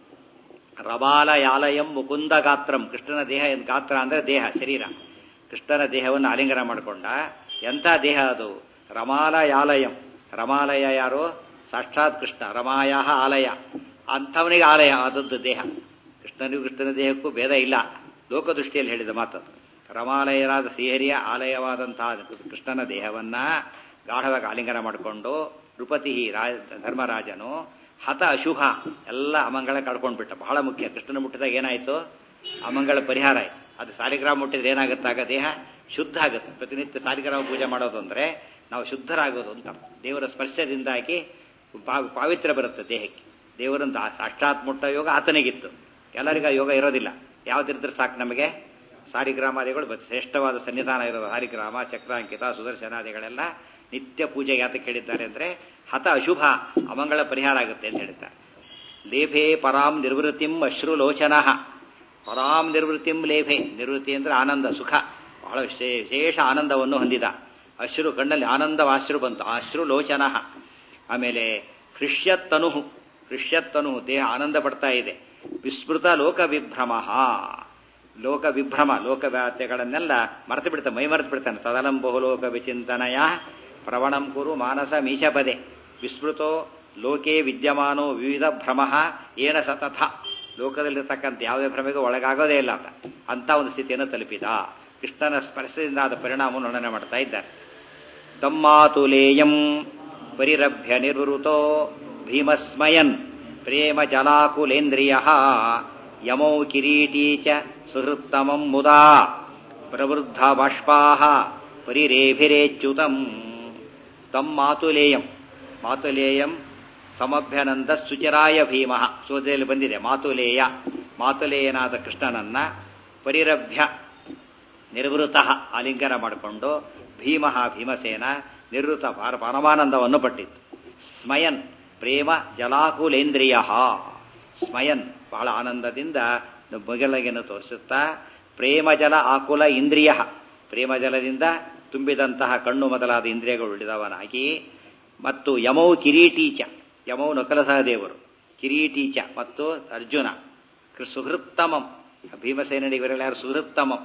ರಮಾಲಯಾಲಯಂ ಮುಕುಂದ ಗಾತ್ರಂ ಕೃಷ್ಣನ ದೇಹ ಗಾತ್ರ ಅಂದ್ರೆ ದೇಹ ಶರೀರ ಕೃಷ್ಣನ ದೇಹವನ್ನು ಆಲಿಂಗನ ಮಾಡಿಕೊಂಡ ಎಂಥ ದೇಹ ಅದು ರಮಾಲಯಾಲಯಂ ರಮಾಲಯ ಯಾರು ಸಾಕ್ಷಾತ್ ಕೃಷ್ಣ ರಮಾಯ ಆಲಯ ಅಂಥವನಿಗೆ ಆಲಯ ಆದದ್ದು ದೇಹ ಕೃಷ್ಣನಿಗೂ ಕೃಷ್ಣನ ದೇಹಕ್ಕೂ ಭೇದ ಇಲ್ಲ ಲೋಕದೃಷ್ಟಿಯಲ್ಲಿ ಹೇಳಿದ ಮಾತದು ರಮಾಲಯರಾದ ಶ್ರೀಹರಿಯ ಆಲಯವಾದಂತಹ ಕೃಷ್ಣನ ದೇಹವನ್ನ ಗಾಢವಾಗಿ ಆಲಿಂಗನ ಮಾಡಿಕೊಂಡು ನೃಪತಿ ಧರ್ಮರಾಜನು ಹತ ಅಶುಭ ಎಲ್ಲ ಅಮಂಗಳ ಕಳ್ಕೊಂಡ್ಬಿಟ್ಟ ಬಹಳ ಮುಖ್ಯ ಕೃಷ್ಣನ ಮುಟ್ಟಿದಾಗ ಏನಾಯ್ತು ಅಮಂಗಳ ಪರಿಹಾರ ಆಯ್ತು ಅದು ಸಾಲಿಗ್ರಾಮ ಮುಟ್ಟಿದ್ರೆ ಏನಾಗುತ್ತಾಗ ದೇಹ ಶುದ್ಧ ಆಗುತ್ತೆ ಪ್ರತಿನಿತ್ಯ ಸಾಲಿಗ್ರಾಮ ಪೂಜೆ ಮಾಡೋದು ಅಂದ್ರೆ ನಾವು ಶುದ್ಧರಾಗೋದು ಅಂತ ದೇವರ ಸ್ಪರ್ಶದಿಂದಾಗಿ ಪಾವಿತ್ರ್ಯ ಬರುತ್ತೆ ದೇಹಕ್ಕೆ ದೇವರನ್ನು ಸಾಕ್ಷಾತ್ ಮುಟ್ಟ ಯೋಗ ಆತನಿಗಿತ್ತು ಎಲ್ಲರಿಗೂ ಯೋಗ ಇರೋದಿಲ್ಲ ಯಾವ್ದಿದ್ರೆ ಸಾಕು ನಮಗೆ ಸಾಲಿಗ್ರಾಮಾದಿಗಳು ಶ್ರೇಷ್ಠವಾದ ಸನ್ನಿಧಾನ ಇರೋದು ಸಾಲಿಗ್ರಾಮ ಚಕ್ರಾಂಕಿತ ಸುದರ್ಶನಾದಿಗಳೆಲ್ಲ ನಿತ್ಯ ಪೂಜೆಗೆ ಯಾತಕ್ಕೆ ಹೇಳಿದ್ದಾರೆ ಅಂದ್ರೆ ಹತ ಅಶುಭ ಅಮಂಗಳ ಪರಿಹಾರ ಆಗುತ್ತೆ ಅಂತ ಹೇಳಿದ್ದಾರೆ ಲೇಭೆ ಪರಾಂ ನಿರ್ವೃತಿಂ ಅಶ್ರುಲೋಚನ ಪರಾಂ ನಿರ್ವೃತಿಂ ಲೇಭೆ ನಿವೃತ್ತಿ ಅಂದ್ರೆ ಆನಂದ ಸುಖ ಬಹಳ ವಿಶೇಷ ಆನಂದವನ್ನು ಹೊಂದಿದ ಅಶ್ರು ಕಣ್ಣಲ್ಲಿ ಆನಂದವಾಶ್ರು ಬಂತು ಅಶ್ರು ಲೋಚನ ಆಮೇಲೆ ಹೃಷ್ಯತ್ತನು ಹೃಷ್ಯತ್ತನು ದೇಹ ಆನಂದ ಪಡ್ತಾ ಇದೆ ವಿಸ್ಮೃತ ಲೋಕ ವಿಭ್ರಮ ಲೋಕ ವಿಭ್ರಮ ಲೋಕ ವ್ಯಾತ್ಯಗಳನ್ನೆಲ್ಲ ಮರೆತು ಬಿಡ್ತಾನೆ ಮೈ ಮರೆತು ಬಿಡ್ತಾನೆ ತದಲಂ ಬಹುಲೋಕ ವಿಚಿಂತನಯ ಪ್ರವಣಂ ಕುರು ಮಾನಸ ಮೀಶಪದೆ ವಿಸ್ಮೃತೋ ಲೋಕೆ ವಿದ್ಯಮಾನೋ ವಿವಿಧ ಭ್ರಮ ಏನ ಸತತ ಲೋಕದಲ್ಲಿರ್ತಕ್ಕಂಥ ಯಾವುದೇ ಭ್ರಮೆಗೂ ಒಳಗಾಗೋದೇ ಇಲ್ಲ ಅಂತ ಅಂತ ಒಂದು ಸ್ಥಿತಿಯನ್ನು ತಲುಪಿದ ಕೃಷ್ಣನ ಸ್ಪರ್ಶದಿಂದ ಆದ ಪರಿಣಾಮವನ್ನು ವರ್ಣನೆ ಮಾಡ್ತಾ ಇದ್ದಾರೆ ತಮ್ಮಾತುಲೇಯಂ ಪರಿರಭ್ಯ ನಿರ್ವೃತೋ ಭೀಮಸ್ಮಯನ್ ಪ್ರೇಮ ಜಲಾಕುಲೇಂದ್ರಿಯ ಯಮೌ ಕಿರೀಟೀ ಚ ಸುಹೃತ್ತಮಂ ಮುದಾ ಪ್ರವೃದ್ಧ ಬಾಷ್ಪಾ ಪರಿರೇಭಿರೇಚ್ಯುತಂ ತಮ್ ಮಾತುಲೇಯಂ ಮಾತುಲೇಯಂ ಸಮಭ್ಯನಂದ ಸುಚರಾಯ ಭೀಮ ಸೋದೆಯಲ್ಲಿ ಬಂದಿದೆ ಮಾತುಲೇಯ ಮಾತುಲೇಯನಾದ ಕೃಷ್ಣನನ್ನ ಪರಿರಭ್ಯ ನಿರ್ವೃತ ಆಲಿಂಗನ ಮಾಡಿಕೊಂಡು ಭೀಮ ಭೀಮಸೇನ ನಿವೃತ್ತ ಪರಮಾನಂದವನ್ನು ಪಟ್ಟಿತ್ತು ಸ್ಮಯನ್ ಪ್ರೇಮ ಜಲಾಕುಲೇಂದ್ರಿಯ ಸ್ಮಯನ್ ಬಹಳ ಆನಂದದಿಂದ ಬಗಲಗೆಯನ್ನು ತೋರಿಸುತ್ತಾ ಪ್ರೇಮ ಜಲ ಆಕುಲ ಇಂದ್ರಿಯ ಪ್ರೇಮ ಜಲದಿಂದ ತುಂಬಿದಂತಹ ಕಣ್ಣು ಮೊದಲಾದ ಇಂದ್ರಿಯಗಳು ಉಳಿದವನಾಗಿ ಮತ್ತು ಯಮೌ ಕಿರೀಟೀಚ ಯಮೌ ನಕಲ ಸಹದೇವರು ಕಿರೀಟೀಚ ಮತ್ತು ಅರ್ಜುನ ಸುಹೃತ್ತಮಂ ಭೀಮಸೇನಿಗೆ ಇವರೆಲ್ಲ ಯಾರು ಸುಹೃತ್ತಮಂ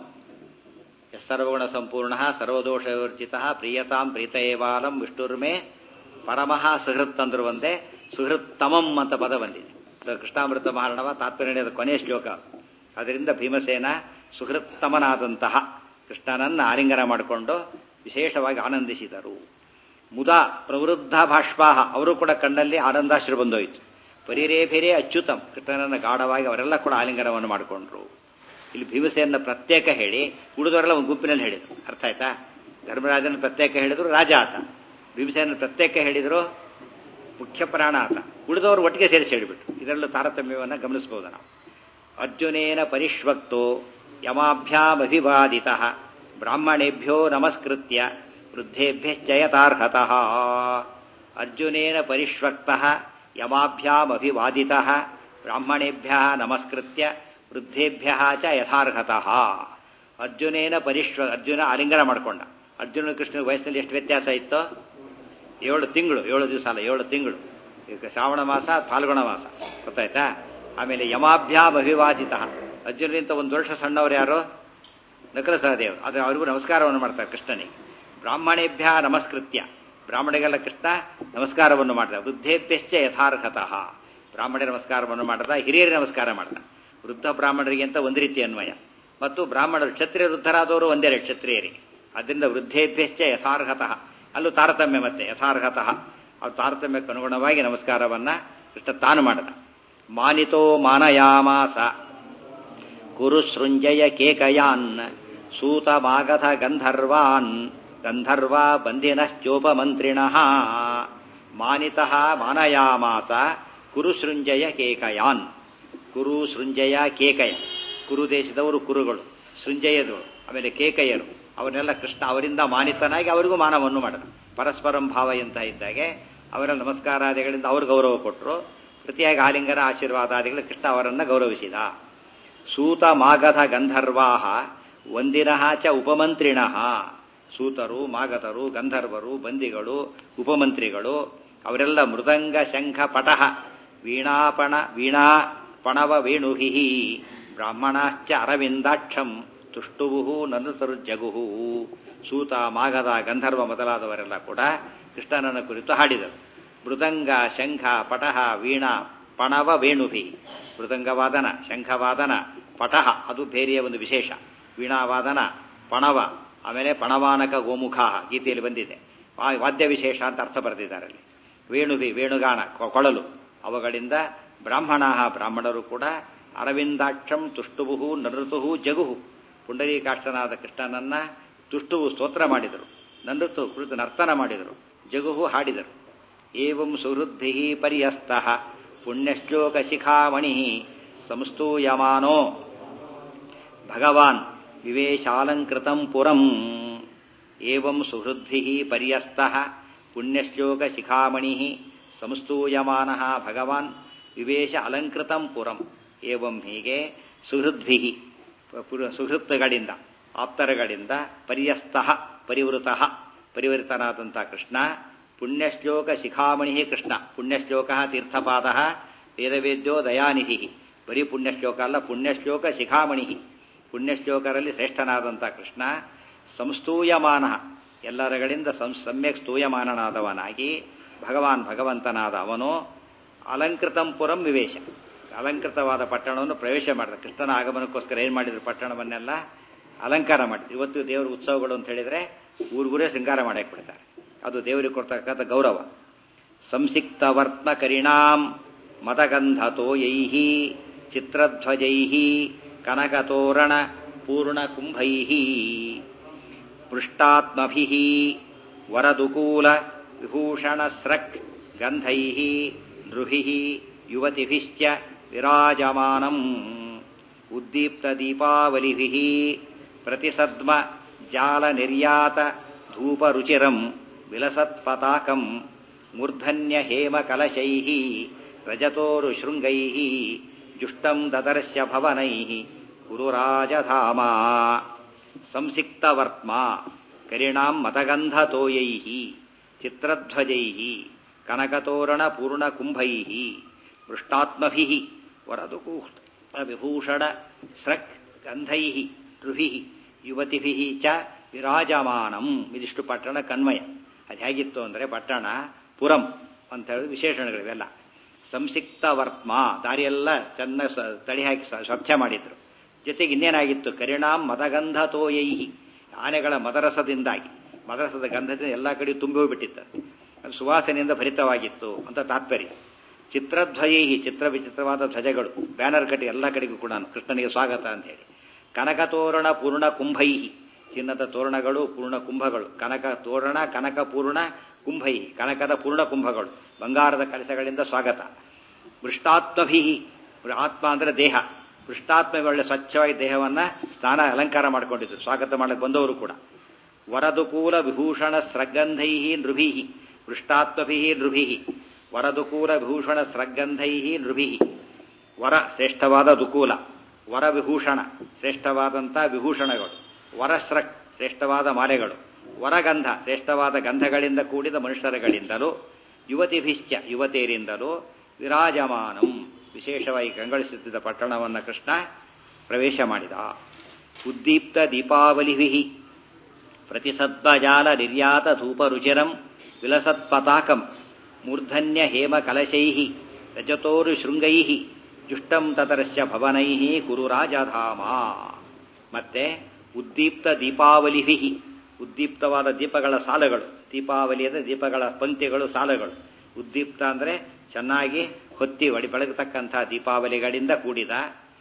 ಸರ್ವಗುಣ ಸಂಪೂರ್ಣ ಸರ್ವದೋಷವರ್ಜಿತ ಪ್ರಿಯತಾಂ ಪ್ರೀತಯೇವಾಲಂ ವಿಷ್ಣುರ್ಮೇ ಪರಮಃ ಸುಹೃತ್ ಅಂದ್ರು ಒಂದೇ ಸುಹೃತ್ತಮಂ ಅಂತ ಪದ ಬಂದಿದೆ ಕೃಷ್ಣಾಮೃತ ಮಹಾರಣವ ತಾತ್ಪರ್ಯದ ಕೊನೆಯ ಶ್ಲೋಕ ಅದರಿಂದ ಭೀಮಸೇನ ಸುಹೃತ್ತಮನಾದಂತಹ ಕೃಷ್ಣನನ್ನ ಆಲಿಂಗನ ಮಾಡಿಕೊಂಡು ವಿಶೇಷವಾಗಿ ಆನಂದಿಸಿದರು ಮುದ ಪ್ರವೃದ್ಧ ಭಾಷ್ಪಾಹ ಅವರು ಕೂಡ ಕಣ್ಣಲ್ಲಿ ಆನಂದಾಶ್ರು ಬಂದೋಯ್ತು ಪರಿರೇಭಿರೇ ಅಚ್ಯುತಂ ಕೃಷ್ಣನನ್ನ ಗಾಢವಾಗಿ ಅವರೆಲ್ಲ ಕೂಡ ಆಲಿಂಗನವನ್ನು ಮಾಡಿಕೊಂಡ್ರು ಇಲ್ಲಿ ಭೀಮಸೇನ ಪ್ರತ್ಯೇಕ ಹೇಳಿ ಉಳಿದವರೆಲ್ಲ ಒಂದು ಗುಂಪಿನಲ್ಲಿ ಹೇಳಿದರು ಅರ್ಥ ಆಯ್ತಾ ಧರ್ಮರಾಜನ ಪ್ರತ್ಯೇಕ ಹೇಳಿದ್ರು ರಾಜ ಆತ ಭೀಮಸೇನ ಪ್ರತ್ಯೇಕ ಹೇಳಿದ್ರು ಮುಖ್ಯ ಪ್ರಾಣ ಆತ ಉಳಿದವರು ಒಟ್ಟಿಗೆ ಸೇರಿಸಿ ಹೇಳಿಬಿಟ್ರು ಇದರಲ್ಲೂ ತಾರತಮ್ಯವನ್ನು ಗಮನಿಸಬಹುದು ನಾವು ಅರ್ಜುನೇನ ಪರಿಷ್ವಕ್ತೋ ಯಮಾಭ್ಯಾಮಭಿವಾದಿತ ಬ್ರಾಹ್ಮಣೇಭ್ಯೋ ನಮಸ್ಕೃತ್ಯ ವೃದ್ಧೇಭ್ಯಶ್ಚ ಯಥಾರ್ಹತಃ ಅರ್ಜುನೇನ ಪರಿಷ್ವಕ್ತಃ ಯಮಾಭ್ಯಾಮಭಿವಾದಿತಃ ಬ್ರಾಹ್ಮಣೇಭ್ಯ ನಮಸ್ಕೃತ್ಯ ವೃದ್ಧೇಭ್ಯ ಚ ಯಥಾರ್ಹತಃ ಅರ್ಜುನೇನ ಪರಿಷ್ವ ಅರ್ಜುನ ಆಲಿಂಗನ ಮಾಡ್ಕೊಂಡ ಅರ್ಜುನ ಕೃಷ್ಣ ವಯಸ್ಸಿನಲ್ಲಿ ಎಷ್ಟು ವ್ಯತ್ಯಾಸ ಇತ್ತು ಏಳು ತಿಂಗಳು ಏಳು ದಿವಸ ಅಲ್ಲ ಏಳು ತಿಂಗಳು ಈಗ ಶ್ರಾವಣ ಮಾಸ ಫಾಲ್ಗುಣ ಮಾಸ ಗೊತ್ತಾಯ್ತಾ ಆಮೇಲೆ ಯಮಾಭ್ಯಾಮ್ ಅಭಿವಾದಿತ ಅರ್ಜುನಗಿಂತ ಒಂದು ವರ್ಷ ಸಣ್ಣವರು ಯಾರು ನಕಲ ಸಹದೇವರು ಆದರೆ ಅವರಿಗೂ ನಮಸ್ಕಾರವನ್ನು ಮಾಡ್ತಾರೆ ಕೃಷ್ಣನಿಗೆ ಬ್ರಾಹ್ಮಣೇಭ್ಯ ನಮಸ್ಕೃತ್ಯ ಬ್ರಾಹ್ಮಣಿಗೆಲ್ಲ ಕೃಷ್ಣ ನಮಸ್ಕಾರವನ್ನು ಮಾಡ್ತಾರೆ ವೃದ್ಧೇಭ್ಯಶ್ಚ ಯಥಾರ್ಹತಃ ಬ್ರಾಹ್ಮಣ ನಮಸ್ಕಾರವನ್ನು ಮಾಡ್ದ ಹಿರಿಯರಿಗೆ ನಮಸ್ಕಾರ ಮಾಡ್ದ ವೃದ್ಧ ಬ್ರಾಹ್ಮಣರಿಗೆ ಅಂತ ಒಂದು ರೀತಿ ಅನ್ವಯ ಮತ್ತು ಬ್ರಾಹ್ಮಣರು ಕ್ಷತ್ರಿಯ ವೃದ್ಧರಾದವರು ಒಂದೇ ಕ್ಷತ್ರಿಯರಿಗೆ ಅದರಿಂದ ವೃದ್ಧೇಭ್ಯಶ್ಚ ಯಥಾರ್ಹತಃ ಅಲ್ಲೂ ತಾರತಮ್ಯ ಮತ್ತೆ ಯಥಾರ್ಹತಃ ಅವ್ರ ತಾರತಮ್ಯಕ್ಕೆ ಅನುಗುಣವಾಗಿ ನಮಸ್ಕಾರವನ್ನ ಕೃಷ್ಣ ತಾನು ಮಾಡಿದ ಮಾನಿತೋ ಮಾನಯಾಮಾಸ ಕುರು ಸೃಂಜಯ ಕೇಕಯಾನ್ ಸೂತಮಾಗಧ ಗಂಧರ್ವಾನ್ ಗಂಧರ್ವ ಬಂಧಿನಶ್ಚೋಪಮಂತ್ರಿಣಃ ಮಾನಿತಃ ಮಾನಯಾಮಾಸ ಕುರು ಸೃಂಜಯ ಕೇಕಯಾನ್ ಕುರು ಸೃಂಜಯ ಕೇಕಯ ಕುರು ದೇಶದವರು ಕುರುಗಳು ಸೃಂಜಯದವರು ಆಮೇಲೆ ಕೇಕಯರು ಅವನ್ನೆಲ್ಲ ಕೃಷ್ಣ ಅವರಿಂದ ಮಾನಿತನಾಗಿ ಅವರಿಗೂ ಮಾನವನ್ನು ಮಾಡಿದ ಪರಸ್ಪರಂ ಭಾವ ಅಂತ ಇದ್ದಾಗೆ ಅವರ ನಮಸ್ಕಾರಾದಿಗಳಿಂದ ಅವರು ಗೌರವ ಕೊಟ್ಟರು ಪ್ರತಿಯಾಗಿ ಆಲಿಂಗನ ಆಶೀರ್ವಾದಾದಿಗಳು ಕೃಷ್ಣ ಅವರನ್ನು ಗೌರವಿಸಿದ ಸೂತ ಮಾಗಧ ಗಂಧರ್ವಾಹ ಒಂದಿನಃ ಚ ಉಪಮಂತ್ರಿಣಃ ಸೂತರು ಮಾಗಧರು ಗಂಧರ್ವರು ಬಂದಿಗಳು ಉಪಮಂತ್ರಿಗಳು ಅವರೆಲ್ಲ ಮೃದಂಗ ಶಂಖ ಪಟಹ ವೀಣಾಪಣ ವೀಣಾ ಪಣವ ವೇಣುಹಿ ಬ್ರಾಹ್ಮಣಾಶ್ಚ ಅರವಿಂದಾಕ್ಷಂ ತುಷ್ಟುವು ನನುತರು ಜಗುಹು ಸೂತ ಮಾಗದ ಗಂಧರ್ವ ಮೊದಲಾದವರೆಲ್ಲ ಕೂಡ ಕೃಷ್ಣನನ್ನ ಕುರಿತು ಹಾಡಿದರು ಮೃದಂಗ ಶಂಖ ಪಟಹ ವೀಣಾ ಪಣವ ವೇಣುಭಿ ಮೃದಂಗವಾದನ ಶಂಖವಾದನ ಪಟಹ ಅದು ಬೇರೆಯ ಒಂದು ವಿಶೇಷ ವೀಣಾವಾದನ ಪಣವ ಆಮೇಲೆ ಪಣವಾನಕ ಗೋಮುಖ ಗೀತೆಯಲ್ಲಿ ಬಂದಿದೆ ವಾದ್ಯ ವಿಶೇಷ ಅಂತ ಅರ್ಥ ಬರೆದಿದ್ದಾರೆ ಅಲ್ಲಿ ವೇಣುಭಿ ವೇಣುಗಾನ ಕೊಳಲು ಅವುಗಳಿಂದ ಬ್ರಾಹ್ಮಣ ಬ್ರಾಹ್ಮಣರು ಕೂಡ ಅರವಿಂದಾಕ್ಷಂ ತುಷ್ಟುಬುಹು ನೃತುಹು ಜಗುಹು ಪುಂಡರೀಕಾಷ್ಟನಾದ ಕೃಷ್ಣನನ್ನ ತುಷ್ಟುವು ಸ್ತೋತ್ರ ಮಾಡಿದರು ನೃತು ಕುರಿತು ನರ್ತನ ಮಾಡಿದರು ಜಗುಹು ಹಾಡಿದರು ಏವಂ ಸುಹೃದ್ಭಿ ಪರ್ಯಸ್ತಃ ಪುಣ್ಯಶ್ಲೋಕ ಶಿಖಾಮಣಿ ಸಂಸ್ತೂಯಮಾನೋ ಭಗವಾನ್ ವಿವೇಶಾಲಂಕೃತಂ ಪುರಂ ಏವಂ ಸುಹೃದ್ಭಿ ಪರ್ಯಸ್ತಃ ಪುಣ್ಯಶ್ಲೋಕ ಶಿಖಾಮಣಿ ಸಂಸ್ತೂಯಮಾನ ಭಗವಾನ್ ವಿವೇಶ ಅಲಂಕೃತಂ ಪುರಂ ಏವಂ ಹೀಗೆ ಸುಹೃದ್ಭಿ ಸುಹೃತ್ತುಗಳಿಂದ ಆಪ್ತರಗಳಿಂದ ಪರ್ಯಸ್ತಃ ಪರಿವೃತಃ ಪರಿವೃತನಾದಂಥ ಕೃಷ್ಣ ಪುಣ್ಯಶ್ಲೋಕ ಶಿಖಾಮಣಿ ಕೃಷ್ಣ ಪುಣ್ಯಶ್ಲೋಕ ತೀರ್ಥಪಾದ ವೇದವೇದ್ಯೋ ದಯಾನಿಧಿ ಬರೀ ಪುಣ್ಯಶ್ಲೋಕ ಅಲ್ಲ ಪುಣ್ಯಶ್ಲೋಕ ಶಿಖಾಮಣಿ ಪುಣ್ಯಶ್ಲೋಕರಲ್ಲಿ ಶ್ರೇಷ್ಠನಾದಂಥ ಕೃಷ್ಣ ಸಂಸ್ತೂಯಮಾನ ಎಲ್ಲರಗಳಿಂದ ಸಂ ಸಮ್ಯಕ್ ಸ್ತೂಯಮಾನನಾದವನಾಗಿ ಭಗವಾನ್ ಭಗವಂತನಾದ ಅವನು ಅಲಂಕೃತಂ ಪುರಂ ವಿವೇಶ ಅಲಂಕೃತವಾದ ಪಟ್ಟಣವನ್ನು ಪ್ರವೇಶ ಮಾಡಿದ ಕೃಷ್ಣನ ಆಗಮನಕ್ಕೋಸ್ಕರ ಏನು ಮಾಡಿದ್ರು ಪಟ್ಟಣವನ್ನೆಲ್ಲ ಅಲಂಕಾರ ಮಾಡಿದ್ರು ಇವತ್ತು ದೇವರ ಉತ್ಸವಗಳು ಅಂತ ಹೇಳಿದ್ರೆ ಊರ್ಗೂರೇ ಶೃಂಗಾರ ಮಾಡಕ್ಕೆ ಬಿಡ್ತಾರೆ ಅದು ದೇವರಿಗೆ ಕೊಡ್ತಕ್ಕಂಥ ಗೌರವ ಸಂಸಿಕ್ತವರ್ತ್ಮ ಕರಿಣಾಂ ಮದಗಂಧತೋಯೈ ಚಿತ್ರಧ್ವಜೈ ಕನಕತೋರಣ ಪೂರ್ಣಕುಂಭೈ ಪೃಷ್ಟಾತ್ಮಭಿ ವರದುಕೂಲ ವಿಭೂಷಣಸ್ರಕ್ ಗಂಧೈ ನೃಭಿ ಯುವತಿಭಿಶ್ಚ ವಿರಾಜಮಾನಂ ಉದ್ದೀಪ್ತದೀಪಾವಲಿಭಿಃ ಪ್ರತಿಸದ್ಮ ಜಾಲನಿರ್ಯಾತ ಧೂಪರುಚಿರಂ ವಿಲಸತ್ಪತಾಕಂ ಮೂರ್ಧನ್ಯ ಹೇಮಕಲಶೈಃ ರಜತೋರುಶೃಂಗೈಃ ಜುಷ್ಟಂ ದದರ್ಶ್ಯ ಭವನೈಃ ಕುರುರಾಜಧಾಮ ಸಂಸಿಕ್ತವರ್ತ್ಮ ಕರಿಣಾಂ ಮತಗಂಧತೋಯೈಃ ಚಿತ್ರಧ್ವಜೈಃ ಕನಕತೋರಣ ಪೂರ್ಣಕುಂಭೈಃ ಪೃಷ್ಟಾತ್ಮಭಿಃ ವರದುಕೂಲ ವಿಭೂಷಣ ಸ್ರಕ್ ಗಂಧೈ ಋಭಿ ಯುವತಿಭಿ ಚ ವಿರಾಜಮಾನಂ ಇದಿಷ್ಟು ಪಟ್ಟಣ ಕನ್ವಯ ಅದು ಹೇಗಿತ್ತು ಅಂದರೆ ಪಟ್ಟಣ ಪುರಂ ಅಂತ ಹೇಳಿ ವಿಶೇಷಣಗಳಿವೆಲ್ಲ ಸಂಸಿಕ್ತ ವರ್ತ್ಮ ದಾರಿಯೆಲ್ಲ ಚೆನ್ನಾಗಿ ತಡಿ ಹಾಕಿ ಸ್ವಚ್ಛ ಮಾಡಿದ್ರು ಜೊತೆಗೆ ಇನ್ನೇನಾಗಿತ್ತು ಕರಿಣಾಂ ಮದಗಂಧ ತೋಯೈ ಆನೆಗಳ ಮದರಸದಿಂದಾಗಿ ಮದರಸದ ಗಂಧದಿಂದ ಎಲ್ಲ ಕಡೆ ತುಂಬಿ ಹೋಗ್ಬಿಟ್ಟಿತ್ತು ಅದು ಸುವಾಸನೆಯಿಂದ ಭರಿತವಾಗಿತ್ತು ಅಂತ ತಾತ್ಪರ್ಯ ಚಿತ್ರಧ್ವಜೈ ಚಿತ್ರ ವಿಚಿತ್ರವಾದ ಧ್ವಜಗಳು ಬ್ಯಾನರ್ ಕಟ್ಟಿ ಎಲ್ಲ ಕಡೆಗೂ ಕೂಡ ಕೃಷ್ಣನಿಗೆ ಸ್ವಾಗತ ಅಂತ ಹೇಳಿ ಕನಕ ತೋರಣ ಪೂರ್ಣ ಕುಂಭೈ ಚಿನ್ನದ ತೋರಣಗಳು ಪೂರ್ಣ ಕುಂಭಗಳು ಕನಕ ತೋರಣ ಕನಕ ಪೂರ್ಣ ಕುಂಭೈ ಕನಕದ ಪೂರ್ಣ ಕುಂಭಗಳು ಬಂಗಾರದ ಕಲಸಗಳಿಂದ ಸ್ವಾಗತ ಮೃಷ್ಟಾತ್ಮಭಿ ಆತ್ಮ ಅಂದ್ರೆ ದೇಹ ಕೃಷ್ಣಾತ್ಮ ಒಳ್ಳೆ ಸ್ವಚ್ಛವಾಗಿ ದೇಹವನ್ನ ಸ್ನಾನ ಅಲಂಕಾರ ಮಾಡ್ಕೊಂಡಿದ್ರು ಸ್ವಾಗತ ಮಾಡಕ್ಕೆ ಬಂದವರು ಕೂಡ ವರದುಕೂಲ ವಿಭೂಷಣ ಸ್ರಗಂಧೈ ನೃಭಿ ಪೃಷ್ಟಾತ್ಮಭಿ ನೃಭಿ ವರದುಕೂಲ ವಿಭೂಷಣ ಸ್ರಗಂಧೈ ನೃಭಿ ವರ ಶ್ರೇಷ್ಠವಾದ ದುಕೂಲ ವರ ವಿಭೂಷಣ ಶ್ರೇಷ್ಠವಾದಂಥ ವಿಭೂಷಣಗಳು ವರಸ್ರಕ್ ಶ್ರೇಷ್ಠವಾದ ಮಾಲೆಗಳು ವರಗಂಧ ಶ್ರೇಷ್ಠವಾದ ಗಂಧಗಳಿಂದ ಕೂಡಿದ ಮನುಷ್ಯರುಗಳಿಂದಲೂ ಯುವತಿಭಿಶ್ಚ ಯುವತಿಯರಿಂದಲೂ ವಿರಾಜಮಾನಂ ವಿಶೇಷವಾಗಿ ಕಂಗೊಳಿಸುತ್ತಿದ್ದ ಪಟ್ಟಣವನ್ನು ಕೃಷ್ಣ ಪ್ರವೇಶ ಮಾಡಿದ ಉದ್ದೀಪ್ತ ದೀಪಾವಲಿಭಿ ಪ್ರತಿಸದ್ಭಜಾಲ ನಿರ್ಯಾತ ಧೂಪರುಚಿರಂ ವಿಲಸತ್ಪತಾಕಂ ಮೂರ್ಧನ್ಯ ಹೇಮ ಕಲಶೈ ರಜತೋರು ಶೃಂಗೈ ಜುಷ್ಟಂ ತತರಸ್ಯ ಭವನೈ ಕುರು ರಾಜಧಾಮ ಮತ್ತೆ ಉದ್ದೀಪ್ತ ದೀಪಾವಲಿಭಿ ಉದ್ದೀಪ್ತವಾದ ದೀಪಗಳ ಸಾಲುಗಳು ದೀಪಾವಳಿ ಅಂದರೆ ದೀಪಗಳ ಪಂಕ್ತಿಗಳು ಸಾಲುಗಳು ಉದ್ದೀಪ್ತ ಅಂದರೆ ಚೆನ್ನಾಗಿ ಹೊತ್ತಿ ಒಡಿ ಬೆಳಗತಕ್ಕಂಥ ದೀಪಾವಳಿಗಳಿಂದ ಕೂಡಿದ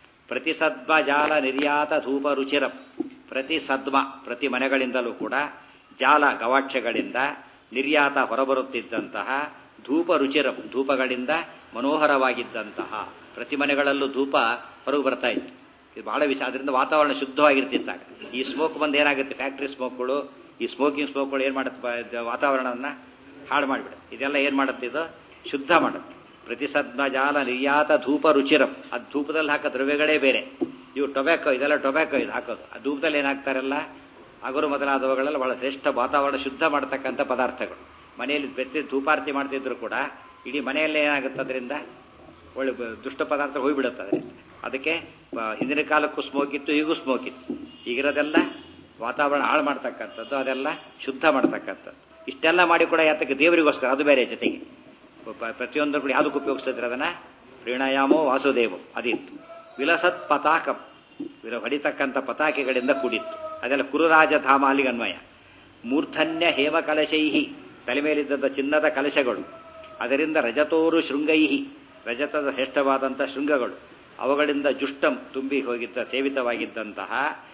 ಪ್ರತಿಸದ್ಮ ನಿರ್ಯಾತ ಧೂಪ ರುಚಿರ ಪ್ರತಿ ಸದ್ಮ ಪ್ರತಿ ಮನೆಗಳಿಂದಲೂ ಕೂಡ ಜಾಲ ಗವಾಕ್ಷಗಳಿಂದ ನಿರ್ಯಾತ ಹೊರಬರುತ್ತಿದ್ದಂತಹ ಧೂಪ ರುಚಿರಂ ಧೂಪಗಳಿಂದ ಮನೋಹರವಾಗಿದ್ದಂತಹ ಪ್ರತಿ ಮನೆಗಳಲ್ಲೂ ಧೂಪ ಹೊರಗೆ ಬರ್ತಾ ಇತ್ತು ಇದು ಬಹಳ ವಿಷಯ ಅದರಿಂದ ವಾತಾವರಣ ಶುದ್ಧವಾಗಿರ್ತಿತ್ತಾಗ ಈ ಸ್ಮೋಕ್ ಬಂದು ಏನಾಗುತ್ತೆ ಫ್ಯಾಕ್ಟ್ರಿ ಸ್ಮೋಕ್ಗಳು ಈ ಸ್ಮೋಕಿಂಗ್ ಸ್ಮೋಕ್ಗಳು ಏನು ಮಾಡುತ್ತೆ ವಾತಾವರಣವನ್ನು ಹಾಳು ಮಾಡಿಬಿಡುತ್ತೆ ಇದೆಲ್ಲ ಏನು ಮಾಡುತ್ತೆ ಇದು ಶುದ್ಧ ಮಾಡುತ್ತೆ ಪ್ರತಿಸದ್ಮ ಜಾಲ ನಿರ್ಯಾತ ಧೂಪ ರುಚಿರಂ ಅದು ಧೂಪದಲ್ಲಿ ಹಾಕೋ ದ್ರವ್ಯಗಳೇ ಬೇರೆ ಇವು ಟೊಬ್ಯಾಕೋ ಇದೆಲ್ಲ ಟೊಬ್ಯಾಕೋ ಇದು ಹಾಕೋದು ಆ ಧೂಪದಲ್ಲಿ ಏನಾಗ್ತಾರಲ್ಲ ಅಗರು ಮೊದಲಾದವುಗಳೆಲ್ಲ ಬಹಳ ಶ್ರೇಷ್ಠ ವಾತಾವರಣ ಶುದ್ಧ ಮಾಡತಕ್ಕಂಥ ಪದಾರ್ಥಗಳು ಮನೆಯಲ್ಲಿ ಪ್ರತಿ ಧೂಪಾರತಿ ಮಾಡ್ತಿದ್ರು ಕೂಡ ಇಡೀ ಮನೆಯಲ್ಲೇ ಏನಾಗುತ್ತೆ ಅದರಿಂದ ಒಳ್ಳೆ ದುಷ್ಟ ಪದಾರ್ಥ ಹೋಗಿಬಿಡುತ್ತದೆ ಅದಕ್ಕೆ ಹಿಂದಿನ ಕಾಲಕ್ಕೂ ಸ್ಮೋಕ್ ಇತ್ತು ಈಗೂ ಸ್ಮೋಕ್ ಇತ್ತು ಈಗಿರೋದೆಲ್ಲ ವಾತಾವರಣ ಹಾಳು ಮಾಡ್ತಕ್ಕಂಥದ್ದು ಅದೆಲ್ಲ ಶುದ್ಧ ಮಾಡ್ತಕ್ಕಂಥದ್ದು ಇಷ್ಟೆಲ್ಲ ಮಾಡಿ ಕೂಡ ಯಾತಕ್ಕೆ ದೇವರಿಗೋಸ್ಕರ ಅದು ಬೇರೆ ಜೊತೆಗೆ ಪ್ರತಿಯೊಂದು ಕೂಡ ಯಾವುದಕ್ಕೆ ಉಪಯೋಗಿಸ್ತಿದ್ರೆ ಅದನ್ನ ಪ್ರೀಣಾಯಾಮೋ ವಾಸುದೇವ ಅದಿತ್ತು ವಿಲಸತ್ ಪತಾಕಂ ವಿರ ಹೊಡಿತಕ್ಕಂಥ ಪತಾಕೆಗಳಿಂದ ಕೂಡಿತ್ತು ಅದೆಲ್ಲ ಕುರುರಾಜಧಾಮ ಅಲ್ಲಿಗೆ ಅನ್ವಯ ಮೂರ್ಧನ್ಯ ಹೇಮ ಕಲಶೈಹಿ ತಲೆ ಮೇಲಿದ್ದ ಚಿನ್ನದ ಕಲಶಗಳು ಅದರಿಂದ ರಜತೋರು ಶೃಂಗೈಹಿ ರಜತದ ಶ್ರೇಷ್ಠವಾದಂಥ ಶೃಂಗಗಳು ಅವುಗಳಿಂದ ಜುಷ್ಟಂ ತುಂಬಿ ಹೋಗಿದ್ದ ಸೇವಿತವಾಗಿದ್ದಂತಹ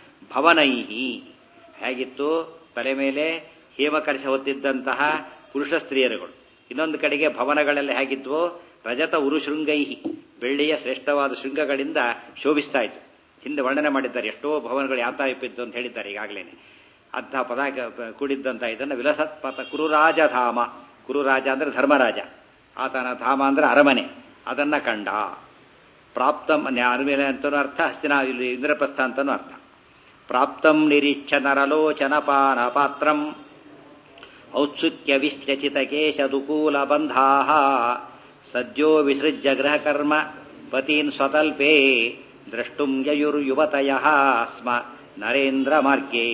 ಭವನೈಹಿ ಹೇಗಿತ್ತು ತಲೆ ಮೇಲೆ ಹೇಮಕಲಶ ಹೊತ್ತಿದ್ದಂತಹ ಪುರುಷ ಸ್ತ್ರೀಯರುಗಳು ಇನ್ನೊಂದು ಕಡೆಗೆ ಭವನಗಳೆಲ್ಲ ಹೇಗಿದ್ವೋ ರಜತ ಉರುಶೃಂಗೈಹಿ ಬೆಳ್ಳಿಯ ಶ್ರೇಷ್ಠವಾದ ಶೃಂಗಗಳಿಂದ ಶೋಭಿಸ್ತಾ ಇತ್ತು ಹಿಂದೆ ವರ್ಣನೆ ಮಾಡಿದ್ದಾರೆ ಎಷ್ಟೋ ಭವನಗಳು ಯಾವ ಇಪ್ಪಿದ್ದು ಅಂತ ಹೇಳಿದ್ದಾರೆ ಈಗಾಗಲೇ ಅಂತಹ ಪದಾಕ ಕೂಡಿದ್ದಂಥ ಇದನ್ನು ವಿಲಸತ್ ಪಥ ಕುರುರಾಜಧಾಮ ಕುರುರಾಜ ಅಂದ್ರೆ ಧರ್ಮರಾಜ ಆತನ ಧಾಮ ಅಂದ್ರೆ ಅರಮನೆ ಅದನ್ನ ಕಂಡ ಪ್ರಾಪ್ತಂ ಅರಮನೆ ಅಂತನೂ ಅರ್ಥ ಹಸ್ತಿನ ಇಲ್ಲಿ ಇಂದ್ರಪ್ರಸ್ಥ ಅಂತನೂ ಅರ್ಥ ಪ್ರಾಪ್ತಂ ನಿರೀಕ್ಷ ನರಲೋಚನಪಾನ ಪಾತ್ರಂ ಔತ್ಸುಕ್ಯ ವಿಶ್ಲಚಿತ ಕೇಶದುಕೂಲ ಬಂಧಾ ಸದ್ಯೋ ವಿಸೃಜ್ಯ ಗೃಹಕರ್ಮ ಪತೀನ್ ಸ್ವತಲ್ಪೇ ದ್ರಷ್ಟುಂ ಯಯುರ್ಯುವತಯ ಸ್ಮ ನರೇಂದ್ರ ಮಾರ್ಗೇ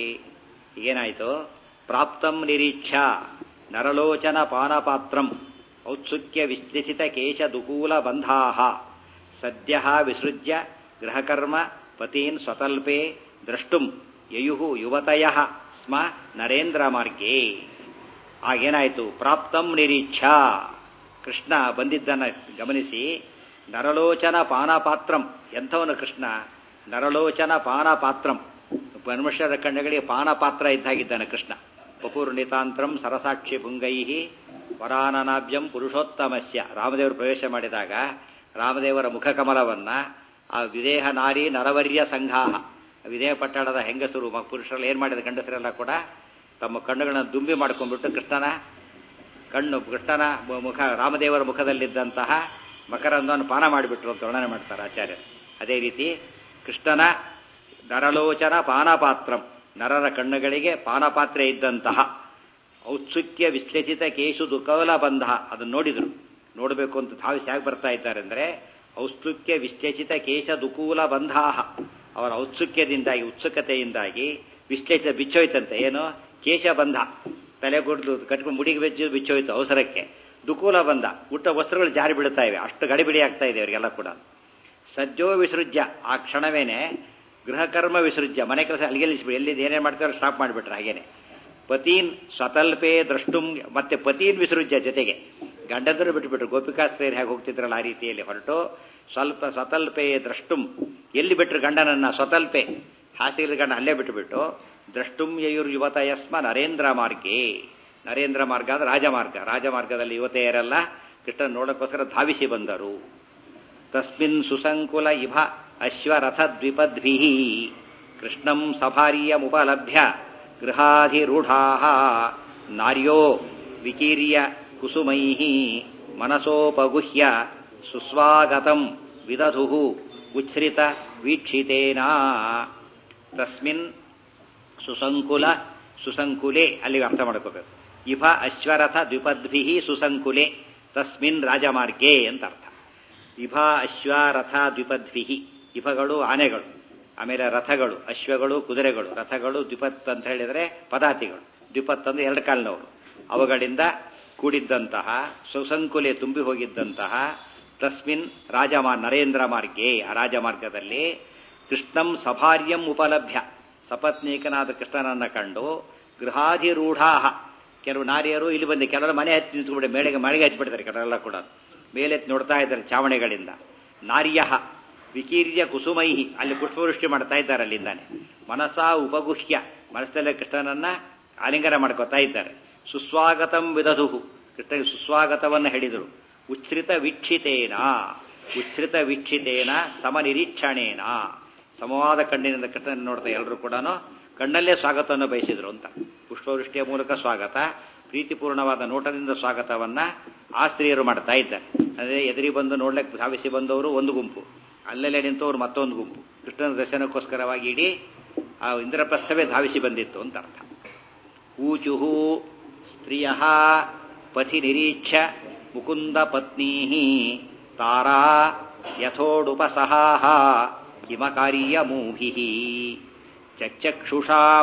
ಏನಾಯಿತು ಪ್ರಾಪ್ತಂ ನಿರೀಕ್ಷ ನರಲೋಚನ ಪಾನಪಾತ್ರಂ ಔತ್ಸುಕ್ಯ ವಿಶ್ಲೇಷಿತ ಕೇಶದುಕೂಲ ಬಂಧಾ ಸದ್ಯ ವಿಸೃಜ್ಯ ಗೃಹಕರ್ಮ ಪತೀನ್ ಸ್ವತಲ್ಪೇ ದ್ರಷ್ಟುಂ ಯಯು ಯುವತಯ ಸ್ಮ ನರೇಂದ್ರ ಮಾರ್ಗೇ ಆಗೇನಾಯಿತು ಪ್ರಾಪ್ತಂ ನಿರೀಕ್ಷ ಕೃಷ್ಣ ಬಂದಿದ್ದನ್ನು ಗಮನಿಸಿ ನರಲೋಚನ ಪಾನಪಾತ್ರಂ ಎಂಥವನು ಕೃಷ್ಣ ನರಲೋಚನ ಪಾನಪಾತ್ರಂ ಮನುಷ್ಯರ ಕಣ್ಣುಗಳಿಗೆ ಪಾನಪಾತ್ರ ಇದ್ದಾಗಿದ್ದಾನೆ ಕೃಷ್ಣ ಪಪೂರ್ಣಿತಾಂತ್ರಂ ಸರಸಾಕ್ಷಿ ಭುಂಗೈಹಿ ವರಾನನಾಭ್ಯಂ ಪುರುಷೋತ್ತಮಸ್ಯ ರಾಮದೇವರು ಪ್ರವೇಶ ಮಾಡಿದಾಗ ರಾಮದೇವರ ಮುಖಕಮಲವನ್ನ ಆ ವಿದೇಹ ನಾರಿ ನರವರ್ಯ ಸಂಘಾಹ ವಿದೇಹ ಪಟ್ಟಣದ ಹೆಂಗಸರು ಪುರುಷರಲ್ಲಿ ಏನು ಮಾಡಿದ ಗಂಡಸರೆಲ್ಲ ಕೂಡ ತಮ್ಮ ಕಣ್ಣುಗಳನ್ನು ದುಂಬಿ ಮಾಡ್ಕೊಂಡ್ಬಿಟ್ಟು ಕೃಷ್ಣನ ಕಣ್ಣು ಕೃಷ್ಣನ ಮುಖ ರಾಮದೇವರ ಮುಖದಲ್ಲಿದ್ದಂತಹ ಮಕರಂದವನ್ನು ಪಾನ ಮಾಡಿಬಿಟ್ರು ಅಂತ ವರ್ಣನೆ ಮಾಡ್ತಾರೆ ಆಚಾರ್ಯರು ಅದೇ ರೀತಿ ಕೃಷ್ಣನ ನರಲೋಚನ ಪಾನಪಾತ್ರಂ ನರರ ಕಣ್ಣುಗಳಿಗೆ ಪಾನಪಾತ್ರೆ ಇದ್ದಂತಹ ಔತ್ಸುಕ್ಯ ವಿಶ್ಲೇಷಿತ ಕೇಶು ದುಕೌಲ ಬಂಧ ಅದನ್ನು ನೋಡಿದ್ರು ನೋಡಬೇಕು ಅಂತ ಧಾವಿಸಿ ಹೇಗೆ ಬರ್ತಾ ಇದ್ದಾರೆ ಅಂದರೆ ಔತ್ಸುಕ್ಯ ವಿಶ್ಲೇಷಿತ ಕೇಶ ದುಕೂಲ ಬಂಧಾಹ ಅವರ ಔತ್ಸುಕ್ಯದಿಂದಾಗಿ ಉತ್ಸುಕತೆಯಿಂದಾಗಿ ವಿಶ್ಲೇಷಿತ ಬಿಚ್ಚೋಯ್ತಂತೆ ಏನು ಕೇಶಬಂಧ ತಲೆಗುಡ್ದು ಕಟ್ಕೊಂಡು ಮುಡಿಗೆ ಬೆಚ್ಚು ಬಿಚ್ಚೋಯ್ತು ಅವಸರಕ್ಕೆ ದುಕೂಲ ಬಂಧ ಊಟ ವಸ್ತ್ರಗಳು ಜಾರಿ ಬೀಳ್ತಾ ಇವೆ ಅಷ್ಟು ಗಡಿಬಿಡಿ ಆಗ್ತಾ ಇದೆ ಅವರಿಗೆಲ್ಲ ಕೂಡ ಸಜ್ಜೋ ವಿಸೃಜ್ಯ ಆ ಕ್ಷಣವೇನೆ ಗೃಹಕರ್ಮ ವಿಸೃಜ್ಯ ಮನೆ ಕೆಲಸ ಅಲ್ಲಿಗೆ ನಿಲ್ಲಿಸ್ಬಿಡಿ ಎಲ್ಲಿ ಏನೇನು ಮಾಡ್ತಾರೋ ಸ್ಟಾಪ್ ಮಾಡಿಬಿಟ್ರೆ ಹಾಗೇನೆ ಪತೀನ್ ಸ್ವತಲ್ಪೇ ದ್ರಷ್ಟುಂ ಮತ್ತೆ ಪತೀನ್ ವಿಸೃಜ್ಯ ಜೊತೆಗೆ ಗಂಡಂದರು ಬಿಟ್ಟುಬಿಟ್ರು ಗೋಪಿಕಾಸ್ತ್ರೀಯರು ಹೇಗೆ ಹೋಗ್ತಿದ್ರಲ್ಲ ಆ ರೀತಿಯಲ್ಲಿ ಹೊರಟು ಸ್ವಲ್ಪ ಸ್ವತಲ್ಪೆ ದ್ರಷ್ಟುಂ ಎಲ್ಲಿ ಬಿಟ್ರು ಗಂಡನನ್ನ ಸ್ವತಲ್ಪೆ ಹಾಸಿಗೆ ಗಂಡ ಅಲ್ಲೇ ಬಿಟ್ಟುಬಿಟ್ಟು ದ್ರಷ್ಟುಂ ಯಯುರ್ ಯುವತ ಯಸ್ಮ ನರೇಂದ್ರ ಮಾರ್ಗೇ ನರೇಂದ್ರ ಮಾರ್ಗ ಅಂದ್ರೆ ರಾಜಮಾರ್ಗ ರಾಜಮಾರ್ಗದಲ್ಲಿ ಯುವತೆಯರೆಲ್ಲ ಕೃಷ್ಣನ್ ನೋಡಕ್ಕೋಸ್ಕರ ಧಾವಿಸಿ ಬಂದರು ತಸ್ಮಿನ್ ಸುಸಂಕುಲ ಇಭ ಅಶ್ವರಥದ್ವಿಪದ್ಭಿ ಕೃಷ್ಣಂ ಸಭಾರ್ಯಮುಪಲಭ್ಯ ಗೃಹಾಧಿರೂಢಾ ನಾರ್ಯೋ ವಿಕೀರ್ಯ ಕುಸುಮೈ ಮನಸೋಪಗುಹ್ಯ ಸುಸ್ವಾಗತಂ ವಿದಧು ಉಚ್ಛ್ರಿತ ವೀಕ್ಷಿತೇನ ತಸ್ಮಿನ್ ಸುಸಂಕುಲ ಸುಸಂಕುಲೆ ಅಲ್ಲಿಗೆ ಅರ್ಥ ಮಾಡ್ಕೋಬೇಕು ಇಫ ಅಶ್ವರಥ ದ್ವಿಪದ್ಭಿ ಸುಸಂಕುಲೆ ತಸ್ಮಿನ್ ರಾಜಮಾರ್ಗೆ ಅಂತ ಅರ್ಥ ಇಫ ಅಶ್ವರಥ ದ್ವಿಪದ್ಭಿ ಇಫಗಳು ಆನೆಗಳು ಆಮೇಲೆ ರಥಗಳು ಅಶ್ವಗಳು ಕುದುರೆಗಳು ರಥಗಳು ದ್ವಿಪತ್ ಅಂತ ಹೇಳಿದರೆ ಪದಾತಿಗಳು ದ್ವಿಪತ್ ಅಂದ್ರೆ ಎರಡು ಕಾಲಿನವರು ಅವುಗಳಿಂದ ಕೂಡಿದ್ದಂತಹ ಸುಸಂಕುಲೆ ತುಂಬಿ ಹೋಗಿದ್ದಂತಹ ತಸ್ಮಿನ್ ರಾಜಮಾ ನರೇಂದ್ರ ಮಾರ್ಗೆ ಆ ರಾಜಮಾರ್ಗದಲ್ಲಿ ಕೃಷ್ಣಂ ಸಭಾರ್ಯಂ ಉಪಲಭ್ಯ ಸಪತ್ನೀಕನಾದ ಕೃಷ್ಣನನ್ನ ಕಂಡು ಗೃಹಾಧಿರೂಢಾ ಕೆಲವು ನಾರಿಯರು ಇಲ್ಲಿ ಬಂದು ಕೆಲವರು ಮನೆ ಹತ್ತಿ ನಿಂತ್ಕೊಂಡ್ಬಿಡಿ ಮೇಳೆಗೆ ಮಳೆಗೆ ಹಚ್ಚಿಬಿಡ್ತಾರೆ ಕೆಲವೆಲ್ಲ ಕೂಡ ಮೇಲೆ ನೋಡ್ತಾ ಇದ್ದಾರೆ ಚಾವಣಿಗಳಿಂದ ನಾರ್ಯ ವಿಕೀರ್ಯ ಕುಸುಮೈಹಿ ಅಲ್ಲಿ ಪುಷ್ಪವೃಷ್ಟಿ ಮಾಡ್ತಾ ಇದ್ದಾರೆ ಅಲ್ಲಿಂದಾನೆ ಮನಸ ಉಪಗುಹ್ಯ ಮನಸ್ಸಲ್ಲೇ ಕೃಷ್ಣನನ್ನ ಆಲಿಂಗನ ಮಾಡ್ಕೋತಾ ಇದ್ದಾರೆ ಸುಸ್ವಾಗತಂ ವಿದಧು ಕೃಷ್ಣನಿಗೆ ಸುಸ್ವಾಗತವನ್ನು ಹೇಳಿದರು ಉಚ್ಛ್ರಿತ ವೀಕ್ಷಿತೇನ ಉಚ್ಛ್ರಿತ ವೀಕ್ಷಿತೇನ ಸಮನಿರೀಕ್ಷಣೇನ ಸಮವಾದ ಕಣ್ಣಿನಿಂದ ಕೃಷ್ಣನ ನೋಡ್ತಾ ಎಲ್ಲರೂ ಕೂಡ ಕಣ್ಣಲ್ಲೇ ಸ್ವಾಗತವನ್ನು ಬಯಸಿದ್ರು ಅಂತ ಪುಷ್ಪವೃಷ್ಟಿಯ ಮೂಲಕ ಸ್ವಾಗತ ಪ್ರೀತಿಪೂರ್ಣವಾದ ನೋಟದಿಂದ ಸ್ವಾಗತವನ್ನ ಆ ಸ್ತ್ರೀಯರು ಮಾಡ್ತಾ ಇದ್ದಾರೆ ಅಂದರೆ ಎದುರಿ ಬಂದು ನೋಡ್ಲಿಕ್ಕೆ ಧಾವಿಸಿ ಬಂದವರು ಒಂದು ಗುಂಪು ಅಲ್ಲಲ್ಲೇ ನಿಂತವರು ಮತ್ತೊಂದು ಗುಂಪು ಕೃಷ್ಣನ ದರ್ಶನಕ್ಕೋಸ್ಕರವಾಗಿ ಇಡೀ ಆ ಇಂದ್ರಪ್ರಸ್ಥವೇ ಧಾವಿಸಿ ಬಂದಿತ್ತು ಅಂತ ಅರ್ಥ ಊಚುಹು ಸ್ತ್ರೀಯ ಪಥಿ ನಿರೀಕ್ಷ ಮುಕುಂದ ಪತ್ನೀ ತಾರಾ ಯಥೋಡುಪಸಹಾಹ ಕಿಮಕಾರ್ಯಮೂಭಿ ಚಕ್ಷುಷಾಂ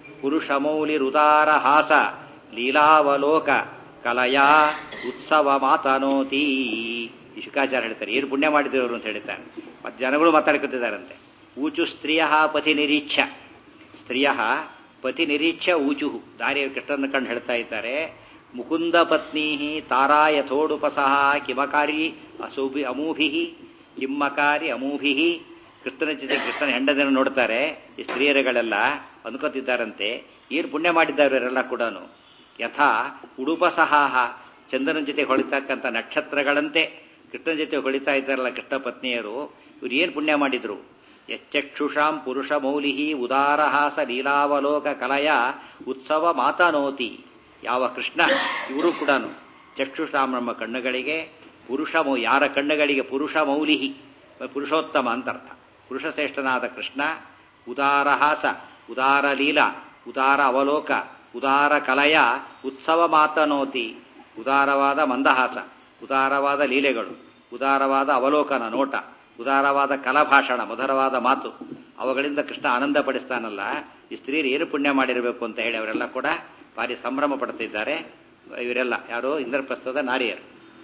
ಪುರುಷಮೌಲಿರುದಾರಹಾಸ ಲೀಲಾವಲೋಕ ಕಲಯಾ ಉತ್ಸವ ಮಾತನೋತಿ ಈ ಶುಕಾಚಾರ ಹೇಳ್ತಾರೆ ಏನು ಪುಣ್ಯ ಮಾಡಿದವರು ಅಂತ ಹೇಳ್ತಾರೆ ಮತ್ತೆ ಜನಗಳು ಮಾತಾಡ್ಕೊತಿದ್ದಾರಂತೆ ಊಚು ಸ್ತ್ರೀಯ ಪತಿ ನಿರೀಕ್ಷ ಸ್ತ್ರೀಯ ಪತಿ ನಿರೀಕ್ಷ ಊಚು ದಾರಿಯ ಕೃಷ್ಣನ ಕಂಡು ಹೇಳ್ತಾ ಇದ್ದಾರೆ ಮುಕುಂದ ಪತ್ನಿ ತಾರಾ ಯಥೋಡುಪಸಹ ಕಿಮಕಾರಿ ಅಸೂಭಿ ಅಮೂಭಿ ಕಿಮ್ಮಕಾರಿ ಅಮೂಭಿ ಕೃಷ್ಣನ ಜೊತೆ ಕೃಷ್ಣನ ಹೆಂಡದನ್ನು ನೋಡ್ತಾರೆ ಈ ಸ್ತ್ರೀಯರುಗಳೆಲ್ಲ ಅನ್ಕೋತಿದ್ದಾರಂತೆ ಏನು ಪುಣ್ಯ ಮಾಡಿದ್ದಾರೆ ಇವರೆಲ್ಲ ಕೂಡ ಯಥಾ ಉಡುಪಸಹಾಹ ಚಂದ್ರನ ಜೊತೆ ಹೊಳಿತಕ್ಕಂಥ ನಕ್ಷತ್ರಗಳಂತೆ ಕೃಷ್ಣನ ಜೊತೆ ಹೊಳಿತಾ ಇದ್ದಾರಲ್ಲ ಕೃಷ್ಣ ಪತ್ನಿಯರು ಇವ್ರು ಏನು ಪುಣ್ಯ ಮಾಡಿದ್ರು ಯಚ್ಚಕ್ಷುಷಾಂ ಪುರುಷ ಮೌಲಿಹಿ ಉದಾರಹಾಸ ಲೀಲಾವಲೋಕ ಕಲಯ ಉತ್ಸವ ಮಾತನೋತಿ ಯಾವ ಕೃಷ್ಣ ಇವರು ಕೂಡ ಚಕ್ಷುಷಾಂ ನಮ್ಮ ಕಣ್ಣುಗಳಿಗೆ ಪುರುಷ ಮೌ ಯಾರ ಕಣ್ಣುಗಳಿಗೆ ಪುರುಷ ಮೌಲಿಹಿ ಪುರುಷೋತ್ತಮ ಅಂತ ಅರ್ಥ ಪುರುಷಶ್ರೇಷ್ಠನಾದ ಕೃಷ್ಣ ಉದಾರಹಾಸ ಉದಾರ ಲೀಲಾ ಉದಾರ ಅವಲೋಕ ಉದಾರ ಕಲಯ ಉತ್ಸವ ಮಾತನೋತಿ ಉದಾರವಾದ ಮಂದಹಾಸ ಉದಾರವಾದ ಲೀಲೆಗಳು ಉದಾರವಾದ ಅವಲೋಕನ ನೋಟ ಉದಾರವಾದ ಕಲಭಾಷಣ ಮಧುರವಾದ ಮಾತು ಅವುಗಳಿಂದ ಕೃಷ್ಣ ಆನಂದ ಪಡಿಸ್ತಾನಲ್ಲ ಈ ಸ್ತ್ರೀಯರು ಏನು ಪುಣ್ಯ ಮಾಡಿರಬೇಕು ಅಂತ ಹೇಳಿ ಅವರೆಲ್ಲ ಕೂಡ ಭಾರಿ ಸಂಭ್ರಮ ಪಡ್ತಿದ್ದಾರೆ ಇವರೆಲ್ಲ ಯಾರು ಇಂದ್ರಪ್ರಸ್ಥದ ನಾರಿಯರು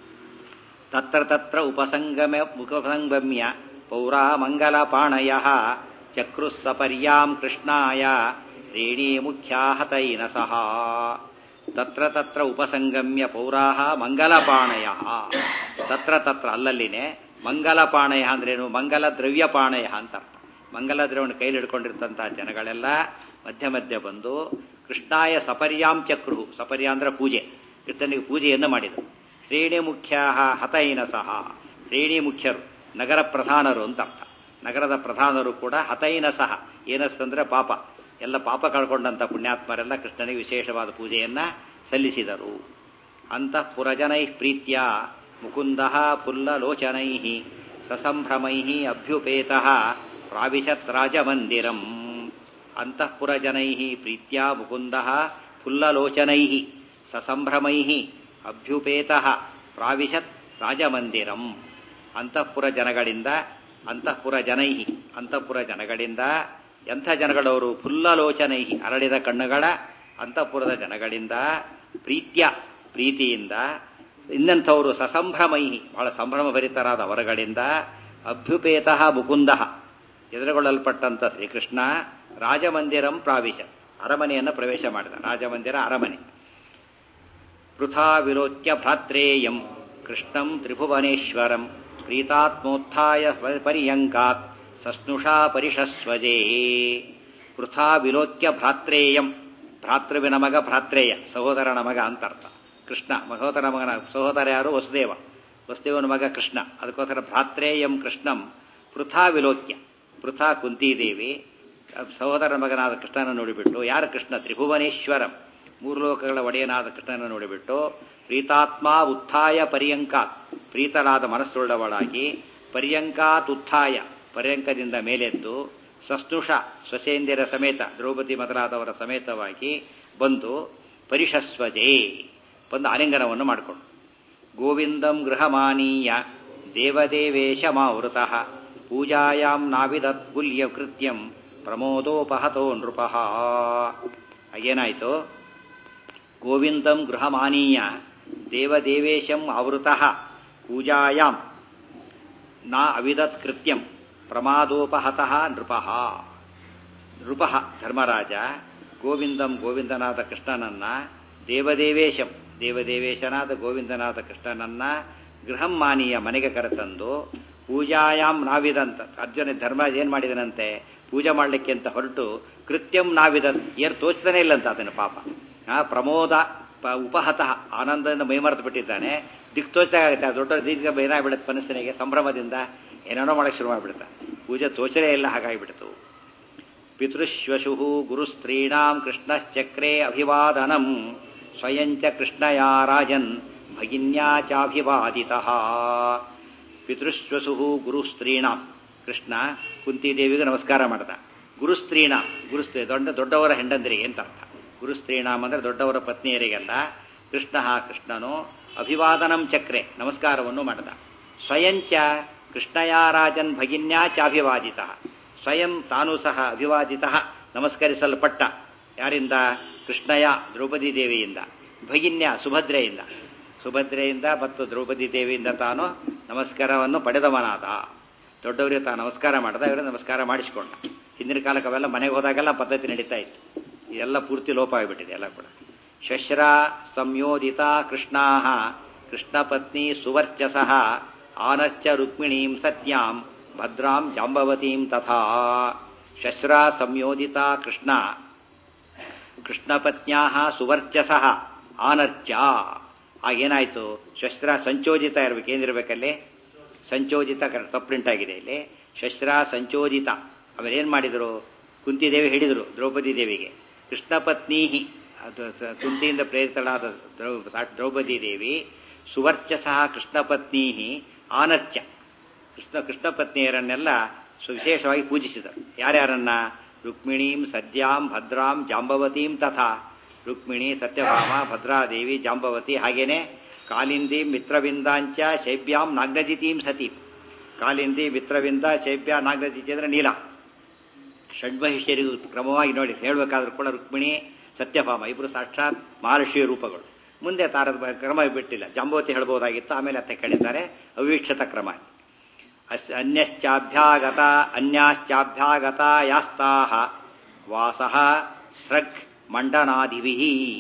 ತತ್ರ ತತ್ರ ಉಪಸಂಗಮ ಉಪಸಂಗಮ್ಯ ಪೌರಾ ಮಂಗಲ ಪಾಣಯ ಚಕ್ರುಸ್ಸಪರ್ಯಾಂ ಕೃಷ್ಣಾಯ ಶ್ರೇಣಿ ಮುಖ್ಯಾ ಹತೈನ ಸಹ ತತ್ರ ತತ್ರ ಉಪಸಂಗಮ್ಯ ಪೌರಾಹ ಮಂಗಲಪಾಣಯ ತತ್ರ ತತ್ರ ಅಲ್ಲಲ್ಲಿನೇ ಮಂಗಲಪಾಣಯ ಅಂದ್ರೇನು ಮಂಗಲ ದ್ರವ್ಯಪಾಣಯ ಅಂತ ಅರ್ಥ ಮಂಗಲ ದ್ರವ್ಯವನ್ನು ಕೈಲಿ ಹಿಡ್ಕೊಂಡಿರ್ತಂತಹ ಜನಗಳೆಲ್ಲ ಮಧ್ಯ ಮಧ್ಯ ಬಂದು ಕೃಷ್ಣಾಯ ಸಪರ್ಯಾಂ ಚಕ್ರು ಸಪರ್ಯ ಅಂದ್ರೆ ಪೂಜೆ ಕೃಷ್ಣನಿಗೆ ಪೂಜೆಯನ್ನು ಮಾಡಿದರು ಶ್ರೇಣಿ ಮುಖ್ಯ ಹತೈನ ಸಹ ಶ್ರೇಣಿ ಮುಖ್ಯರು ನಗರ ಪ್ರಧಾನರು ಅಂತ ಅರ್ಥ ನಗರದ ಪ್ರಧಾನರು ಕೂಡ ಹತೈನ ಸಹ ಏನಸ್ತಂದ್ರೆ ಪಾಪ ಎಲ್ಲ ಪಾಪ ಕಳ್ಕೊಂಡಂತ ಪುಣ್ಯಾತ್ಮರೆಲ್ಲ ಕೃಷ್ಣನಿಗೆ ವಿಶೇಷವಾದ ಪೂಜೆಯನ್ನ ಸಲ್ಲಿಸಿದರು ಅಂತಃಪುರಜನೈ ಪ್ರೀತ್ಯ ಮುಕುಂದ ಪುಲ್ಲಲೋಚನೈ ಸಸಂಭ್ರಮೈ ಅಭ್ಯುಪೇತ ಪ್ರಾವಿಶತ್ ರಾಜಮಂದಿರಂ ಅಂತಃಪುರಜನೈ ಪ್ರೀತ್ಯ ಮುಕುಂದ ಫುಲ್ಲಲೋಚನೈ ಸಸಂಭ್ರಮೈ ಅಭ್ಯುಪೇತ ಪ್ರಾವಿಶತ್ ರಾಜಮಂದಿರಂ ಅಂತಃಪುರ ಜನಗಳಿಂದ ಅಂತಃಪುರ ಜನೈ ಅಂತಃಪುರ ಜನಗಳಿಂದ ಎಂಥ ಜನಗಳವರು ಫುಲ್ಲಲೋಚನೈ ಅರಳಿದ ಕಣ್ಣುಗಳ ಅಂತಃಪುರದ ಜನಗಳಿಂದ ಪ್ರೀತ್ಯ ಪ್ರೀತಿಯಿಂದ ಇನ್ನಂಥವರು ಸಸಂಭ್ರಮೈ ಬಹಳ ಸಂಭ್ರಮಭರಿತರಾದ ಅವರುಗಳಿಂದ ಅಭ್ಯುಪೇತ ಮುಕುಂದ ಎದುರುಗೊಳ್ಳಲ್ಪಟ್ಟಂತ ಶ್ರೀಕೃಷ್ಣ ರಾಜಮಂದಿರಂ ಪ್ರಾವಿಶ ಅರಮನೆಯನ್ನು ಪ್ರವೇಶ ಮಾಡಿದ ರಾಜಮಂದಿರ ಅರಮನೆ ವೃಥಾ ವಿಲೋಕ್ಯ ಭ್ರಾತ್ರೇಯಂ ಕೃಷ್ಣಂ ತ್ರಿಭುವನೇಶ್ವರಂ ಪ್ರೀತಾತ್ಮೋತ್ಥಾಯ ಪರ್ಯಂಕಾತ್ ಸಸ್ನುಷಾ ಪರಿಷಸ್ವಜೇ ವೃಥಾ ವಿಲೋಕ್ಯ ಭ್ರಾತ್ರೇಯಂ ಭ್ರಾತೃವಿನ ಮಗ ಭ್ರಾತ್ರೇಯ ಸಹೋದರನ ಮಗ ಅಂತ ಅರ್ಥ ಕೃಷ್ಣ ಸಹೋದರ ಮಗನ ಸಹೋದರ ಯಾರು ವಸುದೇವ ವಸುದೇವನ ಮಗ ಕೃಷ್ಣ ಅದಕ್ಕೋಸ್ಕರ ಭ್ರಾತ್ರೇಯಂ ಕೃಷ್ಣಂ ಪೃಥಾ ವಿಲೋಕ್ಯ ಪೃಥಾ ಕುಂತಿದೇವಿ ಸಹೋದರ ಮಗನಾದ ಕೃಷ್ಣನ ನೋಡಿಬಿಟ್ಟು ಯಾರು ಕೃಷ್ಣ ತ್ರಿಭುವನೇಶ್ವರಂ ಮೂರು ಲೋಕಗಳ ಒಡೆಯನಾದ ಕೃಷ್ಣನ ನೋಡಿಬಿಟ್ಟು ಪ್ರೀತಾತ್ಮ ಉತ್ಥಾಯ ಪರ್ಯಂಕಾತ್ ಪ್ರೀತರಾದ ಮನಸ್ಸುಳ್ಳವಳಾಗಿ ಪರ್ಯಂಕಾತ್ ಉತ್ಥಾಯ ಪರ್ಯಂಕದಿಂದ ಮೇಲೆದ್ದು ಸಸ್ತುಷ ಸ್ವಸೇಂದ್ಯರ ಸಮೇತ ದ್ರೌಪದಿ ಮೊದಲಾದವರ ಸಮೇತವಾಗಿ ಬಂದು ಪರಿಷಸ್ವಜೇ ಬಂದು ಆಲಿಂಗನವನ್ನು ಮಾಡಿಕೊಂಡು ಗೋವಿಂದಂ ಗೃಹಮಾನೀಯ ದೇವದೇವೇಶ ಮಾವೃತಃ ಪೂಜಾಯಾಂ ನಾವಿದತ್ ಗುಲ್ಯ ಕೃತ್ಯಂ ಪ್ರಮೋದೋಪಹತೋ ನೃಪಃ ಏನಾಯಿತು ಗೋವಿಂದಂ ಗೃಹಮಾನೀಯ ದೇವದೇವೇಶಂ ಆವೃತಃ ಪೂಜಾಯಾಂ ನಾ ಅವಿದತ್ ಕೃತ್ಯಂ ಪ್ರಮಾದೋಪಹತಃ ನೃಪಃ ನೃಪಃ ಧರ್ಮರಾಜ ಗೋವಿಂದಂ ಗೋವಿಂದನಾದ ಕೃಷ್ಣನನ್ನ ದೇವದೇವೇಶಂ ದೇವದೇವೇಶನಾದ ಗೋವಿಂದನಾದ ಕೃಷ್ಣನನ್ನ ಗೃಹಂ ಮಾನೀಯ ಮನೆಗೆ ಕರೆತಂದು ಪೂಜಾಯಾಮ್ ನಾವಿದಂತ ಅರ್ಜುನ ಧರ್ಮರಾಜ ಏನ್ ಮಾಡಿದನಂತೆ ಪೂಜೆ ಮಾಡ್ಲಿಕ್ಕೆ ಅಂತ ಹೊರಟು ಕೃತ್ಯಂ ನಾವಿದನ್ ಏನ್ ತೋಚ್ತಾನೆ ಇಲ್ಲಂತ ಅದನ್ನ ಪಾಪ ಆ ಪ್ರಮೋದ ಪ- ಉಪಹತಃ ಆನಂದದಿಂದ ಮೈಮರೆತು ಬಿಟ್ಟಿದ್ದಾನೆ ದಿಕ್ ತೋಚಾಗುತ್ತೆ ದೊಡ್ಡ ದೀರ್ಘ ಏನಾಗ್ಬಿಡುತ್ತೆ ಮನಸ್ಸಿನಿಗೆ ಸಂಭ್ರಮದಿಂದ ಏನೇನೋ ಮಾಡಕ್ಕೆ ಶುರು ಮಾಡಿಬಿಡುತ್ತೆ ಪೂಜೆ ತೋಚಲೇ ಇಲ್ಲ ಹಾಗಾಗಿಬಿಡ್ತು ಪಿತೃಶ್ವಶು ಗುರುಸ್ತ್ರೀಣಾಂ ಕೃಷ್ಣಶ್ಚಕ್ರೆ ಅಭಿವಾದನಂ ಸ್ವಯಂಚ ಕೃಷ್ಣಯಾ ರಾಜನ್ ಭಗಿನ್ಯಾ ಚಾಭಿವಾದಿತಃ ಪಿತೃಶ್ವಸು ಗುರುಸ್ತ್ರೀಣಾಂ ಕೃಷ್ಣ ಕುಂತಿದೇವಿಗೆ ನಮಸ್ಕಾರ ಮಾಡ್ದ ಗುರುಸ್ತ್ರೀಣಾಂ ಗುರುಸ್ತ್ರೀ ದೊಡ್ಡ ದೊಡ್ಡವರ ಹೆಂಡಂದರಿಗೆ ಅಂತ ಅರ್ಥ ಗುರುಸ್ತ್ರೀಣಾಂ ಅಂದ್ರೆ ದೊಡ್ಡವರ ಪತ್ನಿಯರಿಗೆಲ್ಲ ಕೃಷ್ಣ ಕೃಷ್ಣನು ಅಭಿವಾದನಂ ಚಕ್ರೆ ನಮಸ್ಕಾರವನ್ನು ಮಾಡಿದ ಸ್ವಯಂಚ ಕೃಷ್ಣಯಾರಾಜನ್ ಭಗಿನ್ಯಾ ಚಾಭಿವಾದಿತ ಸ್ವಯಂ ತಾನೂ ಸಹ ಅಭಿವಾದಿತ ನಮಸ್ಕರಿಸಲ್ಪಟ್ಟ ಯಾರಿಂದ ಕೃಷ್ಣಯ ದ್ರೌಪದಿ ದೇವಿಯಿಂದ ಭಗಿನ್ಯ ಸುಭದ್ರೆಯಿಂದ ಸುಭದ್ರೆಯಿಂದ ಮತ್ತು ದ್ರೌಪದಿ ದೇವಿಯಿಂದ ತಾನು ನಮಸ್ಕಾರವನ್ನು ಪಡೆದವನಾದ ದೊಡ್ಡವರಿಗೆ ತಾನು ನಮಸ್ಕಾರ ಮಾಡಿದ ಇವರು ನಮಸ್ಕಾರ ಮಾಡಿಸಿಕೊಂಡ ಹಿಂದಿನ ಕಾಲಕ್ಕೆ ಅವೆಲ್ಲ ಮನೆಗೆ ಹೋದಾಗೆಲ್ಲ ಪದ್ಧತಿ ನಡೀತಾ ಇತ್ತು ಇದೆಲ್ಲ ಪೂರ್ತಿ ಲೋಪ ಆಗಿಬಿಟ್ಟಿದೆ ಎಲ್ಲ ಕೂಡ ಶಶ್ರ ಸಂಯೋಜಿತ ಕೃಷ್ಣಾ ಕೃಷ್ಣ ಪತ್ನಿ ಸುವರ್ಚಸ ಆನಶ್ಚ ರುಕ್ಮಿಣೀಂ ಸತ್ಯಾಂ ಭದ್ರಾಂ ಜಾಂಬವತೀಂ ತಥಾ ಶಶ್ರ ಸಂಯೋಜಿತ ಕೃಷ್ಣ ಕೃಷ್ಣಪತ್ನ್ಯಾ ಸುವರ್ಚಸ ಆನರ್ಚ ಆಗೇನಾಯ್ತು ಶಸ್ತ್ರ ಸಂಚೋಜಿತ ಇರ್ಬೇಕು ಏನಿರ್ಬೇಕಲ್ಲಿ ಸಂಚೋಜಿತ ತಪ್ಪುಂಟಾಗಿದೆ ಆಗಿದೆ ಇಲ್ಲಿ ಶಸ್ತ್ರ ಸಂಚೋಜಿತ ಆಮೇಲೆ ಏನ್ ಮಾಡಿದ್ರು ಕುಂತಿದೇವಿ ಹೇಳಿದರು ದ್ರೌಪದಿ ದೇವಿಗೆ ಕೃಷ್ಣ ಪತ್ನಿ ಅದು ಸ- ಕುಂತಿಯಿಂದ ಪ್ರೇರಿತಳಾದ ದ್ರೌ- ದ್ರೌಪದಿ ದೇವಿ ಸುವರ್ಚಸ ಕೃಷ್ಣ ಪತ್ನಿ ಆನರ್ಚ ಕೃಷ್ಣ ಕೃಷ್ಣ ಪತ್ನಿಯರನ್ನೆಲ್ಲ ಸುವಿಶೇಷವಾಗಿ ಪೂಜಿಸಿದರು ಯಾರ್ಯಾರನ್ನ ರುಕ್ಮಿಣೀಂ ಸದ್ಯಾಂ ಭದ್ರಾಂ ಜಾಂಬವತೀಂ ತಥಾ ರುಕ್ಮಿಣಿ ಸತ್ಯಭಾಮ ಭದ್ರಾದೇವಿ ಜಾಂಬವತಿ ಹಾಗೇನೆ ಕಾಲಿಂದಿ ಮಿತ್ರವಿಂದಾಂಚ ಶೈಬ್ಯಾಂ ನಾಗ್ನಜಿತೀಂ ಸತೀಂ ಕಾಲಿಂದಿ ಮಿತ್ರವಿಂದ ಶೈಬ್ಯ ನಾಗ್ನಜಿತಿ ಅಂದ್ರೆ ನೀಲ ಷಡ್ಮಹಿಷ್ಯರಿಗೂ ಕ್ರಮವಾಗಿ ನೋಡಿ ಹೇಳಬೇಕಾದ್ರೂ ಕೂಡ ರುಕ್ಮಿಣಿ ಸತ್ಯಭಾಮ ಇಬ್ಬರು ಸಾಕ್ಷಾತ್ ಮಹರ್ಷಿಯ ರೂಪಗಳು ಮುಂದೆ ತಾರದ ಬ- ಕ್ರಮ ಬಿಟ್ಟಿಲ್ಲ ಜಾಂಬವತಿ ಹೇಳ್ಬೋದಾಗಿತ್ತು ಆಮೇಲೆ ಅತ್ತೆ ಕೇಳಿದ್ದಾರೆ ಅವೀಕ್ಷತ ಕ್ರಮ ಅಸ್ ಅನ್ಯಶ್ಚಾಭ್ಯಾಗತ ಅನ್ಯಾಶ್ಚಾಭ್ಯಾಗತ ಯಾಸ್ತಾಹ ವಾಸಃ ಸೃಗ್ ಮಂಡನಾದಿಭಿ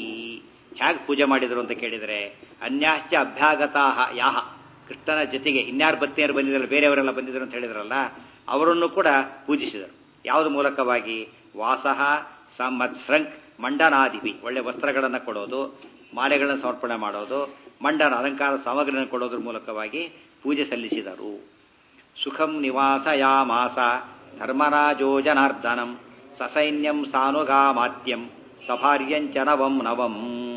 ಹೇಗೆ ಪೂಜೆ ಮಾಡಿದರು ಅಂತ ಕೇಳಿದರೆ ಅನ್ಯಾಶ್ಚ ಅಭ್ಯಾಗತಾಹ ಯಾಹ ಕೃಷ್ಣನ ಜೊತೆಗೆ ಇನ್ಯಾರು ಪತ್ನಿಯರು ಬಂದಿದ್ರಲ್ಲ ಬೇರೆಯವರೆಲ್ಲ ಬಂದಿದ್ರು ಅಂತ ಹೇಳಿದ್ರಲ್ಲ ಅವರನ್ನು ಕೂಡ ಪೂಜಿಸಿದರು ಯಾವುದು ಮೂಲಕವಾಗಿ ವಾಸಃ ಸೃಂಗ್ ಮಂಡನಾದಿಭಿ ಒಳ್ಳೆ ವಸ್ತ್ರಗಳನ್ನು ಕೊಡೋದು ಮಾಲೆಗಳನ್ನು ಸಮರ್ಪಣೆ ಮಾಡೋದು ಮಂಡನ ಅಲಂಕಾರ ಸಾಮಗ್ರಿಗಳನ್ನು ಕೊಡೋದ್ರ ಮೂಲಕವಾಗಿ ಪೂಜೆ ಸಲ್ಲಿಸಿದರು ಸುಖಂ ನಿವಾಸಯಾಮಾಸ ಧರ್ಮರಾಜೋ ಜನಾರ್ದನಂ ಸಸೈನ್ಯಂ ಸಾನುಗಾಮಾತ್ಯಂ ಸಭಾರ್ಯಂಚ ನವಂ ನವಂ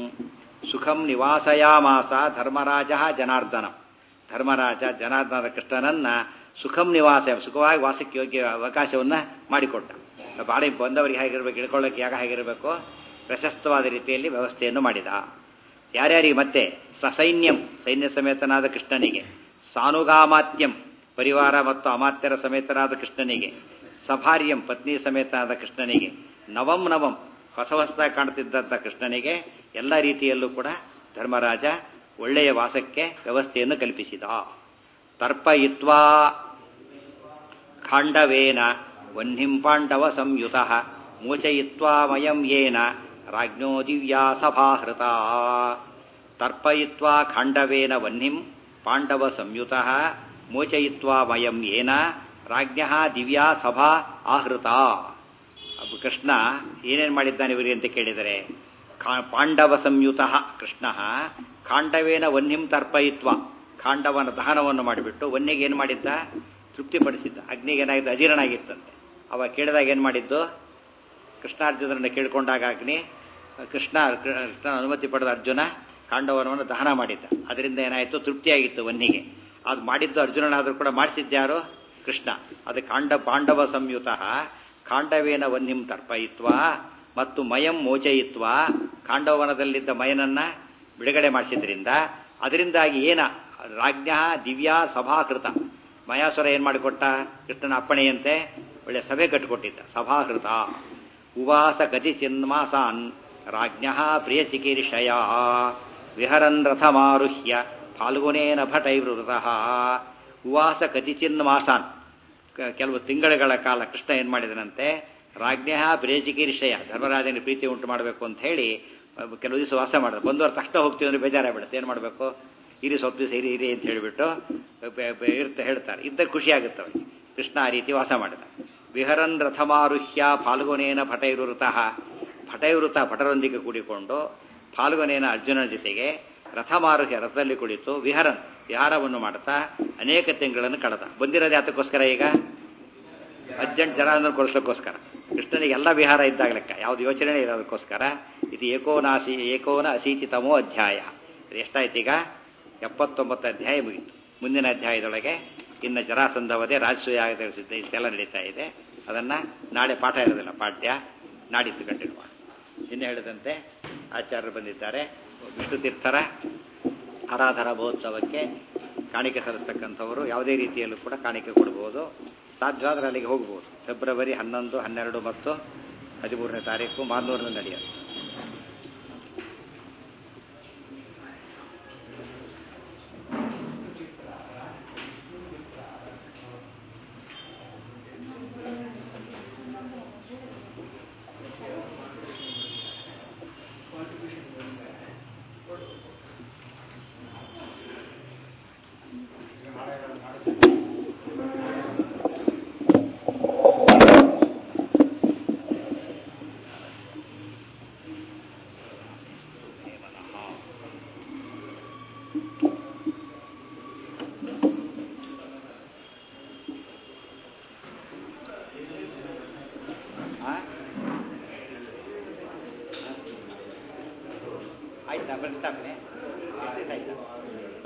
ಸುಖಂ ನಿವಾಸಯಾಮಾಸ ಧರ್ಮರಾಜ ಜನಾರ್ದನಂ ಧರ್ಮರಾಜ ಜನಾರ್ದನ ಕೃಷ್ಣನನ್ನ ಸುಖಂ ನಿವಾಸ ಸುಖವಾಗಿ ವಾಸಕ್ಕೆ ಯೋಗ್ಯ ಅವಕಾಶವನ್ನ ಮಾಡಿಕೊಟ್ಟ ಬಾಳೆ ಬಂದವರಿಗೆ ಹೇಗಿರ್ಬೇಕು ಇಳ್ಕೊಳ್ಳೋಕೆ ಯಾಗ ಹೇಗಿರಬೇಕು ಪ್ರಶಸ್ತವಾದ ರೀತಿಯಲ್ಲಿ ವ್ಯವಸ್ಥೆಯನ್ನು ಮಾಡಿದ ಯಾರ್ಯಾರಿಗೆ ಮತ್ತೆ ಸಸೈನ್ಯಂ ಸೈನ್ಯ ಸಮೇತನಾದ ಕೃಷ್ಣನಿಗೆ ಸಾನುಗಾಮಾತ್ಯಂ ಪರಿವಾರ ಮತ್ತು ಅಮಾತ್ಯರ ಸಮೇತನಾದ ಕೃಷ್ಣನಿಗೆ ಸಭಾರ್ಯಂ ಪತ್ನಿ ಸಮೇತನಾದ ಕೃಷ್ಣನಿಗೆ ನವಂ ನವಂ ಹೊಸ ಹೊಸದಾಗಿ ಕಾಣ್ತಿದ್ದಂಥ ಕೃಷ್ಣನಿಗೆ ಎಲ್ಲ ರೀತಿಯಲ್ಲೂ ಕೂಡ ಧರ್ಮರಾಜ ಒಳ್ಳೆಯ ವಾಸಕ್ಕೆ ವ್ಯವಸ್ಥೆಯನ್ನು ಕಲ್ಪಿಸಿದ ತರ್ಪಯಿತ್ವಾ ಖಾಂಡವೇನ ವಹ್ನಿಂ ಪಾಂಡವ ಸಂಯುತ ಮೋಚಯಿತ್ವಾ ಮಯಂ ಯೇನ ರಾಜ್ಞೋ ದಿವ್ಯಾ ಸಭಾಹೃತ ತರ್ಪಯಿತ್ವಾ ಖಾಂಡವೇನ ವಹ್ನಿಂ ಪಾಂಡವ ಸಂಯುತ ಮೋಚಯಿತ್ವಾ ಮಯಂ ಯೇನ ರಾಜ್ಞ ದಿವ್ಯಾ ಸಭಾ ಆಹೃತ ಅಬ್ಬ ಕೃಷ್ಣ ಏನೇನು ಮಾಡಿದ್ದಾನೆ ಇವರಿಗೆ ಅಂತ ಕೇಳಿದರೆ ಖಾ- ಪಾಂಡವ ಸಂಯುತ ಕೃಷ್ಣ ಖಾಂಡವೇನ ವನ್ಹಿಂ ತರ್ಪಯಿತ್ವ ಖಾಂಡವನ ದಹನವನ್ನು ಮಾಡಿಬಿಟ್ಟು ವನ್ಯಗೆ ಏನು ಮಾಡಿದ್ದ ತೃಪ್ತಿಪಡಿಸಿದ್ದ ಅಗ್ನಿಗೆ ಏನಾಗಿತ್ತು ಅಜೀರ್ಣ ಆಗಿತ್ತಂತೆ ಅವಾಗ ಕೇಳಿದಾಗ ಏನು ಮಾಡಿದ್ದು ಕೃಷ್ಣಾರ್ಜುನರನ್ನು ಕೇಳಿಕೊಂಡಾಗ ಅಗ್ನಿ ಕೃಷ್ಣ ಕೃಷ್ಣ ಅನುಮತಿ ಪಡೆದ ಅರ್ಜುನ ಕಾಂಡವನವನ್ನು ದಹನ ಮಾಡಿದ್ದ ಅದರಿಂದ ಏನಾಯಿತು ತೃಪ್ತಿಯಾಗಿತ್ತು ವನ್ನಿಗೆ ಅದು ಮಾಡಿದ್ದು ಅರ್ಜುನನಾದರೂ ಕೂಡ ಮಾಡಿಸಿದ್ಯಾರು ಕೃಷ್ಣ ಅದು ಕಾಂಡ ಪಾಂಡವ ಸಂಯುತ ಕಾಂಡವೇನ ವನ್ನಿಂ ತರ್ಪಯಿತ್ವ ಮತ್ತು ಮಯಂ ಮೋಚಯಿತ್ವ ಕಾಂಡವನದಲ್ಲಿದ್ದ ಮಯನನ್ನ ಬಿಡುಗಡೆ ಮಾಡಿಸಿದ್ರಿಂದ ಅದರಿಂದಾಗಿ ಏನ ರಾಜ್ಞ ದಿವ್ಯಾ ಸಭಾಕೃತ ಮಯಾಸುರ ಏನ್ ಮಾಡಿಕೊಟ್ಟ ಕೃಷ್ಣನ ಅಪ್ಪಣೆಯಂತೆ ಒಳ್ಳೆ ಸಭೆ ಕಟ್ಟಿಕೊಟ್ಟಿದ್ದ ಸಭಾಕೃತ ಉವಾಸ ಗತಿ ಚಿನ್ಮಾಸಾನ್ ರಾಜ್ಞ ಪ್ರಿಯ ಚಿಕೀರ್ಷಯ ವಿಹರನ್ ರಥಮಾರುಹ್ಯ ಫಾಲ್ಗುನೇನ ಭಟೈವೃತಃ ಉವಾಸ ಕತಿಚಿನ್ ಮಾಸಾನ್ ಕೆಲವು ತಿಂಗಳುಗಳ ಕಾಲ ಕೃಷ್ಣ ಏನ್ ಮಾಡಿದನಂತೆ ರಾಜ್ಞ ಪ್ರಿಯ ಚಿಕೀರ್ಷಯ ಧರ್ಮರಾಜನ ಪ್ರೀತಿ ಉಂಟು ಮಾಡಬೇಕು ಅಂತ ಹೇಳಿ ಕೆಲವು ದಿವಸ ವಾಸ ಮಾಡಿದ ಬಂದವರು ತಕ್ಷಣ ಹೋಗ್ತೀವಿ ಅಂದ್ರೆ ಬೇಜಾರಾಗ್ಬಿಡುತ್ತೆ ಏನು ಮಾಡಬೇಕು ಇರಿ ಸ್ವಲ್ಪ ದಿವಸ ಇರಿ ಇರಿ ಅಂತ ಹೇಳಿಬಿಟ್ಟು ಇರ್ತ ಹೇಳ್ತಾರೆ ಇದ್ದ ಖುಷಿ ಆಗುತ್ತೆ ಅವ್ರಿಗೆ ಕೃಷ್ಣ ಆ ರೀತಿ ವಾಸ ಮಾಡಿದ ವಿಹರನ್ ರಥಮಾರುಹ್ಯ ಫಾಲ್ಗುನೇನ ಭಟೈವೃತಃ ಭಟೈವೃತ ಭಟರೊಂದಿಗೆ ಕೂಡಿಕೊಂಡು ಫಾಲ್ಗುನೇನ ಅರ್ಜುನನ ಜೊತೆಗೆ ರಥಮಾರುಹ್ಯ ರಥದಲ್ಲಿ ಕುಳಿತು ವಿಹರನ್ ವಿಹಾರವನ್ನು ಮಾಡ್ತಾ ಅನೇಕ ತಿಂಗಳನ್ನು ಕಳೆದ ಬಂದಿರೋದು ಯಾತಕ್ಕೋಸ್ಕರ ಈಗ ಅರ್ಜೆಂಟ್ ಜನ ಕೊಡಿಸ್ಲಿಕ್ಕೋಸ್ಕರ ಕೃಷ್ಣನಿಗೆ ಎಲ್ಲ ವಿಹಾರ ಇದ್ದಾಗ ಲೆಕ್ಕ ಯಾವ್ದು ಯೋಚನೆ ಇರೋದಕ್ಕೋಸ್ಕರ ಇದು ಏಕೋನಾಸಿ ಏಕೋನ ಅಶೀತಿತಮೋ ಅಧ್ಯಾಯ ಎಷ್ಟಾಯ್ತು ಈಗ ಎಪ್ಪತ್ತೊಂಬತ್ತು ಅಧ್ಯಾಯ ಮುಗಿತು ಮುಂದಿನ ಅಧ್ಯಾಯದೊಳಗೆ ಇನ್ನು ಜರಾಸಂಧವದೆ ರಾಜಸೂಯ ಸಿದ್ಧ ಇಷ್ಟೆಲ್ಲ ನಡೀತಾ ಇದೆ ಅದನ್ನ ನಾಳೆ ಪಾಠ ಇರೋದಿಲ್ಲ ಪಾಠ್ಯ ನಾಡಿದ್ದು ಕಂಟಿನ್ಯೂ ಮಾಡಿ ಇನ್ನು ಹೇಳಿದಂತೆ ಆಚಾರ್ಯರು ಬಂದಿದ್ದಾರೆ ವಿಷ್ಣು ತೀರ್ಥರ ಆರಾಧನಾ ಮಹೋತ್ಸವಕ್ಕೆ ಕಾಣಿಕೆ ಸಲ್ಲಿಸ್ತಕ್ಕಂಥವರು ಯಾವುದೇ ರೀತಿಯಲ್ಲೂ ಕೂಡ ಕಾಣಿಕೆ ಕೊಡಬಹುದು ಸಾಧ್ಯವಾದರೆ ಅಲ್ಲಿಗೆ ಹೋಗ್ಬೋದು ಫೆಬ್ರವರಿ ಹನ್ನೊಂದು ಹನ್ನೆರಡು ಮತ್ತು ಹದಿಮೂರನೇ ತಾರೀಕು ಮಾರ್ನೂರಿನಲ್ಲಿ ನಡೆಯುತ್ತೆ ಆಯ್ತಾ ಬರ್ತಾನೆ ಆಯ್ತಾ